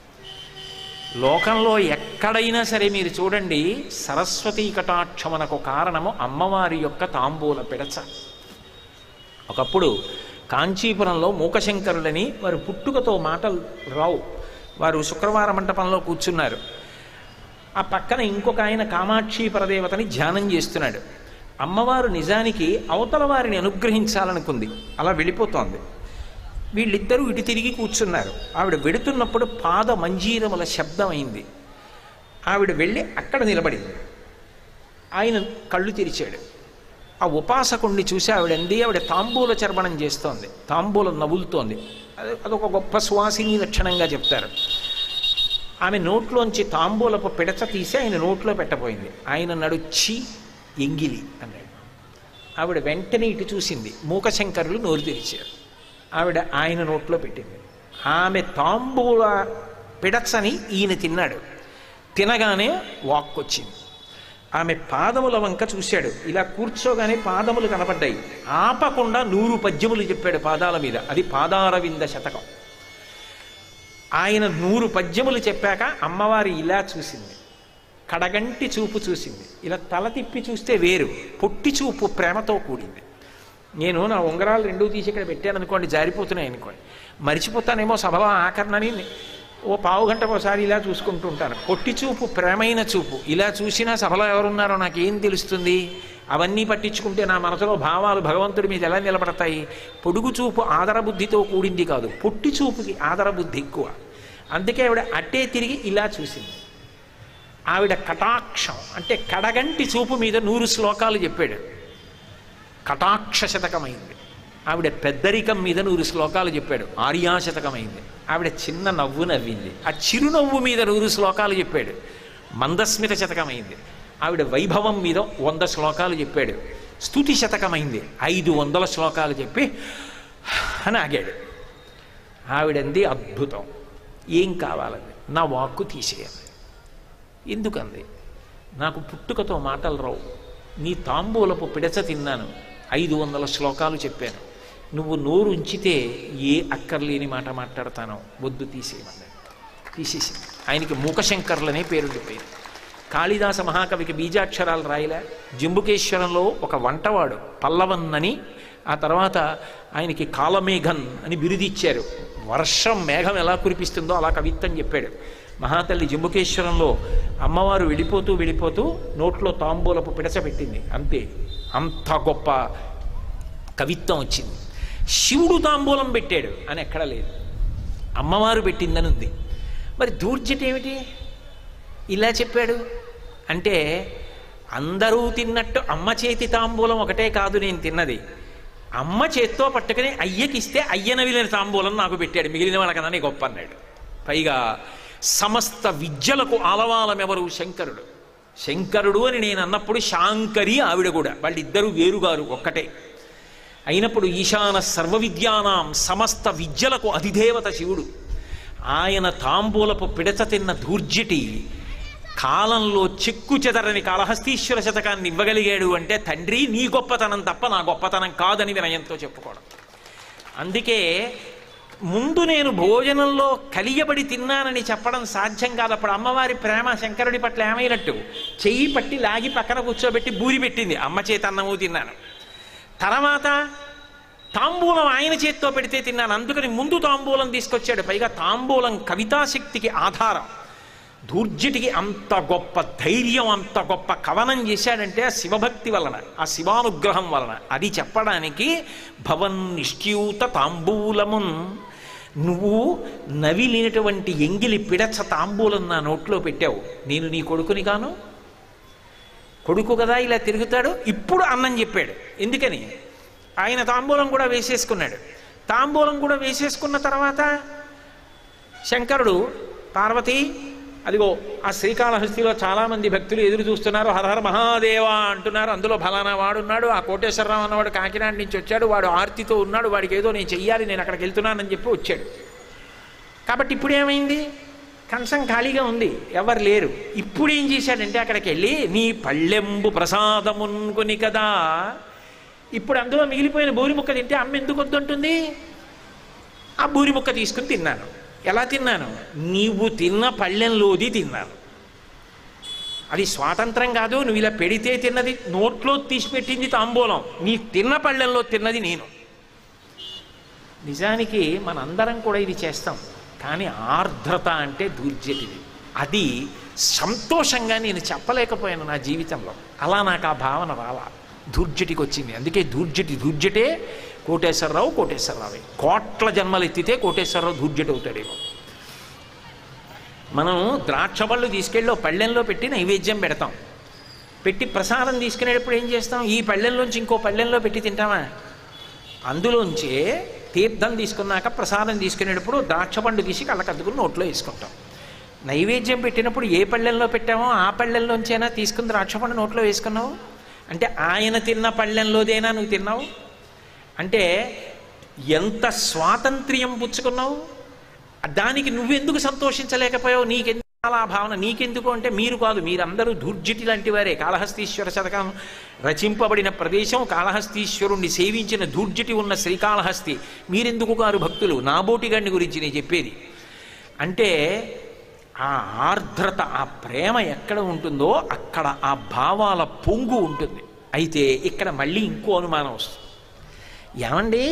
లోకంలో ఎక్కడైనా సరే మీరు చూడండి సరస్వతీ కటాక్షమునకు కారణము అమ్మవారి యొక్క తాంబూల పిడచ ఒకప్పుడు కాంచీపురంలో మూకశంకరులని వారు పుట్టుకతో మాటలు రావు వారు శుక్రవార మంటపంలో కూర్చున్నారు ఆ పక్కన ఇంకొక ఆయన కామాక్షి పరదేవతని ధ్యానం చేస్తున్నాడు అమ్మవారు నిజానికి అవతల వారిని అనుగ్రహించాలనుకుంది అలా వెళ్ళిపోతోంది వీళ్ళిద్దరూ ఇటు తిరిగి కూర్చున్నారు ఆవిడ వెడుతున్నప్పుడు పాద మంజీరముల శబ్దం అయింది ఆవిడ వెళ్ళి అక్కడ నిలబడింది ఆయన కళ్ళు తెరిచాడు ఆ ఉపాసకుణ్ణి చూసి ఆవిడ అంది ఆవిడ తాంబూల చర్వణం చేస్తోంది తాంబూలం నవ్వులుతోంది అది అదొక గొప్ప సువాసిని లక్షణంగా చెప్తారు ఆమె నోట్లోంచి తాంబూలపు పిడచ తీసి ఆయన నోట్లో పెట్టబోయింది ఆయన నడుచి ఎంగిలి అన్నాడు ఆవిడ వెంటనే ఇటు చూసింది మూకశంకరులు నోరు తెరిచారు ఆవిడ ఆయన నోట్లో పెట్టింది ఆమె తాంబూల పిడచని ఈయన తిన్నాడు తినగానే వాక్కొచ్చింది ఆమె పాదముల వంక చూశాడు ఇలా కూర్చోగానే పాదములు కనపడ్డాయి ఆపకుండా నూరు పద్యములు చెప్పాడు పాదాల మీద అది పాదారవింద శతకం ఆయన నూరు పద్యములు చెప్పాక అమ్మవారి ఇలా చూసింది కడగంటి చూపు చూసింది ఇలా తల తిప్పి చూస్తే వేరు పొట్టి చూపు ప్రేమతో కూడింది నేను నా ఉంగరాలు రెండూ తీసి ఇక్కడ పెట్టాను అనుకోండి జారిపోతున్నాయి అనుకోండి మరిచిపోతానేమో సభలో ఆకరణని ఓ పావు గంట ఒకసారి ఇలా చూసుకుంటూ ఉంటాను పొట్టి చూపు ప్రేమైన చూపు ఇలా చూసినా సభలో ఎవరున్నారో నాకేం తెలుస్తుంది అవన్నీ పట్టించుకుంటే నా మనసులో భావాలు భగవంతుడి మీద ఎలా నిలబడతాయి పొడుగు చూపు ఆదరబుద్ధితో కూడింది కాదు పొట్టి చూపుకి ఆదరబుద్ధి ఎక్కువ అందుకే ఆవిడ అట్టే తిరిగి ఇలా చూసింది ఆవిడ కటాక్షం అంటే కడగంటి చూపు మీద నూరు శ్లోకాలు చెప్పాడు కటాక్ష శతకమైంది ఆవిడ పెద్దరికం మీద నూరు శ్లోకాలు చెప్పాడు ఆర్యాశతకమైంది ఆవిడ చిన్న నవ్వు నవ్వింది ఆ చిరునవ్వు మీద నూరు శ్లోకాలు చెప్పాడు మందస్మిత శతకమైంది ఆవిడ వైభవం మీద వంద శ్లోకాలు చెప్పాడు స్తుతి శతకమైంది ఐదు వందల శ్లోకాలు చెప్పి అని ఆగాడు ఆవిడంది అద్భుతం ఏం కావాలండి నా వాక్కు తీసేయాలి ఎందుకంది నాకు పుట్టుకతో మాటలు రావు నీ తాంబూలపు పిడచ తిన్నాను ఐదు వందల శ్లోకాలు చెప్పాను నువ్వు నోరు ఉంచితే ఏ అక్కర్లేని మాట మాట్లాడతానో వద్దు తీసేయమన్నాడు తీసేసి ఆయనకి మూకశంకర్లనే పేరు చెప్పారు కాళిదాస మహాకవికి బీజాక్షరాలు రాయలే జంబుకేశ్వరంలో ఒక వంటవాడు పల్లవన్నని ఆ తర్వాత ఆయనకి కాలమేఘన్ అని బిరుదిచ్చారు వర్షం మేఘం ఎలా కురిపిస్తుందో అలా కవిత్వం చెప్పాడు మహాతల్లి జంబుకేశ్వరంలో అమ్మవారు వెళ్ళిపోతూ వెళ్ళిపోతూ నోట్లో తాంబూలపు పిడచ పెట్టింది అంతే అంత గొప్ప కవిత్వం వచ్చింది శివుడు తాంబూలం పెట్టాడు అని ఎక్కడా లేదు అమ్మవారు పెట్టిందని ఉంది మరి దూర్జట ఏమిటి ఇలా చెప్పాడు అంటే అందరూ తిన్నట్టు అమ్మ చేతి తాంబూలం ఒకటే కాదు నేను తిన్నది అమ్మ చేత్తో పట్టుకుని అయ్యకిస్తే అయ్యన విలిన తాంబూలం నాకు పెట్టాడు మిగిలిన వాళ్ళకన్నా నీ గొప్ప అన్నాడు పైగా సమస్త విద్యలకు ఆలవాలమెవరు శంకరుడు శంకరుడు అని నేను అన్నప్పుడు శాంకరి ఆవిడ కూడా వాళ్ళిద్దరూ వేరుగారు ఒక్కటే అయినప్పుడు ఈశాన సర్వ విద్యానాం సమస్త విద్యలకు అధిదేవత శివుడు ఆయన తాంబూలపు పిడచ తిన్న దూర్జిటి కాలంలో చెక్కు చెదరని కాళహస్తీశ్వర శతకాన్ని ఇవ్వగలిగాడు అంటే తండ్రి నీ గొప్పతనం తప్ప నా గొప్పతనం కాదని వినయంతో చెప్పుకోవడం అందుకే ముందు నేను భోజనంలో కలియబడి తిన్నానని చెప్పడం సాధ్యం కాదు అప్పుడు అమ్మవారి ప్రేమ శంకరుడి పట్ల ఏమైనట్టు చెయ్యి పట్టి లాగి పక్కన కూర్చోబెట్టి బూరి పెట్టింది అమ్మ చేత అన్నము తిన్నాను తర్వాత తాంబూలం ఆయన చేత్తో పెడితే తిన్నాను అందుకని ముందు తాంబూలం తీసుకొచ్చాడు పైగా తాంబూలం కవితాశక్తికి ఆధారం దూర్జటికి అంత గొప్ప ధైర్యం అంత గొప్ప కవనం చేశాడంటే ఆ శివభక్తి వలన ఆ శివానుగ్రహం వలన అది చెప్పడానికి భవన్ నిష్ట్యూత తాంబూలమున్ నువ్వు నవిలినటువంటి ఎంగిలి పిడచ తాంబూలం నా నోట్లో పెట్టావు నేను నీ కొడుకుని కాను కొడుకు కదా ఇలా తిరుగుతాడు ఇప్పుడు అన్నం చెప్పాడు ఎందుకని ఆయన తాంబూలం కూడా వేసేసుకున్నాడు తాంబూలం కూడా వేసేసుకున్న తర్వాత శంకరుడు పార్వతి అదిగో ఆ శ్రీకాళహస్తిలో చాలామంది భక్తులు ఎదురు చూస్తున్నారు హరహర మహాదేవ అంటున్నారు అందులో ఫలానా వాడున్నాడు ఆ కోటేశ్వరరావు అన్నవాడు కాకినాడ నుంచి వచ్చాడు వాడు ఆర్తితో ఉన్నాడు వాడికి ఏదో నేను చెయ్యాలి నేను అక్కడికి వెళ్తున్నానని చెప్పి వచ్చాడు కాబట్టి ఇప్పుడు ఏమైంది కంచం ఖాళీగా ఉంది ఎవరు లేరు ఇప్పుడు ఏం చేశాడంటే అక్కడికి వెళ్ళి నీ పళ్ళెంబు ప్రసాదమున్కొని కదా ఇప్పుడు అందులో మిగిలిపోయిన బూరి ముక్క తింటే అమ్మ ఎందుకు వద్దంటుంది ఆ బూరి ముక్క తీసుకుని తిన్నాను ఎలా తిన్నాను నీవు తిన్న పళ్ళెంలోది తిన్నాను అది స్వాతంత్రం కాదు నువ్వు ఇలా పెడితే తిన్నది నోట్లో తీసి పెట్టింది తాంబూలం నీ తిన్న పళ్ళెంలో తిన్నది నేను నిజానికి మనందరం కూడా ఇది చేస్తాం కానీ ఆర్ద్రత అంటే దూర్జటిది అది సంతోషంగా నేను చెప్పలేకపోయాను నా జీవితంలో అలా నాకు ఆ భావన రాలా దూర్జటికి వచ్చింది అందుకే దూర్జటి దూర్జటే కోటేశ్వరరావు కోటేశ్వరరావే కోట్ల జన్మలు ఎత్తితే కోటేశ్వరరావు దూర్జటి అవుతాడేమో మనం ద్రాక్ష పళ్ళు తీసుకెళ్ళి ఓ పళ్ళెంలో పెట్టి నైవేద్యం పెడతాం పెట్టి ప్రసాదం తీసుకునేటప్పుడు ఏం చేస్తాం ఈ పళ్ళెంలోంచి ఇంకో పళ్ళెంలో పెట్టి తింటామా అందులోంచే తీర్థం తీసుకున్నాక ప్రసాదం తీసుకునేటప్పుడు ద్రాక్ష పండు తీసి కళ్ళకద్దుకుని నోట్లో వేసుకుంటాం నైవేద్యం పెట్టినప్పుడు ఏ పళ్ళెంలో పెట్టామో ఆ పళ్ళెంలోంచైనా తీసుకుని ద్రాక్ష పండు నోట్లో వేసుకున్నావు అంటే ఆయన తిన్న పళ్ళెంలోదేనా నువ్వు తిన్నావు అంటే ఎంత స్వాతంత్ర్యం పుచ్చుకున్నావు దానికి నువ్వెందుకు సంతోషించలేకపోయావు నీకెందుకు అలా భావన నీకెందుకు అంటే మీరు కాదు మీరందరూ దూర్జటి లాంటి వారే కాళహస్తీశ్వర శతకం రచింపబడిన ప్రదేశం కాళహస్తీశ్వరుణ్ణి సేవించిన దూర్జటి ఉన్న శ్రీకాళహస్తి మీరెందుకు కారు భక్తులు నాబోటిగాడిని గురించి నేను చెప్పేది అంటే ఆ ఆర్ద్రత ఆ ప్రేమ ఎక్కడ ఉంటుందో అక్కడ ఆ భావాల పొంగు ఉంటుంది అయితే ఇక్కడ మళ్ళీ ఇంకో అనుమానం వస్తుంది ఏమండి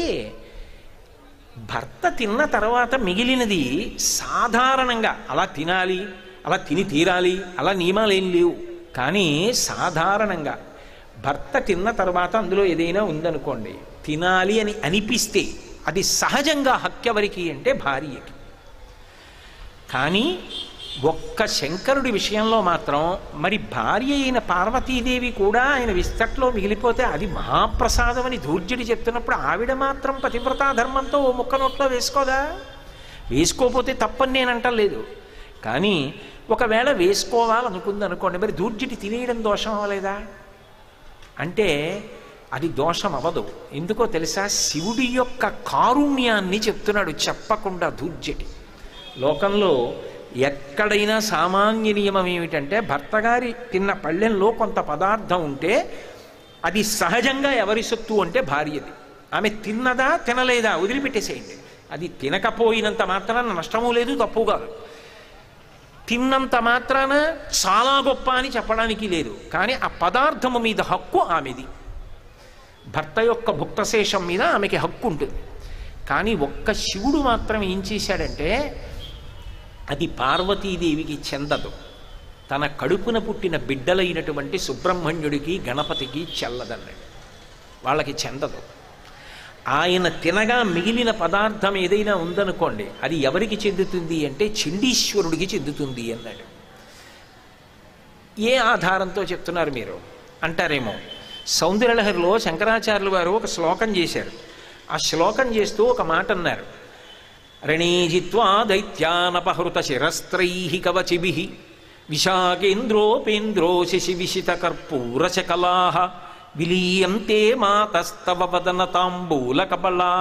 భర్త తిన్న తర్వాత మిగిలినది సాధారణంగా అలా తినాలి అలా తిని తీరాలి అలా నియమాలు ఏం లేవు కానీ సాధారణంగా భర్త తిన్న తర్వాత అందులో ఏదైనా ఉందనుకోండి తినాలి అని అనిపిస్తే అది సహజంగా హక్కెవరికి అంటే భార్యకి కానీ ఒక్క శంకరుడి విషయంలో మాత్రం మరి భార్య అయిన పార్వతీదేవి కూడా ఆయన విస్తట్లో మిగిలిపోతే అది మహాప్రసాదం అని దూర్జుడి చెప్తున్నప్పుడు ఆవిడ మాత్రం పతివ్రతా ధర్మంతో ఓ ముక్క నోట్లో వేసుకోదా వేసుకోపోతే తప్పని నేను అంటలేదు కానీ ఒకవేళ వేసుకోవాలనుకుంది అనుకోండి మరి దూర్జుడి తినేయడం దోషం అవ్వలేదా అంటే అది దోషం అవ్వదు ఎందుకో తెలుసా శివుడి యొక్క కారుణ్యాన్ని చెప్తున్నాడు చెప్పకుండా దూర్జటి లోకంలో ఎక్కడైనా సామాన్య నియమం ఏమిటంటే భర్తగారి తిన్న పళ్ళెంలో కొంత పదార్థం ఉంటే అది సహజంగా ఎవరి సొత్తు అంటే భార్యది ఆమె తిన్నదా తినలేదా వదిలిపెట్టేసేయండి అది తినకపోయినంత మాత్రాన నష్టము లేదు తప్పు కాదు తిన్నంత మాత్రాన చాలా గొప్ప అని చెప్పడానికి లేదు కానీ ఆ పదార్థము మీద హక్కు ఆమెది భర్త యొక్క భుక్తశేషం మీద ఆమెకి హక్కు ఉంటుంది కానీ ఒక్క శివుడు మాత్రం ఏం చేశాడంటే అది పార్వతీదేవికి చెందదు తన కడుపున పుట్టిన బిడ్డలైనటువంటి సుబ్రహ్మణ్యుడికి గణపతికి చెల్లదన్నాడు వాళ్ళకి చెందదు ఆయన తినగా మిగిలిన పదార్థం ఏదైనా ఉందనుకోండి అది ఎవరికి చెందుతుంది అంటే చండీశ్వరుడికి చెందుతుంది అన్నాడు ఏ ఆధారంతో చెప్తున్నారు మీరు అంటారేమో సౌందర్యలహరిలో శంకరాచార్యులు వారు ఒక శ్లోకం చేశారు ఆ శ్లోకం చేస్తూ ఒక మాట అన్నారు రణీజిత్వా దైత్యానపహృత శిరస్త్రై కవచిభి విశాఖేంద్రోపేంద్రో శశి విశిత కర్పూరశకలా విలీయంతే మాతస్తవ వదన తాంబూల కబలా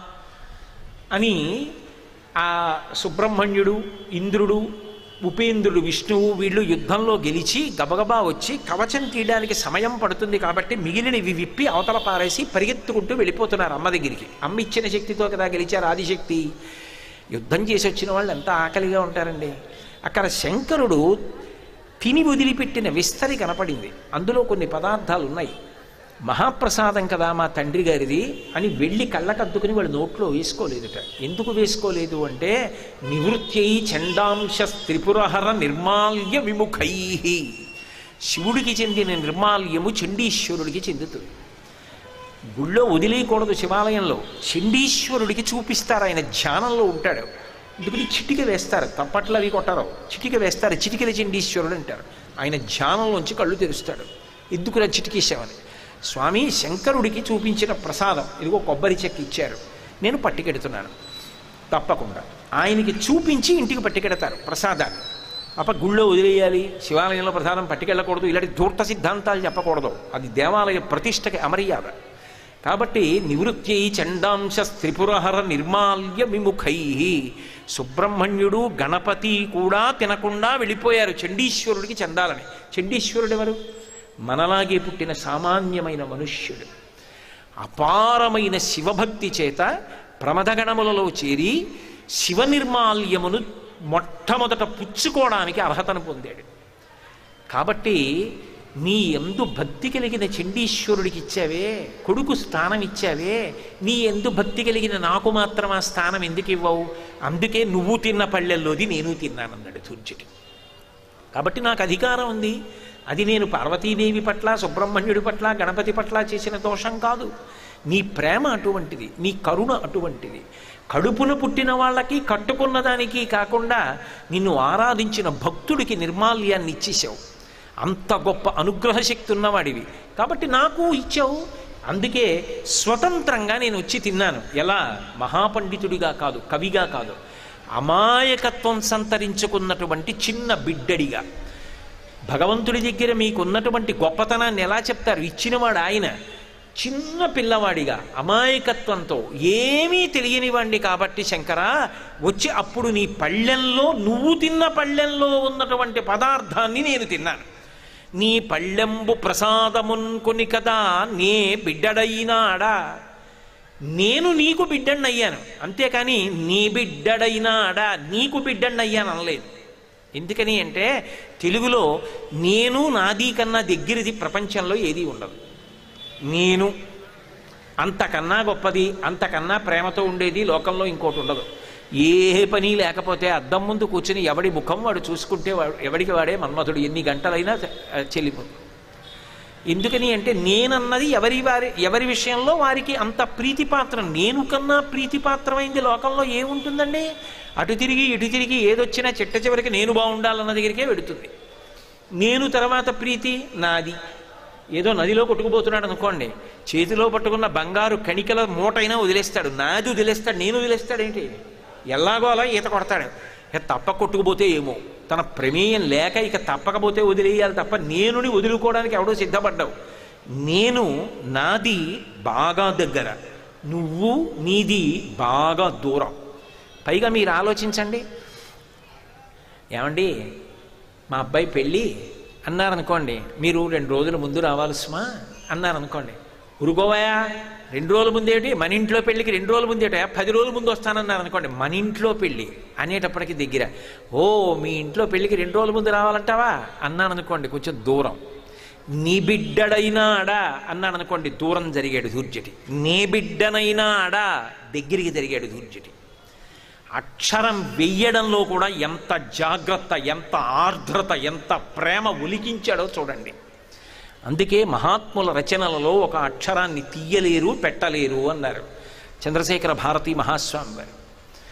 అని ఆ సుబ్రహ్మణ్యుడు ఇంద్రుడు ఉపేంద్రుడు విష్ణువు వీళ్ళు యుద్ధంలో గెలిచి గబగబా వచ్చి కవచం తీయడానికి సమయం పడుతుంది కాబట్టి మిగిలినవి విప్పి అవతల పారేసి పరిగెత్తుకుంటూ వెళ్ళిపోతున్నారు అమ్మ దగ్గరికి అమ్మ ఇచ్చిన శక్తితో కదా గెలిచారు ఆదిశక్తి యుద్ధం చేసి వచ్చిన వాళ్ళు ఎంత ఆకలిగా ఉంటారండి అక్కడ శంకరుడు తిని వదిలిపెట్టిన విస్తరి కనపడింది అందులో కొన్ని పదార్థాలు ఉన్నాయి మహాప్రసాదం కదా మా తండ్రి గారిది అని వెళ్ళి కళ్ళకద్దుకుని వాడు నోట్లో వేసుకోలేదుట ఎందుకు వేసుకోలేదు అంటే నివృత్యై చండాంశ త్రిపురహర నిర్మాల్య విముఖై శివుడికి చెందిన నిర్మాల్యము చండీశ్వరుడికి చెందుతుంది గుళ్ళో వదిలేయకూడదు శివాలయంలో చండీశ్వరుడికి చూపిస్తారు ఆయన ధ్యానంలో ఉంటాడు అందుకని చిటిక వేస్తారు తప్పట్లు అవి కొట్టారు చిటిక వేస్తారు చిటికల చండీశ్వరుడు అంటారు ఆయన ధ్యానంలోంచి కళ్ళు తెరుస్తాడు ఎందుకులా చిటికేసామని స్వామి శంకరుడికి చూపించిన ప్రసాదం ఇదిగో కొబ్బరి చెక్క ఇచ్చారు నేను పట్టుకెడుతున్నాను తప్పకుండా ఆయనకి చూపించి ఇంటికి పట్టుకెడతారు ప్రసాదాన్ని అప్ప గుళ్ళో వదిలేయాలి శివాలయంలో ప్రసాదం పట్టుకెళ్ళకూడదు ఇలాంటి ధూర్త సిద్ధాంతాలు చెప్పకూడదు అది దేవాలయ ప్రతిష్టకి అమర్యాద కాబట్టి నివృత్తి చండాంశ త్రిపురహర నిర్మాల్య విముఖై సుబ్రహ్మణ్యుడు గణపతి కూడా తినకుండా వెళ్ళిపోయారు చండీశ్వరుడికి చెందాలని చండీశ్వరుడు ఎవరు మనలాగే పుట్టిన సామాన్యమైన మనుష్యుడు అపారమైన శివభక్తి చేత ప్రమదగణములలో చేరి శివ నిర్మాల్యమును మొట్టమొదట పుచ్చుకోవడానికి అర్హతను పొందాడు కాబట్టి నీ ఎందు భక్తి కలిగిన చండీశ్వరుడికి ఇచ్చావే కొడుకు స్థానం ఇచ్చావే నీ ఎందు భక్తి కలిగిన నాకు మాత్రం ఆ స్థానం ఎందుకు ఇవ్వవు అందుకే నువ్వు తిన్న పళ్ళెల్లోది నేను తిన్నానన్నాడు సూర్యుడు కాబట్టి నాకు అధికారం ఉంది అది నేను పార్వతీదేవి పట్ల సుబ్రహ్మణ్యుడి పట్ల గణపతి పట్ల చేసిన దోషం కాదు నీ ప్రేమ అటువంటిది నీ కరుణ అటువంటిది కడుపున పుట్టిన వాళ్ళకి కట్టుకున్న దానికి కాకుండా నిన్ను ఆరాధించిన భక్తుడికి నిర్మాల్యాన్ని ఇచ్చేసావు అంత గొప్ప అనుగ్రహ శక్తి ఉన్నవాడివి కాబట్టి నాకు ఇచ్చావు అందుకే స్వతంత్రంగా నేను వచ్చి తిన్నాను ఎలా మహాపండితుడిగా కాదు కవిగా కాదు అమాయకత్వం సంతరించుకున్నటువంటి చిన్న బిడ్డడిగా భగవంతుడి దగ్గర మీకున్నటువంటి గొప్పతనాన్ని ఎలా చెప్తారు ఇచ్చినవాడు ఆయన చిన్న పిల్లవాడిగా అమాయకత్వంతో ఏమీ తెలియని వాడిని కాబట్టి శంకర వచ్చి అప్పుడు నీ పళ్ళెంలో నువ్వు తిన్న పళ్ళెంలో ఉన్నటువంటి పదార్థాన్ని నేను తిన్నాను నీ పళ్ళెంబు ప్రసాదమున్ కదా నే బిడ్డడైనాడా నేను నీకు బిడ్డన్నయ్యాను అంతేకాని నీ బిడ్డడైనాడా నీకు బిడ్డన్నయ్యాను అనలేదు ఎందుకని అంటే తెలుగులో నేను నాది కన్నా దగ్గరిది ప్రపంచంలో ఏదీ ఉండదు నేను అంతకన్నా గొప్పది అంతకన్నా ప్రేమతో ఉండేది లోకంలో ఇంకోటి ఉండదు ఏ పని లేకపోతే అద్దం ముందు కూర్చుని ఎవడి ముఖం వాడు చూసుకుంటే వాడు ఎవడికి వాడే మన్మధుడు ఎన్ని గంటలైనా చెల్లిపోతుంది ఎందుకని అంటే నేనన్నది ఎవరి వారి ఎవరి విషయంలో వారికి అంత ప్రీతిపాత్రం నేను కన్నా ప్రీతిపాత్రమైంది లోకంలో ఏముంటుందండి అటు తిరిగి ఇటు తిరిగి ఏదొచ్చినా చిట్ట చివరికి నేను బాగుండాలన్న దగ్గరికే వెడుతుంది నేను తర్వాత ప్రీతి నాది ఏదో నదిలో కొట్టుకుపోతున్నాడు అనుకోండి చేతిలో పట్టుకున్న బంగారు కణికల మూటైనా వదిలేస్తాడు నాది వదిలేస్తాడు నేను వదిలేస్తాడేంటి ఎలాగో అలా ఈత కొడతాడు ఇక తప్ప కొట్టుకుపోతే ఏమో తన ప్రమేయం లేక ఇక తప్పకపోతే వదిలేయాలి తప్ప నేనుని వదులుకోవడానికి ఎవడో సిద్ధపడ్డావు నేను నాది బాగా దగ్గర నువ్వు నీది బాగా దూరం పైగా మీరు ఆలోచించండి ఏమండి మా అబ్బాయి పెళ్ళి అన్నారనుకోండి మీరు రెండు రోజుల ముందు రావాలి సుమా అన్నారనుకోండి ఉరుకోవాయా రెండు రోజుల ముందేటి మన ఇంట్లో పెళ్ళికి రెండు రోజుల ముందేట పది రోజుల ముందు వస్తానన్నారు అనుకోండి మన ఇంట్లో పెళ్ళి అనేటప్పటికి దగ్గర ఓ మీ ఇంట్లో పెళ్ళికి రెండు రోజుల ముందు రావాలంటావా అన్నాను అనుకోండి కొంచెం దూరం నీ బిడ్డడైనా ఆడా అన్నాడు అనుకోండి దూరం జరిగాడు దూర్జటి నీ బిడ్డనైనా ఆడా దగ్గరికి జరిగాడు దూర్జటి అక్షరం వెయ్యడంలో కూడా ఎంత జాగ్రత్త ఎంత ఆర్ద్రత ఎంత ప్రేమ ఒలికించాడో చూడండి అందుకే మహాత్ముల రచనలలో ఒక అక్షరాన్ని తీయలేరు పెట్టలేరు అన్నారు చంద్రశేఖర భారతి మహాస్వామి వారు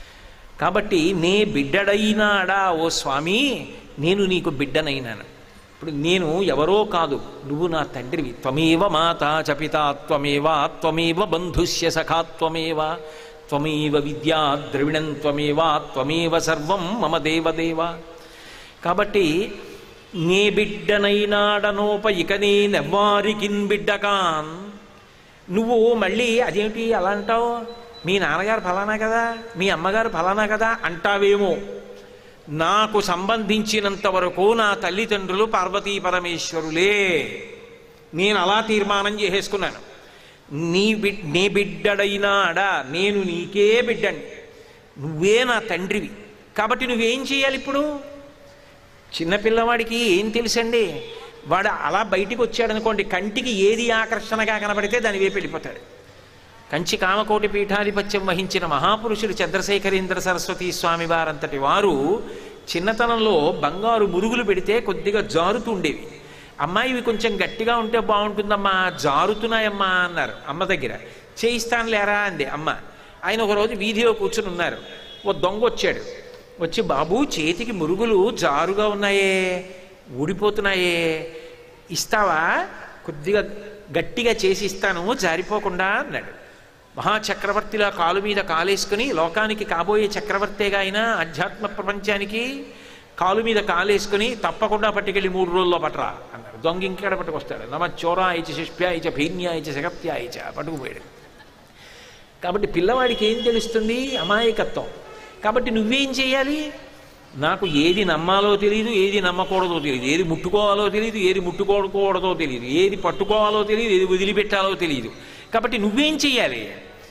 కాబట్టి నే బిడ్డడైనాడా ఓ స్వామి నేను నీకు బిడ్డనైనాను ఇప్పుడు నేను ఎవరో కాదు నువ్వు నా తండ్రివి త్వమేవ మాత చపిత త్వమేవ త్వమేవ బంధుస్య సఖా త్వమేవ త్వమేవ విద్యా ద్రవిణం త్వమేవ త్వమేవ సర్వం మమ దేవదేవ కాబట్టి నే బిడ్డనైనాడనోప ఇక నేనెవ్వారికిన్ బిడ్డకాన్ నువ్వు మళ్ళీ అదేమిటి అలా అంటావు మీ నాన్నగారు ఫలానా కదా మీ అమ్మగారు ఫలానా కదా అంటావేమో నాకు సంబంధించినంత వరకు నా తల్లిదండ్రులు పార్వతీ పరమేశ్వరులే నేను అలా తీర్మానం చేసేసుకున్నాను నీ బిడ్ నీ బిడ్డడైనాడా నేను నీకే బిడ్డని నువ్వే నా తండ్రివి కాబట్టి నువ్వేం చేయాలి ఇప్పుడు చిన్నపిల్లవాడికి ఏం తెలుసండి వాడు అలా బయటికి వచ్చాడు అనుకోండి కంటికి ఏది ఆకర్షణగా కనబడితే దాని వైపు వెళ్ళిపోతాడు కంచి కామకోటి పీఠాధిపత్యం వహించిన మహాపురుషుడు చంద్రశేఖరేంద్ర సరస్వతి స్వామి వారంతటి వారు చిన్నతనంలో బంగారు మురుగులు పెడితే కొద్దిగా జారుతూ ఉండేవి అమ్మాయి ఇవి కొంచెం గట్టిగా ఉంటే బాగుంటుందమ్మా జారుతున్నాయమ్మా అన్నారు అమ్మ దగ్గర చేయిస్తాను లేరా అంది అమ్మ ఆయన ఒకరోజు వీధిలో కూర్చుని ఉన్నారు ఓ దొంగ వచ్చాడు వచ్చి బాబు చేతికి మురుగులు జారుగా ఉన్నాయే ఊడిపోతున్నాయే ఇస్తావా కొద్దిగా గట్టిగా చేసి ఇస్తాను జారిపోకుండా అన్నాడు మహాచక్రవర్తిలా కాలు మీద కాలేసుకుని లోకానికి కాబోయే చక్రవర్తిగా అయినా అధ్యాత్మ ప్రపంచానికి కాలు మీద కాలేసుకుని తప్పకుండా పట్టుకెళ్ళి మూడు రోజుల్లో పట్టరా అన్నారు దొంగ ఇంకెక్కడ పట్టుకొస్తాడు నమ చోరాయిచ శిష్ప్యాయిచ భీన్యాయిచ శగప్యాయిచ పట్టుకుపోయాడు కాబట్టి పిల్లవాడికి ఏం తెలుస్తుంది అమాయకత్వం కాబట్టి నువ్వేం చేయాలి నాకు ఏది నమ్మాలో తెలియదు ఏది నమ్మకూడదో తెలియదు ఏది ముట్టుకోవాలో తెలియదు ఏది ముట్టుకోకూడదో తెలియదు ఏది పట్టుకోవాలో తెలియదు ఏది వదిలిపెట్టాలో తెలియదు కాబట్టి నువ్వేం చెయ్యాలి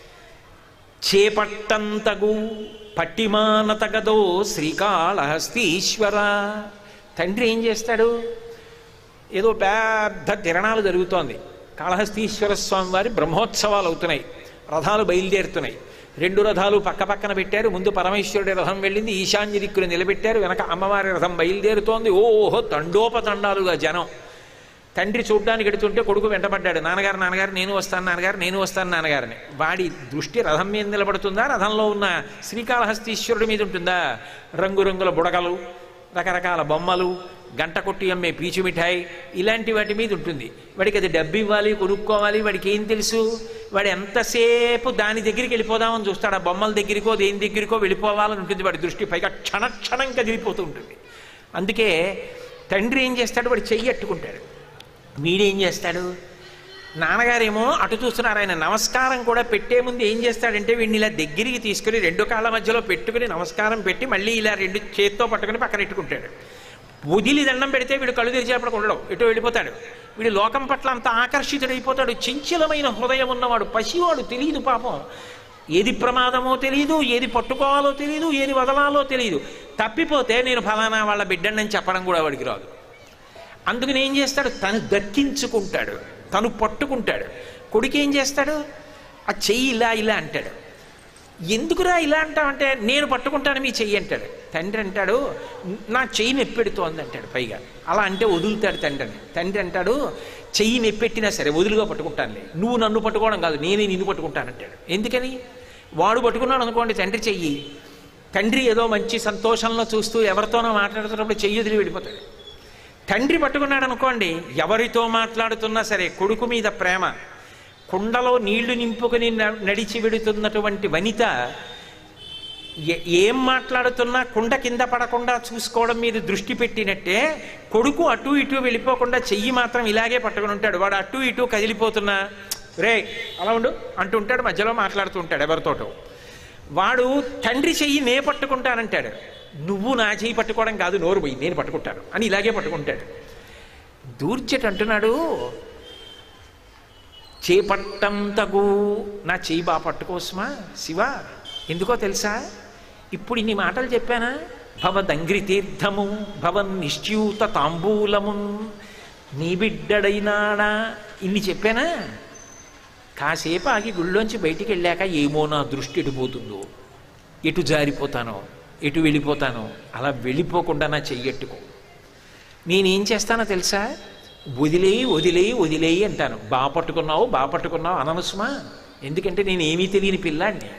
చేపట్టంతగు పట్టిమానతగదో శ్రీకాళహస్తీశ్వర తండ్రి ఏం చేస్తాడు ఏదో పెద్ద తిరణాలు జరుగుతోంది కాళహస్తీశ్వర స్వామి వారి బ్రహ్మోత్సవాలు అవుతున్నాయి రథాలు బయలుదేరుతున్నాయి రెండు రథాలు పక్క పక్కన పెట్టారు ముందు పరమేశ్వరుడి రథం వెళ్ళింది ఈశాన్య దిక్కులు నిలబెట్టారు వెనక అమ్మవారి రథం బయలుదేరుతోంది ఓహో తండోపతండాలుగా జనం తండ్రి చూడ్డానికి ఎడుతుంటే కొడుకు వెంటబడ్డాడు నాన్నగారు నాన్నగారు నేను వస్తాను నాన్నగారు నేను వస్తాను నాన్నగారిని వాడి దృష్టి రథం మీద నిలబడుతుందా రథంలో ఉన్న శ్రీకాళహస్తీశ్వరుడి మీద ఉంటుందా రంగురంగుల బుడగలు రకరకాల బొమ్మలు గంట కొట్టి అమ్మే పీచు మిఠాయి ఇలాంటి వాటి మీద ఉంటుంది వాడికి అది డబ్బు ఇవ్వాలి కొనుక్కోవాలి వాడికి ఏం తెలుసు వాడు ఎంతసేపు దాని దగ్గరికి వెళ్ళిపోదామని చూస్తాడు ఆ బొమ్మల దగ్గరికో దేని దగ్గరికో వెళ్ళిపోవాలని ఉంటుంది వాడి దృష్టి పైగా క్షణ క్షణం కదిలిపోతూ ఉంటుంది అందుకే తండ్రి ఏం చేస్తాడు వాడు చెయ్యి అట్టుకుంటాడు వీడేం చేస్తాడు నాన్నగారేమో అటు చూస్తున్నారు ఆయన నమస్కారం కూడా పెట్టే ముందు ఏం చేస్తాడంటే వీడిని ఇలా దగ్గరికి తీసుకుని రెండు కాళ్ళ మధ్యలో పెట్టుకుని నమస్కారం పెట్టి మళ్ళీ ఇలా రెండు చేత్తో పట్టుకుని పక్కన పెట్టుకుంటాడు వదిలి దండం పెడితే వీడు కళ్ళు తెరిచేపటికి ఉండడం ఎటు వెళ్ళిపోతాడు వీడు లోకం పట్ల అంత ఆకర్షితుడైపోతాడు చంచలమైన హృదయం ఉన్నవాడు పసివాడు తెలియదు పాపం ఏది ప్రమాదమో తెలియదు ఏది పట్టుకోవాలో తెలియదు ఏది వదలాలో తెలియదు తప్పిపోతే నేను ఫలానా వాళ్ళ బిడ్డని చెప్పడం కూడా వాడికి రాదు అందుకని ఏం చేస్తాడు తను దక్కించుకుంటాడు తను పట్టుకుంటాడు కొడుకు ఏం చేస్తాడు ఆ చెయ్యి ఇలా ఇలా అంటాడు ఎందుకురా ఇలా అంటావంటే నేను పట్టుకుంటాను మీ చెయ్యి అంటాడు తండ్రి అంటాడు నా చెయ్యి నెప్పెడుతోంది అంటాడు పైగా అలా అంటే వదులుతాడు తండ్రిని తండ్రి అంటాడు చెయ్యి నెప్పెట్టినా సరే వదులుగా పట్టుకుంటానులే నువ్వు నన్ను పట్టుకోవడం కాదు నేనే నిన్ను పట్టుకుంటానంటాడు ఎందుకని వాడు పట్టుకున్నాడు అనుకోండి తండ్రి చెయ్యి తండ్రి ఏదో మంచి సంతోషంలో చూస్తూ ఎవరితోనో మాట్లాడుతున్నప్పుడు చెయ్యి వదిలి వెళ్ళిపోతాడు తండ్రి పట్టుకున్నాడు అనుకోండి ఎవరితో మాట్లాడుతున్నా సరే కొడుకు మీద ప్రేమ కుండలో నీళ్లు నింపుకుని న- నడిచి వెడుతున్నటువంటి వనిత ఏ- ఏం మాట్లాడుతున్నా కుండ కింద పడకుండా చూసుకోవడం మీద దృష్టి పెట్టినట్టే కొడుకు అటు ఇటు వెళ్ళిపోకుండా చెయ్యి మాత్రం ఇలాగే పట్టుకుని ఉంటాడు వాడు అటు ఇటు కదిలిపోతున్నా రే అలా ఉండు అంటుంటాడు మధ్యలో మాట్లాడుతూ ఉంటాడు ఎవరితోటో వాడు తండ్రి చెయ్యి నే పట్టుకుంటానంటాడు నువ్వు నా చెయ్యి పట్టుకోవడం కాదు నోరు పోయి నేను పట్టుకుంటాను అని ఇలాగే పట్టుకుంటాడు దూర్జట్ అంటున్నాడు చేపట్టంతగు నా చెయ్యి బా పట్టుకోసమా శివ ఎందుకో తెలుసా ఇప్పుడు ఇన్ని మాటలు చెప్పానా భవదంగ్రి తీర్థము భవన్ నిశ్చ్యూత తాంబూలము నీ బిడ్డడైనాడా ఇన్ని చెప్పానా కాసేపు ఆగి గుళ్ళోంచి బయటికి వెళ్ళాక ఏమో నా దృష్టి ఎటు పోతుందో ఎటు జారిపోతానో ఎటు వెళ్ళిపోతానో అలా వెళ్ళిపోకుండా నా చెయ్యట్టుకో నేనేం చేస్తానో తెలుసా వదిలేయి వదిలేయి వదిలేయి అంటాను బా పట్టుకున్నావు బా పట్టుకున్నావు అననుసుమా ఎందుకంటే నేను ఏమీ తెలియని పిల్లాడిని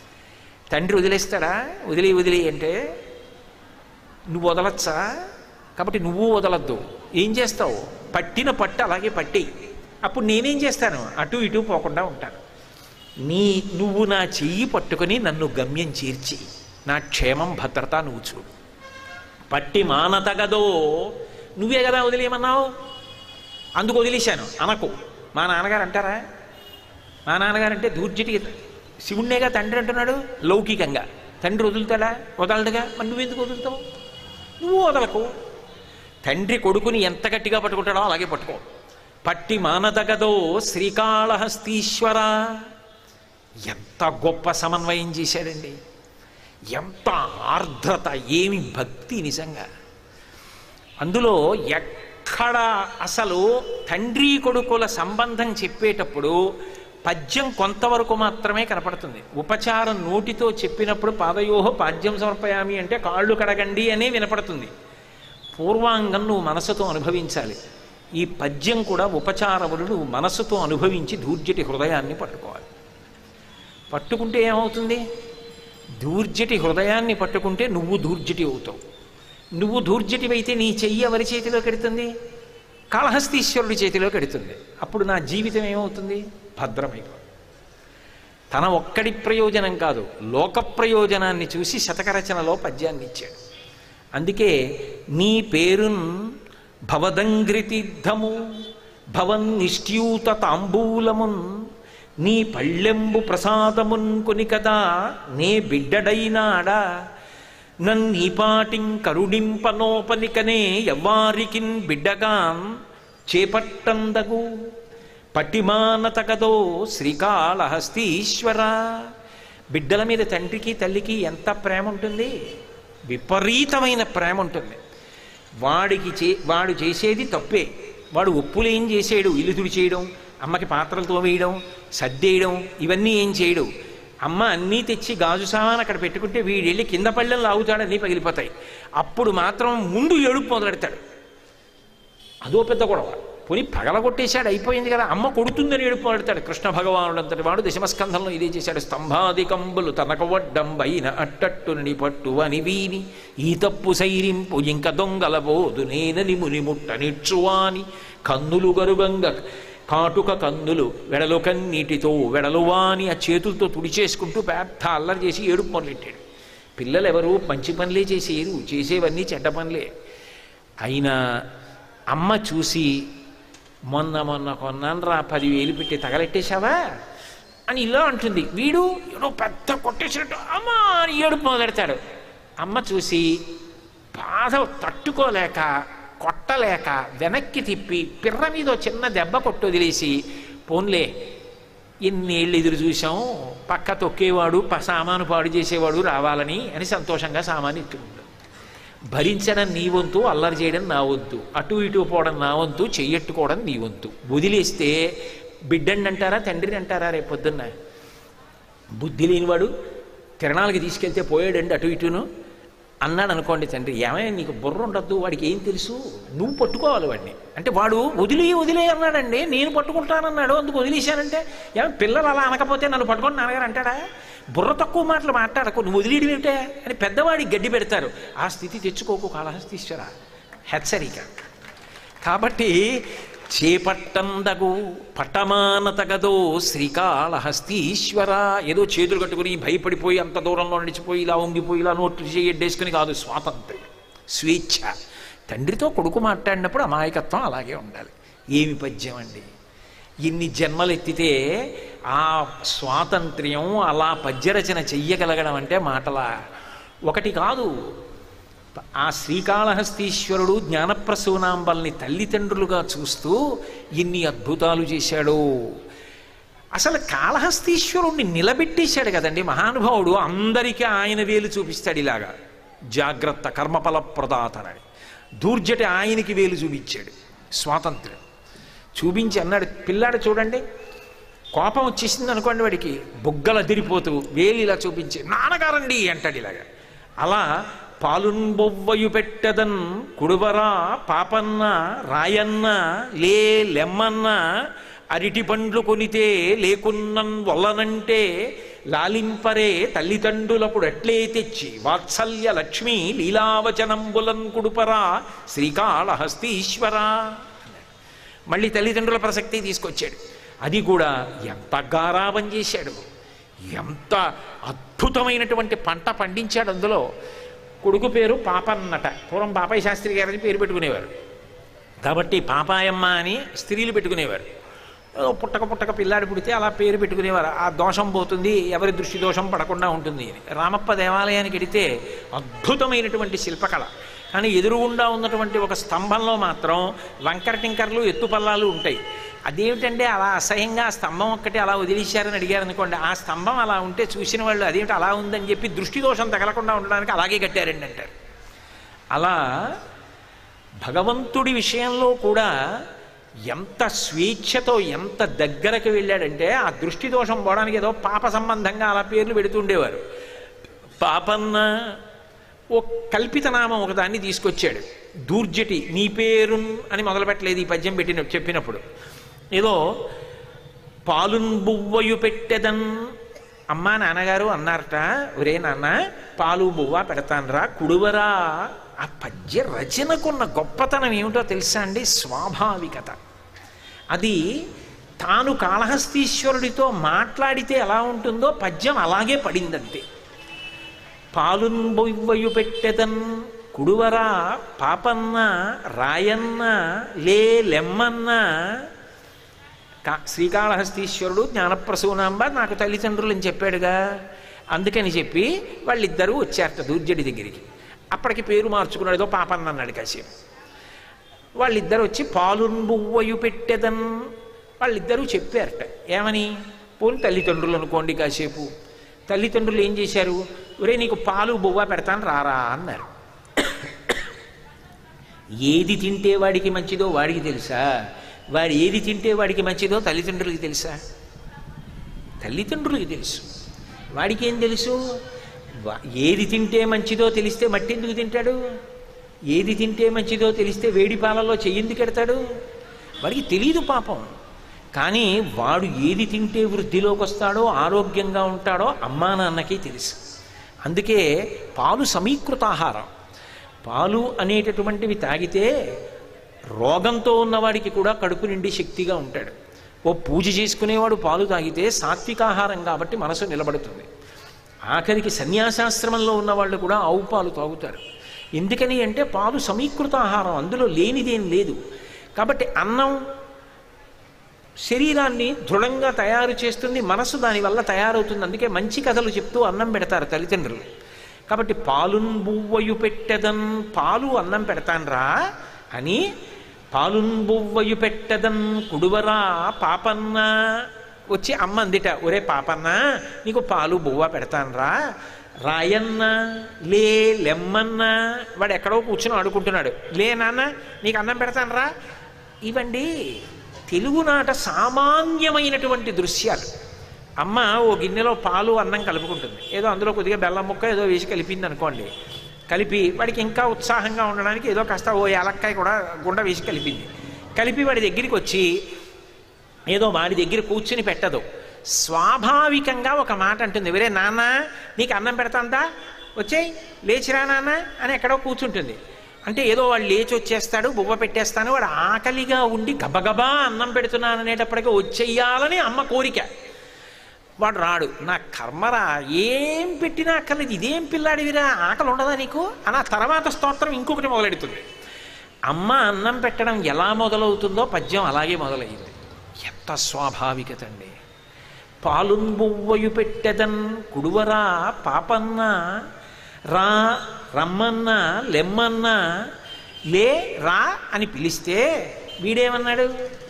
తండ్రి వదిలేస్తాడా వదిలేయి వదిలేయి అంటే నువ్వు వదలచ్చా కాబట్టి నువ్వు వదలద్దు ఏం చేస్తావు పట్టిన పట్టు అలాగే పట్టి అప్పుడు నేనేం చేస్తాను అటు ఇటు పోకుండా ఉంటాను నీ నువ్వు నా చెయ్యి పట్టుకొని నన్ను గమ్యం చేర్చి నా క్షేమం భద్రత నువ్వు చూడు పట్టి మానతగదో నువ్వే కదా వదిలేయమన్నావు అందుకు వదిలేశాను అనకు మా నాన్నగారు అంటారా మా నాన్నగారు అంటే దూర్జటి శివుణ్ణేగా తండ్రి అంటున్నాడు లౌకికంగా తండ్రి వదులుతాడా వదలడుగా మరి నువ్వెందుకు వదులుతావు నువ్వు వదలకు తండ్రి కొడుకుని ఎంత గట్టిగా పట్టుకుంటాడో అలాగే పట్టుకో పట్టి మానదగదో శ్రీకాళహస్తీశ్వర ఎంత గొప్ప సమన్వయం చేశాడండి ఎంత ఆర్ద్రత ఏమి భక్తి నిజంగా అందులో ఎక్కడ అసలు తండ్రి కొడుకుల సంబంధం చెప్పేటప్పుడు పద్యం కొంతవరకు మాత్రమే కనపడుతుంది ఉపచారం నోటితో చెప్పినప్పుడు పాదయోహ పాద్యం సమర్పయామి అంటే కాళ్ళు కడగండి అనే వినపడుతుంది పూర్వాంగం నువ్వు మనసుతో అనుభవించాలి ఈ పద్యం కూడా ఉపచారములు నువ్వు మనసుతో అనుభవించి దూర్జటి హృదయాన్ని పట్టుకోవాలి పట్టుకుంటే ఏమవుతుంది దూర్జటి హృదయాన్ని పట్టుకుంటే నువ్వు దూర్జటి అవుతావు నువ్వు దూర్జటివైతే నీ చెయ్యి ఎవరి చేతిలో కడుతుంది కాళహస్తీశ్వరుడి చేతిలో కడుతుంది అప్పుడు నా జీవితం ఏమవుతుంది భద్రమైపోతుంది తన ఒక్కడి ప్రయోజనం కాదు లోక ప్రయోజనాన్ని చూసి శతకరచనలో పద్యాన్ని ఇచ్చాడు అందుకే నీ పేరున్ భవదంగ్రితీర్థము భవన్ నిష్ట్యూత తాంబూలమున్ నీ పళ్ళెంబు ప్రసాదమున్ కొని కదా నే బిడ్డడైనాడా నన్నీపాటిం కరుణింపనోపనికనే ఎవ్వారికిన్ బిడ్డగాన్ చేపట్టందగు పట్టిమానతగదో శ్రీకాళహస్తీశ్వర బిడ్డల మీద తండ్రికి తల్లికి ఎంత ప్రేమ ఉంటుంది విపరీతమైన ప్రేమ ఉంటుంది వాడికి చే వాడు చేసేది తప్పే వాడు ఒప్పులేం చేసాడు ఇల్లు తుడిచేయడం అమ్మకి పాత్రలు తోవేయడం సర్దేయడం ఇవన్నీ ఏం చేయడు అమ్మ అన్నీ తెచ్చి గాజు సామాన్ అక్కడ పెట్టుకుంటే వీడు వెళ్ళి కింద పళ్ళెం లాగుతాడు అన్నీ పగిలిపోతాయి అప్పుడు మాత్రం ముందు ఏడుపు మొదలెడతాడు అదో పెద్ద గొడవ పోనీ పగలగొట్టేశాడు అయిపోయింది కదా అమ్మ కొడుతుందని ఏడుపు మొదలెడతాడు కృష్ణ భగవానుడు అంతటి వాడు దశమస్కంధంలో ఇదే చేశాడు స్తంభాదికంబులు తనక వడ్డంబైన అట్టట్టుని పట్టు అని వీని ఈ తప్పు సైరింపు ఇంక దొంగల బోదు నేనని ముని ముట్ట నిచ్చువాని కన్నులు గరుగంగ కాటుక కన్నులు వెడలు కన్నీటితో వెడలువాని ఆ చేతులతో తుడిచేసుకుంటూ పెద్ద అల్లరి చేసి ఏడుపు మొదలెట్టాడు పిల్లలు ఎవరు మంచి పనులే చేసేరు చేసేవన్నీ చెడ్డ పనులే అయినా అమ్మ చూసి మొన్న మొన్న కొన్నాను రా పదివేలు పెట్టి తగలెట్టేశావా అని ఇలా అంటుంది వీడు ఏదో పెద్ద కొట్టేసినట్టు అమ్మా అని ఏడుపు మొదలెడతాడు అమ్మ చూసి బాధ తట్టుకోలేక కొట్టలేక వెనక్కి తిప్పి పిర్ర మీద ఓ చిన్న దెబ్బ కొట్టు వదిలేసి పోన్లే ఎన్నేళ్ళు ఎదురు చూసాం పక్క తొక్కేవాడు ప- సామాను పాడు చేసేవాడు రావాలని అని సంతోషంగా సామాను ఎత్తుకుంటాడు భరించడం నీ వంతు అల్లరి చేయడం నా వంతు అటు ఇటు పోవడం నా వంతు చెయ్యట్టుకోవడం నీ వంతు వదిలేస్తే బిడ్డండి అంటారా తండ్రిని అంటారా రేపు పొద్దున్న బుద్ధి లేనివాడు తిరణాలకి తీసుకెళ్తే పోయాడండి అటు ఇటును అన్నాడు అనుకోండి తండ్రి ఏమైనా నీకు బుర్ర ఉండద్దు వాడికి ఏం తెలుసు నువ్వు పట్టుకోవాలి వాడిని అంటే వాడు వదిలి వదిలే అన్నాడండి నేను పట్టుకుంటానన్నాడు అందుకు వదిలేశానంటే ఏమైనా పిల్లలు అలా అనకపోతే నన్ను పట్టుకొని నాన్నగారు అంటాడా బుర్ర తక్కువ మాటలు మాట్లాడకు నువ్వు వదిలేయడం ఏమిటే అని పెద్దవాడికి గడ్డి పెడతారు ఆ స్థితి తెచ్చుకోకు కాళహస్తీశ్వర హెచ్చరిక కాబట్టి చేపట్టందగు పట్టమానతగదో శ్రీకాళహస్తీశ్వర ఏదో చేతులు కట్టుకుని భయపడిపోయి అంత దూరంలో నడిచిపోయి ఇలా ఉంగిపోయి ఇలా నోట్లు చేయడ్డేసుకుని కాదు స్వాతంత్ర్యం స్వేచ్ఛ తండ్రితో కొడుకు మాట్లాడినప్పుడు అమాయకత్వం అలాగే ఉండాలి ఏమి పద్యం అండి ఇన్ని జన్మలు ఎత్తితే ఆ స్వాతంత్ర్యం అలా పద్యరచన చెయ్యగలగడం అంటే మాటలా ఒకటి కాదు ఆ శ్రీకాళహస్తీశ్వరుడు జ్ఞానప్రసూనాంబల్ని తల్లిదండ్రులుగా చూస్తూ ఇన్ని అద్భుతాలు చేశాడు అసలు కాళహస్తీశ్వరుణ్ణి నిలబెట్టేశాడు కదండి మహానుభావుడు అందరికీ ఆయన వేలు చూపిస్తాడు ఇలాగా జాగ్రత్త కర్మఫల ప్రదాతనని దూర్జటి ఆయనకి వేలు చూపించాడు స్వాతంత్ర్యం చూపించి అన్నాడు పిల్లాడు చూడండి కోపం వచ్చేసింది అనుకోండి వాడికి బుగ్గలు అదిరిపోతూ వేలు ఇలా చూపించి నాన్నగారండి అంటాడు ఇలాగా అలా పాలున్బొవ్వయు పెట్టదన్ కుడువరా పాపన్న రాయన్న లే లెమ్మన్న అరిటి పండ్లు కొనితే లేకున్నన్ వల్లనంటే లాలింపరే తల్లిదండ్రులప్పుడు అట్లే తెచ్చి వాత్సల్య లక్ష్మి లీలావచనంబులన్ కుడుపరా శ్రీకాళహస్తీశ్వర మళ్ళీ తల్లిదండ్రుల ప్రసక్తి తీసుకొచ్చాడు అది కూడా ఎంత గారాబం చేశాడు ఎంత అద్భుతమైనటువంటి పంట పండించాడు అందులో కొడుకు పేరు పాపన్నట పూర్వం పాపయ్య శాస్త్రి గారని పేరు పెట్టుకునేవారు కాబట్టి పాపాయమ్మ అని స్త్రీలు పెట్టుకునేవారు ఏదో పుట్టక పుట్టక పిల్లాడి పుడితే అలా పేరు పెట్టుకునేవారు ఆ దోషం పోతుంది ఎవరి దృష్టి దోషం పడకుండా ఉంటుంది అని రామప్ప దేవాలయానికి వెడితే అద్భుతమైనటువంటి శిల్పకళ కానీ ఎదురుగుండా ఉన్నటువంటి ఒక స్తంభంలో మాత్రం వంకర టింకర్లు ఎత్తుపల్లాలు ఉంటాయి అదేమిటంటే అలా అసహ్యంగా ఆ స్తంభం ఒక్కటి అలా వదిలేశారని అడిగారు అనుకోండి ఆ స్తంభం అలా ఉంటే చూసిన వాళ్ళు అదేమిటి అలా ఉందని చెప్పి దృష్టి దోషం తగలకుండా ఉండడానికి అలాగే కట్టారండి అంటారు అలా భగవంతుడి విషయంలో కూడా ఎంత స్వేచ్ఛతో ఎంత దగ్గరకు వెళ్ళాడంటే ఆ దృష్టి దోషం పోవడానికి ఏదో పాప సంబంధంగా అలా పేర్లు పెడుతుండేవారు పాపన్న ఓ కల్పిత నామం ఒకదాన్ని తీసుకొచ్చాడు దూర్జటి నీ పేరు అని మొదలుపెట్టలేదు ఈ పద్యం పెట్టిన చెప్పినప్పుడు ఏదో పాలున్ బువ్వయు పెట్టెదన్ అమ్మా నాన్నగారు అన్నారట ఒరే నాన్న పాలు బువ్వ పెడతానరా కుడువరా ఆ పద్య రచనకున్న గొప్పతనం ఏమిటో తెలుసా అండి స్వాభావికత అది తాను కాళహస్తీశ్వరుడితో మాట్లాడితే ఎలా ఉంటుందో పద్యం అలాగే పడిందంతే పాలున్ బొవ్వయు పెట్టెదన్ కుడువరా పాపన్న రాయన్న లే లెమ్మన్న కా శ్రీకాళహస్తీశ్వరుడు జ్ఞానప్రసూనాంబ నాకు తల్లిదండ్రులు అని చెప్పాడుగా అందుకని చెప్పి వాళ్ళిద్దరూ వచ్చారట దూర్జడి దగ్గరికి అప్పటికి పేరు మార్చుకున్నాడు ఏదో పాపన్న అన్నాడు కాసేపు వాళ్ళిద్దరు వచ్చి పాలున్ బువ్వయు పెట్టెదన్ వాళ్ళిద్దరూ చెప్పారట ఏమని పోని తల్లిదండ్రులు అనుకోండి కాసేపు తల్లిదండ్రులు ఏం చేశారు ఒరే నీకు పాలు బువ్వ పెడతాను రారా అన్నారు ఏది తింటే వాడికి మంచిదో వాడికి తెలుసా వాడు ఏది తింటే వాడికి మంచిదో తల్లిదండ్రులకి తెలుసా తల్లిదండ్రులకి తెలుసు వాడికి ఏం తెలుసు వా- ఏది తింటే మంచిదో తెలిస్తే మట్టి ఎందుకు తింటాడు ఏది తింటే మంచిదో తెలిస్తే వేడి పాలలో చెయ్యింది కెడతాడు వాడికి తెలియదు పాపం కానీ వాడు ఏది తింటే వృద్ధిలోకి వస్తాడో ఆరోగ్యంగా ఉంటాడో అమ్మా నాన్నకి తెలుసు అందుకే పాలు సమీకృత ఆహారం పాలు అనేటటువంటివి తాగితే రోగంతో ఉన్నవాడికి కూడా కడుపు నిండి శక్తిగా ఉంటాడు ఓ పూజ చేసుకునేవాడు పాలు తాగితే సాత్వికాహారం కాబట్టి మనసు నిలబడుతుంది ఆఖరికి సన్యాసాశ్రమంలో ఉన్న వాళ్ళు కూడా ఆవు పాలు తాగుతారు ఎందుకని అంటే పాలు సమీకృత ఆహారం అందులో లేనిదేం లేదు కాబట్టి అన్నం శరీరాన్ని దృఢంగా తయారు చేస్తుంది మనసు దానివల్ల తయారవుతుంది అందుకే మంచి కథలు చెప్తూ అన్నం పెడతారు తల్లిదండ్రులు కాబట్టి పాలున్ బువ్వయు పెట్టెదన్ పాలు అన్నం పెడతాన్రా అని పాలున్ బువ్వయు పెట్టెదన్ కుడువరా పాపన్న వచ్చి అమ్మ అందిట ఒరే పాపన్న నీకు పాలు బువ్వ పెడతాన్రా రాయన్న లే లెమ్మన్న వాడు ఎక్కడో కూర్చుని ఆడుకుంటున్నాడు లే నాన్న నీకు అన్నం పెడతాన్రా ఇవండి తెలుగునాట సామాన్యమైనటువంటి దృశ్యాలు అమ్మ ఓ గిన్నెలో పాలు అన్నం కలుపుకుంటుంది ఏదో అందులో కొద్దిగా బెల్లం ముక్క ఏదో వేసి కలిపింది అనుకోండి కలిపి వాడికి ఇంకా ఉత్సాహంగా ఉండడానికి ఏదో కాస్త ఓ ఏలక్కాయ కూడా గుండ వేసి కలిపింది కలిపి వాడి దగ్గరికి వచ్చి ఏదో వాడి దగ్గర కూర్చుని పెట్టదు స్వాభావికంగా ఒక మాట అంటుంది వేరే నాన్న నీకు అన్నం పెడతాందా వచ్చేయ్ లేచిరా నాన్న అని ఎక్కడో కూర్చుంటుంది అంటే ఏదో వాడు లేచి వచ్చేస్తాడు బువ్వ పెట్టేస్తాను వాడు ఆకలిగా ఉండి గబగబా అన్నం పెడుతున్నాను అనేటప్పటికీ వచ్చేయాలని అమ్మ కోరిక వాడు రాడు నా కర్మరా ఏం పెట్టినా అక్కర్లేదు ఇదేం పిల్లాడివిరా ఆకలి ఉండదా నీకు అని ఆ తర్వాత స్తోత్రం ఇంకొకటి మొదలెడుతుంది అమ్మ అన్నం పెట్టడం ఎలా మొదలవుతుందో పద్యం అలాగే మొదలయ్యింది ఎంత స్వాభావికత అండి పాలున్ బువ్వయు పెట్టెదన్ కుడువరా పాపన్న రా రమ్మన్న లెమ్మన్న లే రా అని పిలిస్తే వీడేమన్నాడు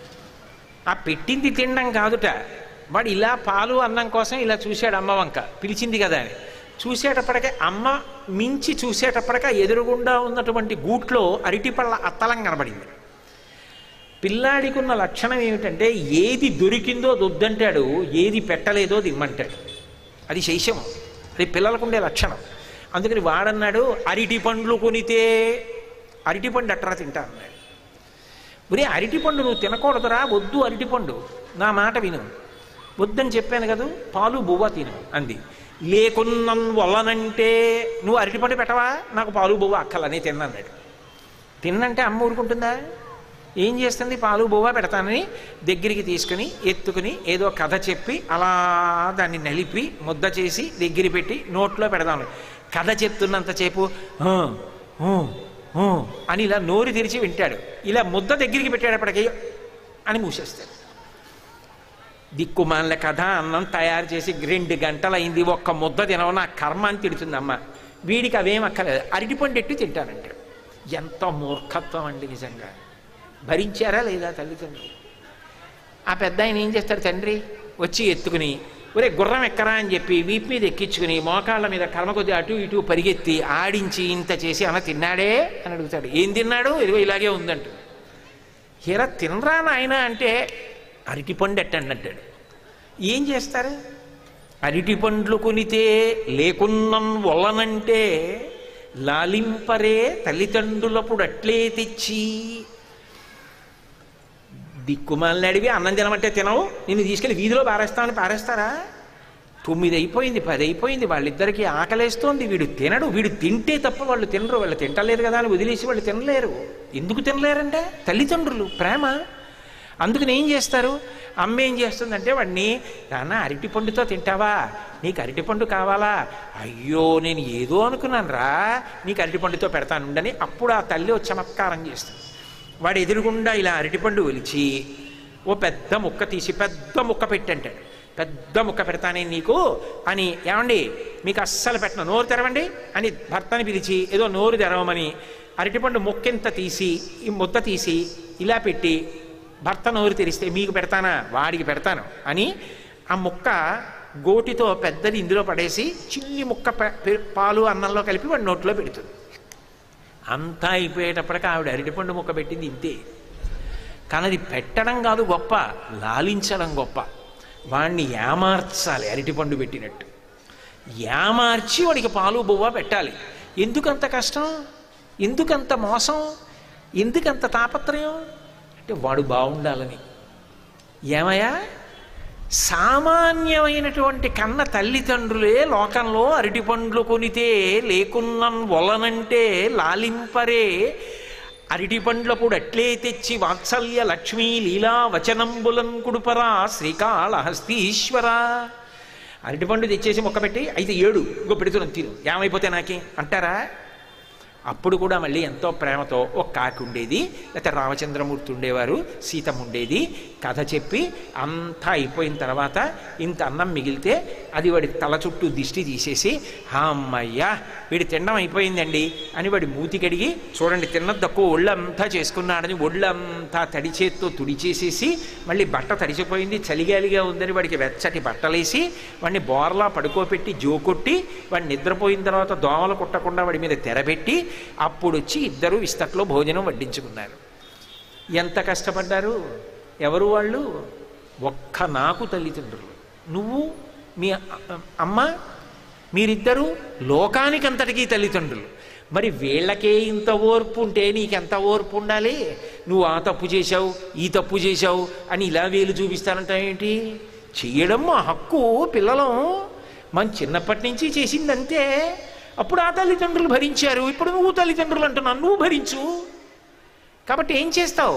ఆ పెట్టింది తినడం కాదుట వాడు ఇలా పాలు అన్నం కోసం ఇలా చూశాడు అమ్మ వంక పిలిచింది కదా అని చూసేటప్పటికే అమ్మ మించి చూసేటప్పటికే ఎదురుగుండా ఉన్నటువంటి గూట్లో అరటిపళ్ళ అత్తలం కనబడింది పిల్లాడికి ఉన్న లక్షణం ఏమిటంటే ఏది దొరికిందో అది వద్దంటాడు ఏది పెట్టలేదో అది ఇమ్మంటాడు అది శైశవం అది పిల్లలకు ఉండే లక్షణం అందుకని వాడన్నాడు అరటి పండ్లు కొనితే అరటిపండు అట్రా తింటా అన్నాడు ఒరే అరటిపండు నువ్వు తినకూడదురా వద్దు అరటిపండు నా మాట విను వద్దని చెప్పాను కదా పాలు బువ్వ తిను అంది లేకున్నం వల్లనంటే నువ్వు అరటిపండు పెట్టవా నాకు పాలు బువ్వ అక్కలని తిన్నన్నాడు తిన్నంటే అమ్మ ఊరుకుంటుందా ఏం చేస్తుంది పాలు బువ్వ పెడతానని దగ్గరికి తీసుకుని ఎత్తుకుని ఏదో కథ చెప్పి అలా దాన్ని నలిపి ముద్ద చేసి దగ్గర పెట్టి నోట్లో పెడదాం కథ చెప్తున్నంతసేపు "ఆ, ఊ, ఊ" అని ఇలా నోరు తెరిచి వింటాడు ఇలా ముద్ద దగ్గరికి పెట్టేటప్పటికి అని మూసేస్తాడు దిక్కుమాల కథ అన్నం తయారు చేసి రెండు గంటలు అయింది ఒక్క ముద్ద తినవు నా కర్మ అని తిడుతుంది అమ్మ వీడికి అవేం అక్కర్లేదు అరటిపండు ఎట్టు తింటానంటాడు ఎంత మూర్ఖత్వం అండి నిజంగా భరించారా లేదా తల్లిదండ్రులు ఆ పెద్ద ఆయన ఏం చేస్తాడు తండ్రి వచ్చి ఎత్తుకుని ఒరే గుర్రం ఎక్కరా అని చెప్పి వీపు మీద ఎక్కించుకుని మోకాళ్ళ మీద కర్మ కొద్ది అటు ఇటు పరిగెత్తి ఆడించి ఇంత చేసి అన్న తిన్నాడే అని అడుగుతాడు ఏం తిన్నాడు ఇదిగో ఇలాగే ఉందంట హీరా తినరా నాయన అంటే అరటిపండు ఎట్టండి అంటాడు ఏం చేస్తారు అరటి పండ్లు కొనితే లేకున్నం వల్లనంటే లాలింపరే తల్లిదండ్రులప్పుడు అట్లే తెచ్చి దిక్కుమాలని అడివి అన్నం తినమంటే తినవు నిన్ను తీసుకెళ్ళి వీధిలో పారేస్తామని పారేస్తారా తొమ్మిది అయిపోయింది పది అయిపోయింది వాళ్ళిద్దరికీ ఆకలేస్తోంది వీడు తినడు వీడు తింటే తప్ప వాళ్ళు తినరు వాళ్ళు తింటలేరు కదా అని వదిలేసి వాళ్ళు తినలేరు ఎందుకు తినలేరంటే తల్లిదండ్రులు ప్రేమ అందుకని ఏం చేస్తారు అమ్మ ఏం చేస్తుందంటే వాడిని నాన్న అరటిపండుతో తింటావా నీకు అరటిపండు కావాలా అయ్యో నేను ఏదో అనుకున్నాను రా నీకు అరటిపండుతో పెడతాను ఉండని అప్పుడు ఆ తల్లి ఓ చమత్కారం చేస్తుంది వాడు ఎదురుగుండా ఇలా అరటిపండు ఒలిచి ఓ పెద్ద ముక్క తీసి పెద్ద ముక్క పెట్టంటాడు పెద్ద ముక్క పెడతానే నీకు అని ఏమండి మీకు అస్సలు పెట్టను నోరు తెరవండి అని భర్తని పిలిచి ఏదో నోరు తెరవమని అరటిపండు ముక్కెంత తీసి ఈ ముద్ద తీసి ఇలా పెట్టి భర్త నోరు తెరిస్తే మీకు పెడతానా వాడికి పెడతాను అని ఆ ముక్క గోటితో పెద్దది ఇందులో పడేసి చిన్ని ముక్క పె- పె- పాలు అన్నంలో కలిపి వాడి నోట్లో పెడుతుంది అంతా అయిపోయేటప్పటికి ఆవిడ అరటిపండు ముక్క పెట్టింది ఇంతే కానీ అది పెట్టడం కాదు గొప్ప లాలించడం గొప్ప వాణ్ణి ఏమార్చాలి అరటిపండు పెట్టినట్టు ఏమార్చి వాడికి పాలు బువ్వ పెట్టాలి ఎందుకంత కష్టం ఎందుకంత మోసం ఎందుకంత తాపత్రయం అంటే వాడు బాగుండాలని ఏమయ్యా సామాన్యమైనటువంటి కన్న తల్లిదండ్రులే లోకంలో అరటిపండ్లు కొనితే లేకున్నం వలనంటే లాలింపరే అరటిపండ్లప్పుడు అట్లే తెచ్చి వాత్సల్య లక్ష్మీ లీలా వచనంబులం కుడుపరా శ్రీకాళహస్తీశ్వర అరటిపండు తెచ్చేసి మొక్క పెట్టి అయితే ఏడు ఇంకో పెడుతున్నాం తిను ఏమైపోతే నాకే అంటారా అప్పుడు కూడా మళ్ళీ ఎంతో ప్రేమతో ఒక కాకి ఉండేది లేకపోతే రామచంద్రమూర్తి ఉండేవారు సీతమ్మ ఉండేది కథ చెప్పి అంతా అయిపోయిన తర్వాత ఇంత అన్నం మిగిలితే అది వాడి తల చుట్టూ దిష్టి తీసేసి అమ్మయ్యా వీడి తినడం అయిపోయిందండి అని వాడి మూతి కడిగి చూడండి తిన్న తక్కువ ఒళ్ళంతా చేసుకున్నాడని ఒళ్ళంతా తడి చేత్తో తుడిచేసేసి మళ్ళీ బట్ట తడిచిపోయింది చలిగాలిగా ఉందని వాడికి వెచ్చటి బట్టలేసి వాడిని బోర్లా పడుకోబెట్టి జోకొట్టి వాడు నిద్రపోయిన తర్వాత దోమలు కుట్టకుండా వాడి మీద తెరబెట్టి అప్పుడు వచ్చి ఇద్దరు ఇస్తట్లో భోజనం వడ్డించుకున్నారు ఎంత కష్టపడ్డారు ఎవరు వాళ్ళు ఒక్క నాకు తల్లిదండ్రులు నువ్వు మీ అ- అమ్మ మీరిద్దరూ లోకానికంతటికీ తల్లిదండ్రులు మరి వీళ్ళకే ఇంత ఓర్పు ఉంటే నీకెంత ఓర్పు ఉండాలి నువ్వు ఆ తప్పు చేశావు ఈ తప్పు చేశావు అని ఇలా వేలు చూపిస్తానంటావేంటి చెయ్యడం మా హక్కు పిల్లలం మన చిన్నప్పటి నుంచి చేసిందంతే అప్పుడు ఆ తల్లిదండ్రులు భరించారు ఇప్పుడు నువ్వు తల్లిదండ్రులు అంటున్నావు నువ్వు భరించు కాబట్టి ఏం చేస్తావు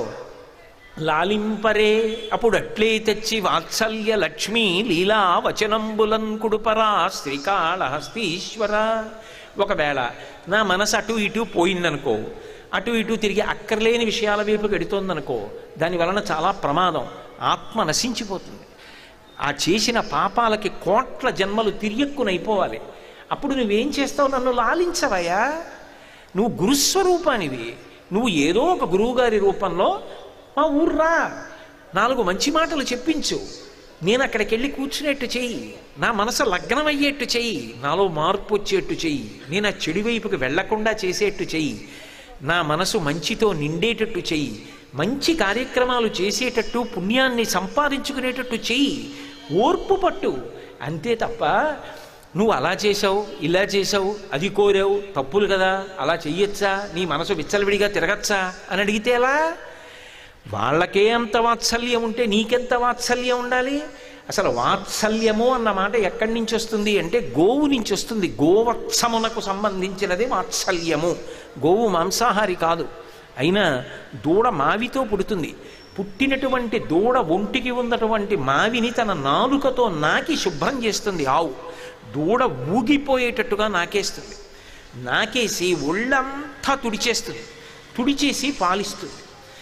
లాలింపరే అప్పుడు అట్లే తెచ్చి వాత్సల్య లక్ష్మీ లీలా వచనంబులన్ కుడుపరా శ్రీకాళహస్తీశ్వర ఒకవేళ నా మనసు అటు ఇటు పోయిందనుకో అటు ఇటు తిరిగి అక్కర్లేని విషయాల వైపు గడుతోందనుకో దాని వలన చాలా ప్రమాదం ఆత్మ నశించిపోతుంది ఆ చేసిన పాపాలకి కోట్ల జన్మలు తిరియక్కునైపోవాలి అప్పుడు నువ్వేం చేస్తావు నన్ను లాలించవయ్యా నువ్వు గురుస్వరూపానివి నువ్వు ఏదో ఒక గురువుగారి రూపంలో మా ఊర్రా నాలుగు మంచి మాటలు చెప్పించు నేను అక్కడికి వెళ్ళి కూర్చునేట్టు చెయ్యి నా మనసు లగ్నం అయ్యేట్టు చెయ్యి నాలో మార్పు వచ్చేట్టు చెయ్యి నేను ఆ చెడు వైపుకి వెళ్లకుండా చేసేట్టు చెయ్యి నా మనసు మంచితో నిండేటట్టు చెయ్యి మంచి కార్యక్రమాలు చేసేటట్టు పుణ్యాన్ని సంపాదించుకునేటట్టు చెయ్యి ఓర్పు పట్టు అంతే తప్ప నువ్వు అలా చేసావు ఇలా చేసావు అది కోరావు తప్పులు కదా అలా చెయ్యొచ్చా నీ మనసు విచ్చలవిడిగా తిరగచ్చా అని అడిగితే ఎలా వాళ్ళకే అంత వాత్సల్యం ఉంటే నీకెంత వాత్సల్యం ఉండాలి అసలు వాత్సల్యము అన్న మాట ఎక్కడి నుంచి వస్తుంది అంటే గోవు నుంచి వస్తుంది గోవత్సమునకు సంబంధించినది వాత్సల్యము గోవు మాంసాహారి కాదు అయినా దూడ మావితో పుడుతుంది పుట్టినటువంటి దూడ ఒంటికి ఉన్నటువంటి మావిని తన నాలుకతో నాకి శుభ్రం చేస్తుంది ఆవు దూడ ఊగిపోయేటట్టుగా నాకేస్తుంది నాకేసి ఒళ్ళంతా తుడిచేస్తుంది తుడిచేసి పాలిస్తుంది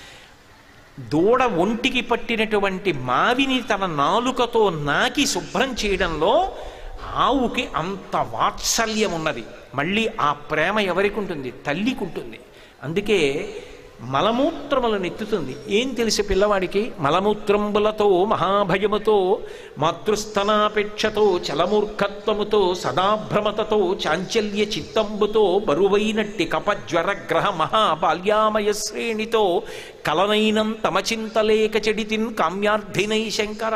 దూడ ఒంటికి పట్టినటువంటి మావిని తన నాలుకతో నాకి శుభ్రం చేయడంలో ఆవుకి అంత వాత్సల్యం ఉన్నది మళ్ళీ ఆ ప్రేమ ఎవరికి ఉంటుంది తల్లికి ఉంటుంది అందుకే మలమూత్రములను ఎత్తుతుంది ఏం తెలుసు పిల్లవాడికి మలమూత్రంబులతో మహాభయముతో మాతృస్థనాపేక్షతో చలమూర్ఖత్వముతో సదాభ్రమతతో చాంచల్య చిత్తంబుతో బరువైనట్టి కపజ్వర గ్రహ మహాబాల్యామయ శ్రేణితో కలనైనం తమ చింతలేక చెడితిన్ కామ్యార్థినై శంకర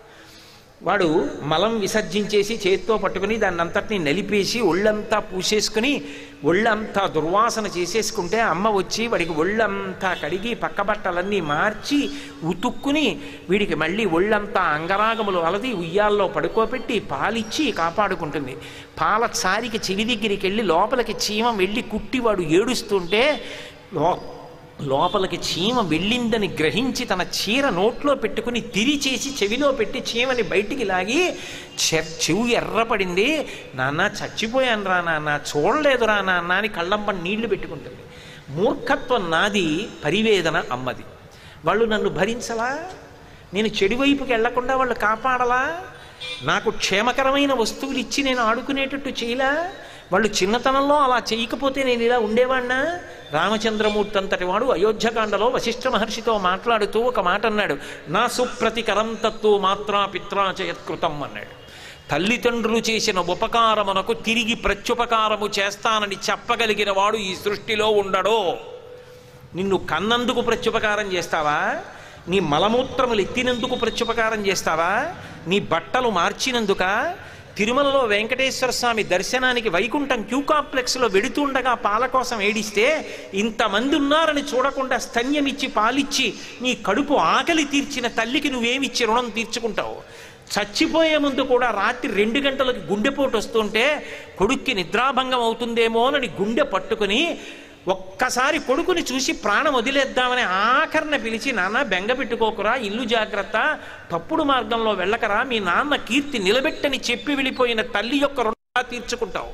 వాడు మలం విసర్జించేసి చేత్తో పట్టుకుని దాన్ని అంతటిని నలిపేసి ఒళ్ళంతా పూసేసుకుని ఒళ్ళంతా దుర్వాసన చేసేసుకుంటే అమ్మ వచ్చి వాడికి ఒళ్ళంతా కడిగి పక్క బట్టలన్నీ మార్చి ఉతుక్కుని వీడికి మళ్ళీ ఒళ్ళంతా అంగరాగములు అలది ఉయ్యాల్లో పడుకోబెట్టి పాలిచ్చి కాపాడుకుంటుంది పాల చారికి చెవి దగ్గరికి వెళ్ళి లోపలికి చీమ వెళ్ళి కుట్టి వాడు ఏడుస్తుంటే లో లోపలికి చీమ వెళ్ళిందని గ్రహించి తన చీర నోట్లో పెట్టుకుని తిరిచేసి చెవిలో పెట్టి చీమని బయటికి లాగి చె- చెవు ఎర్రపడింది నాన్న చచ్చిపోయాను రా నాన్న చూడలేదు రా నాన్న అని కళ్ళంప నీళ్లు పెట్టుకుంటుంది మూర్ఖత్వం నాది పరివేదన అమ్మది వాళ్ళు నన్ను భరించలా నేను చెడు వైపుకి వెళ్లకుండా వాళ్ళు కాపాడలా నాకు క్షేమకరమైన వస్తువులు ఇచ్చి నేను ఆడుకునేటట్టు చేయలా వాళ్ళు చిన్నతనంలో అలా చేయకపోతే నేను ఇలా ఉండేవాడినా రామచంద్రమూర్తి అంతటి వాడు అయోధ్యకాండలో వశిష్ఠ మహర్షితో మాట్లాడుతూ ఒక మాట అన్నాడు నా సుప్రతికరం తత్తు మాత్రా పిత్రా చయత్కృతం అన్నాడు తల్లిదండ్రులు చేసిన ఉపకారమునకు తిరిగి ప్రత్యుపకారము చేస్తానని చెప్పగలిగిన వాడు ఈ సృష్టిలో ఉండడో నిన్ను కన్నందుకు ప్రత్యుపకారం చేస్తావా నీ మలమూత్రములు ఎత్తినందుకు ప్రత్యుపకారం చేస్తావా నీ బట్టలు మార్చినందుక తిరుమలలో వెంకటేశ్వర స్వామి దర్శనానికి వైకుంఠం క్యూ కాంప్లెక్స్లో వెడుతుండగా పాల కోసం ఏడిస్తే ఇంతమంది ఉన్నారని చూడకుండా స్తన్యమిచ్చి పాలిచ్చి నీ కడుపు ఆకలి తీర్చిన తల్లికి నువ్వేమిచ్చి రుణం తీర్చుకుంటావు చచ్చిపోయే ముందు కూడా రాత్రి రెండు గంటలకు గుండెపోటు వస్తుంటే కొడుక్కి నిద్రాభంగం అవుతుందేమోనని గుండె పట్టుకుని ఒక్కసారి కొడుకుని చూసి ప్రాణం వదిలేద్దామని ఆఖరణ పిలిచి నాన్న బెంగ పెట్టుకోకురా ఇల్లు జాగ్రత్త తప్పుడు మార్గంలో వెళ్ళకరా మీ నాన్న కీర్తి నిలబెట్టని చెప్పి వెళ్ళిపోయిన తల్లి యొక్క రుణ తీర్చుకుంటావు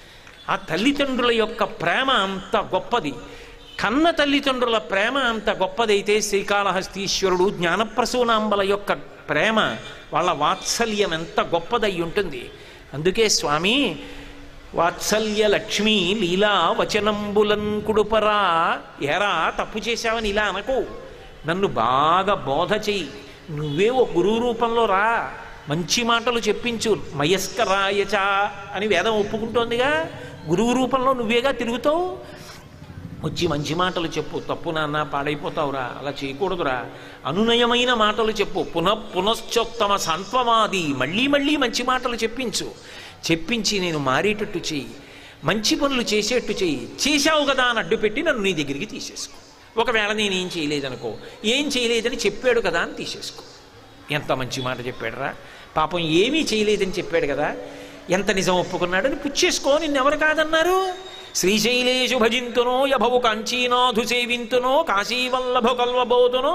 ఆ తల్లిదండ్రుల యొక్క ప్రేమ అంత గొప్పది కన్న తల్లిదండ్రుల ప్రేమ అంత గొప్పదైతే శ్రీకాళహస్తీశ్వరుడు జ్ఞానప్రసూనాంబల యొక్క ప్రేమ వాళ్ళ వాత్సల్యం ఎంత గొప్పదై ఉంటుంది అందుకే స్వామి వాత్సల్య లక్ష్మి లీలా వచనంబులన్ కుడుపరా ఎరా తప్పు చేశావని ఇలా అనకు నన్ను బాగా బోధ చెయ్యి నువ్వే ఓ గురువు రూపంలో రా మంచి మాటలు చెప్పించు మయస్కరాయచ అని వేదం ఒప్పుకుంటోందిగా గురువు రూపంలో నువ్వేగా తిరుగుతావు వచ్చి మంచి మాటలు చెప్పు తప్పు నాన్న పాడైపోతావురా అలా చేయకూడదురా అనునయమైన మాటలు చెప్పు పునః పునశ్చోత్తమ సాంత్వమాది మళ్ళీ మళ్ళీ మంచి మాటలు చెప్పించు చెప్పించి నేను మారేటట్టు చెయ్యి మంచి పనులు చేసేట్టు చెయ్యి చేశావు కదా అని అడ్డు పెట్టి నన్ను నీ దగ్గరికి తీసేసుకో ఒకవేళ నేను ఏం చేయలేదనుకో ఏం చేయలేదని చెప్పాడు కదా అని తీసేసుకో ఎంత మంచి మాట చెప్పాడురా పాపం ఏమీ చేయలేదని చెప్పాడు కదా ఎంత నిజం ఒప్పుకున్నాడని పుచ్చేసుకో నిన్నెవరు కాదన్నారు శ్రీశైలేషు భజింతునో యభవు కాంచీనాథు సేవింతునో కాశీవల్లభ కల్వబోతునో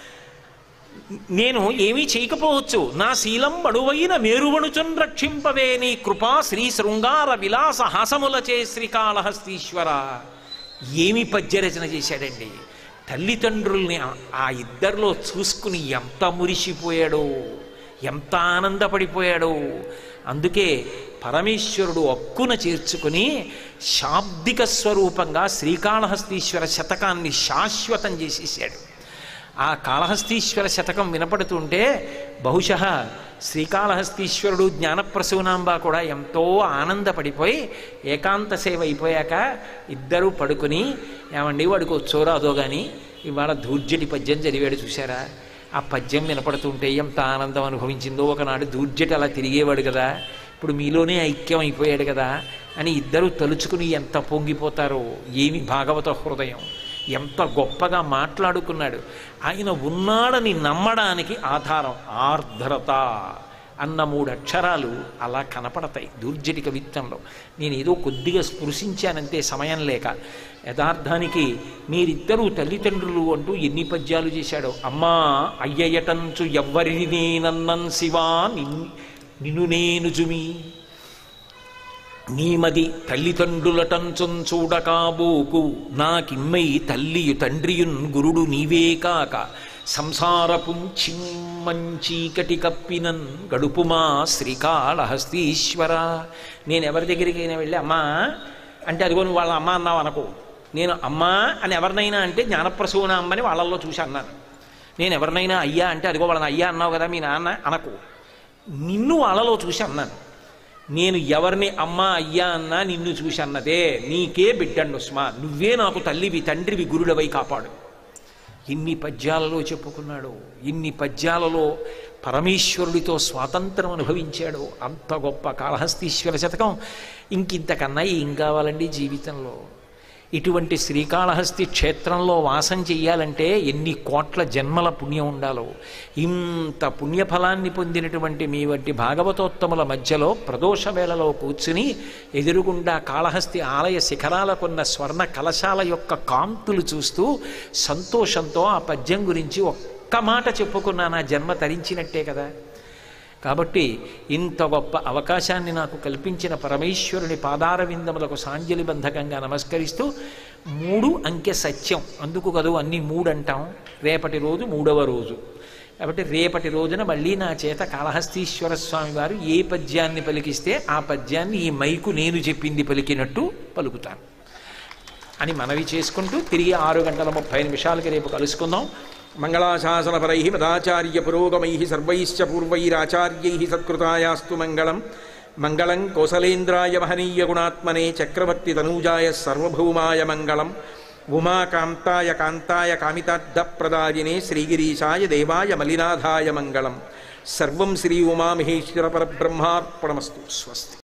నేను ఏమీ చేయకపోవచ్చు నా శీలం బడువైన మేరువణుచున్ రక్షింపవే నీ కృపా శ్రీ శృంగార విలాస హాసములచే శ్రీకాళహస్తీశ్వర ఏమి పద్యరచన చేశాడండి తల్లిదండ్రుల్ని ఆ- ఆ ఇద్దరిలో చూసుకుని ఎంత మురిసిపోయాడో ఎంత ఆనందపడిపోయాడో అందుకే పరమేశ్వరుడు అక్కున చేర్చుకుని శాబ్దిక స్వరూపంగా శ్రీకాళహస్తీశ్వర శతకాన్ని శాశ్వతం చేసేసాడు ఆ కాళహస్తీశ్వర శతకం వినపడుతుంటే బహుశ శ్రీకాళహస్తీశ్వరుడు జ్ఞానప్రసూనాంబ కూడా ఎంతో ఆనందపడిపోయి ఏకాంత సేవ అయిపోయాక ఇద్దరూ పడుకుని ఏమండి వాడికి వచ్చోరాదో కానీ ఇవాళ దూర్జటి పద్యం చదివాడు చూశారా ఆ పద్యం వినపడుతుంటే ఎంత ఆనందం అనుభవించిందో ఒకనాడు దూర్జటి అలా తిరిగేవాడు కదా ఇప్పుడు మీలోనే ఐక్యం అయిపోయాడు కదా అని ఇద్దరు తలుచుకుని ఎంత పొంగిపోతారో ఏమి భాగవత హృదయం ఎంత గొప్పగా మాట్లాడుకున్నాడు ఆయన ఉన్నాడని నమ్మడానికి ఆధారం ఆర్ద్రత అన్న మూడు అక్షరాలు అలా కనపడతాయి దూర్జటి కవిత్వంలో నేను ఏదో కొద్దిగా స్పృశించానంతే సమయం లేక యథార్థానికి మీరిద్దరూ తల్లిదండ్రులు అంటూ ఎన్ని పద్యాలు చేశాడో అమ్మా అయ్యయటంచు ఎవ్వరిని నేనన్నన్ శివా నిన్- నిన్ను నేను జుమి నీమది తల్లిదండ్రులటంచున్ చూడకాబోకు నాకిమ్మై తల్లియు తండ్రియున్ గురుడు నీవే కాక సంసారపు చిమ్మచీకటి కప్పినన్ గడుపుమా శ్రీకాళహస్తీశ్వర నేను ఎవరి దగ్గరికైనా వెళ్ళి అమ్మా అంటే అదిగో నువ్వు వాళ్ళ అమ్మ అన్నావు అనుకో నేను అమ్మా అని ఎవరినైనా అంటే జ్ఞానప్రసూన అమ్మని వాళ్ళల్లో చూసి అన్నాను నేను ఎవరినైనా అయ్యా అంటే అదిగో వాళ్ళని అయ్యా అన్నావు కదా మీ నాన్న అనకు నిన్ను వాళ్ళలో చూసి అన్నాను నేను ఎవరిని అమ్మ అయ్యా అన్నా నిన్ను చూసి అన్నదే నీకే బిడ్డండు ఉస్మా నువ్వే నాకు తల్లివి తండ్రివి గురుడవై కాపాడు ఇన్ని పద్యాలలో చెప్పుకున్నాడు ఇన్ని పద్యాలలో పరమేశ్వరుడితో స్వాతంత్రం అనుభవించాడు అంత గొప్ప కాళహస్తీశ్వర శతకం ఇంకింతకన్నా ఏం కావాలండి జీవితంలో ఇటువంటి శ్రీకాళహస్తి క్షేత్రంలో వాసం చెయ్యాలంటే ఎన్ని కోట్ల జన్మల పుణ్యం ఉండాలో ఇంత పుణ్యఫలాన్ని పొందినటువంటి మీ వంటి భాగవతోత్తముల మధ్యలో ప్రదోష వేళలో కూర్చుని ఎదురుగుండా కాళహస్తి ఆలయ శిఖరాలకున్న స్వర్ణ కలశాల యొక్క కాంతులు చూస్తూ సంతోషంతో ఆ పద్యం గురించి ఒక్క మాట చెప్పుకున్నా నా జన్మ తరించినట్టే కదా కాబట్టి ఇంత గొప్ప అవకాశాన్ని నాకు కల్పించిన పరమేశ్వరుని పాదార విందములకు సాంజలి బంధకంగా నమస్కరిస్తూ మూడు అంకె సత్యం అందుకు కదూ అన్ని మూడు అంటాం రేపటి రోజు మూడవ రోజు కాబట్టి రేపటి రోజున మళ్ళీ నా చేత కాళహస్తీశ్వర స్వామి వారు ఏ పద్యాన్ని పలికిస్తే ఆ పద్యాన్ని ఈ మైకు నేను చెప్పింది పలికినట్టు పలుకుతాను అని మనవి చేసుకుంటూ తిరిగి ఆరు గంటల ముప్పై నిమిషాలకి రేపు కలుసుకుందాం మంగళాశాసనపరై మదాచార్య పురోగమై సర్వైశ్చ పూర్వైరాచార్యై సత్కృతాయాస్తు మంగళం మంగళం కోసలేంద్రాయ మహనీయ గుణాత్మనే చక్రవర్తి తనూజాయ సర్వభౌమాయ మంగళం ఉమాకాంతాయ కాంతాయ కామితార్థప్రదాయినే శ్రీగిరీశాయ దేవాయ మలినాథాయ మంగళం సర్వం శ్రీ ఉమామహేశ్వర పరబ్రహ్మార్పణమస్తు స్వస్తి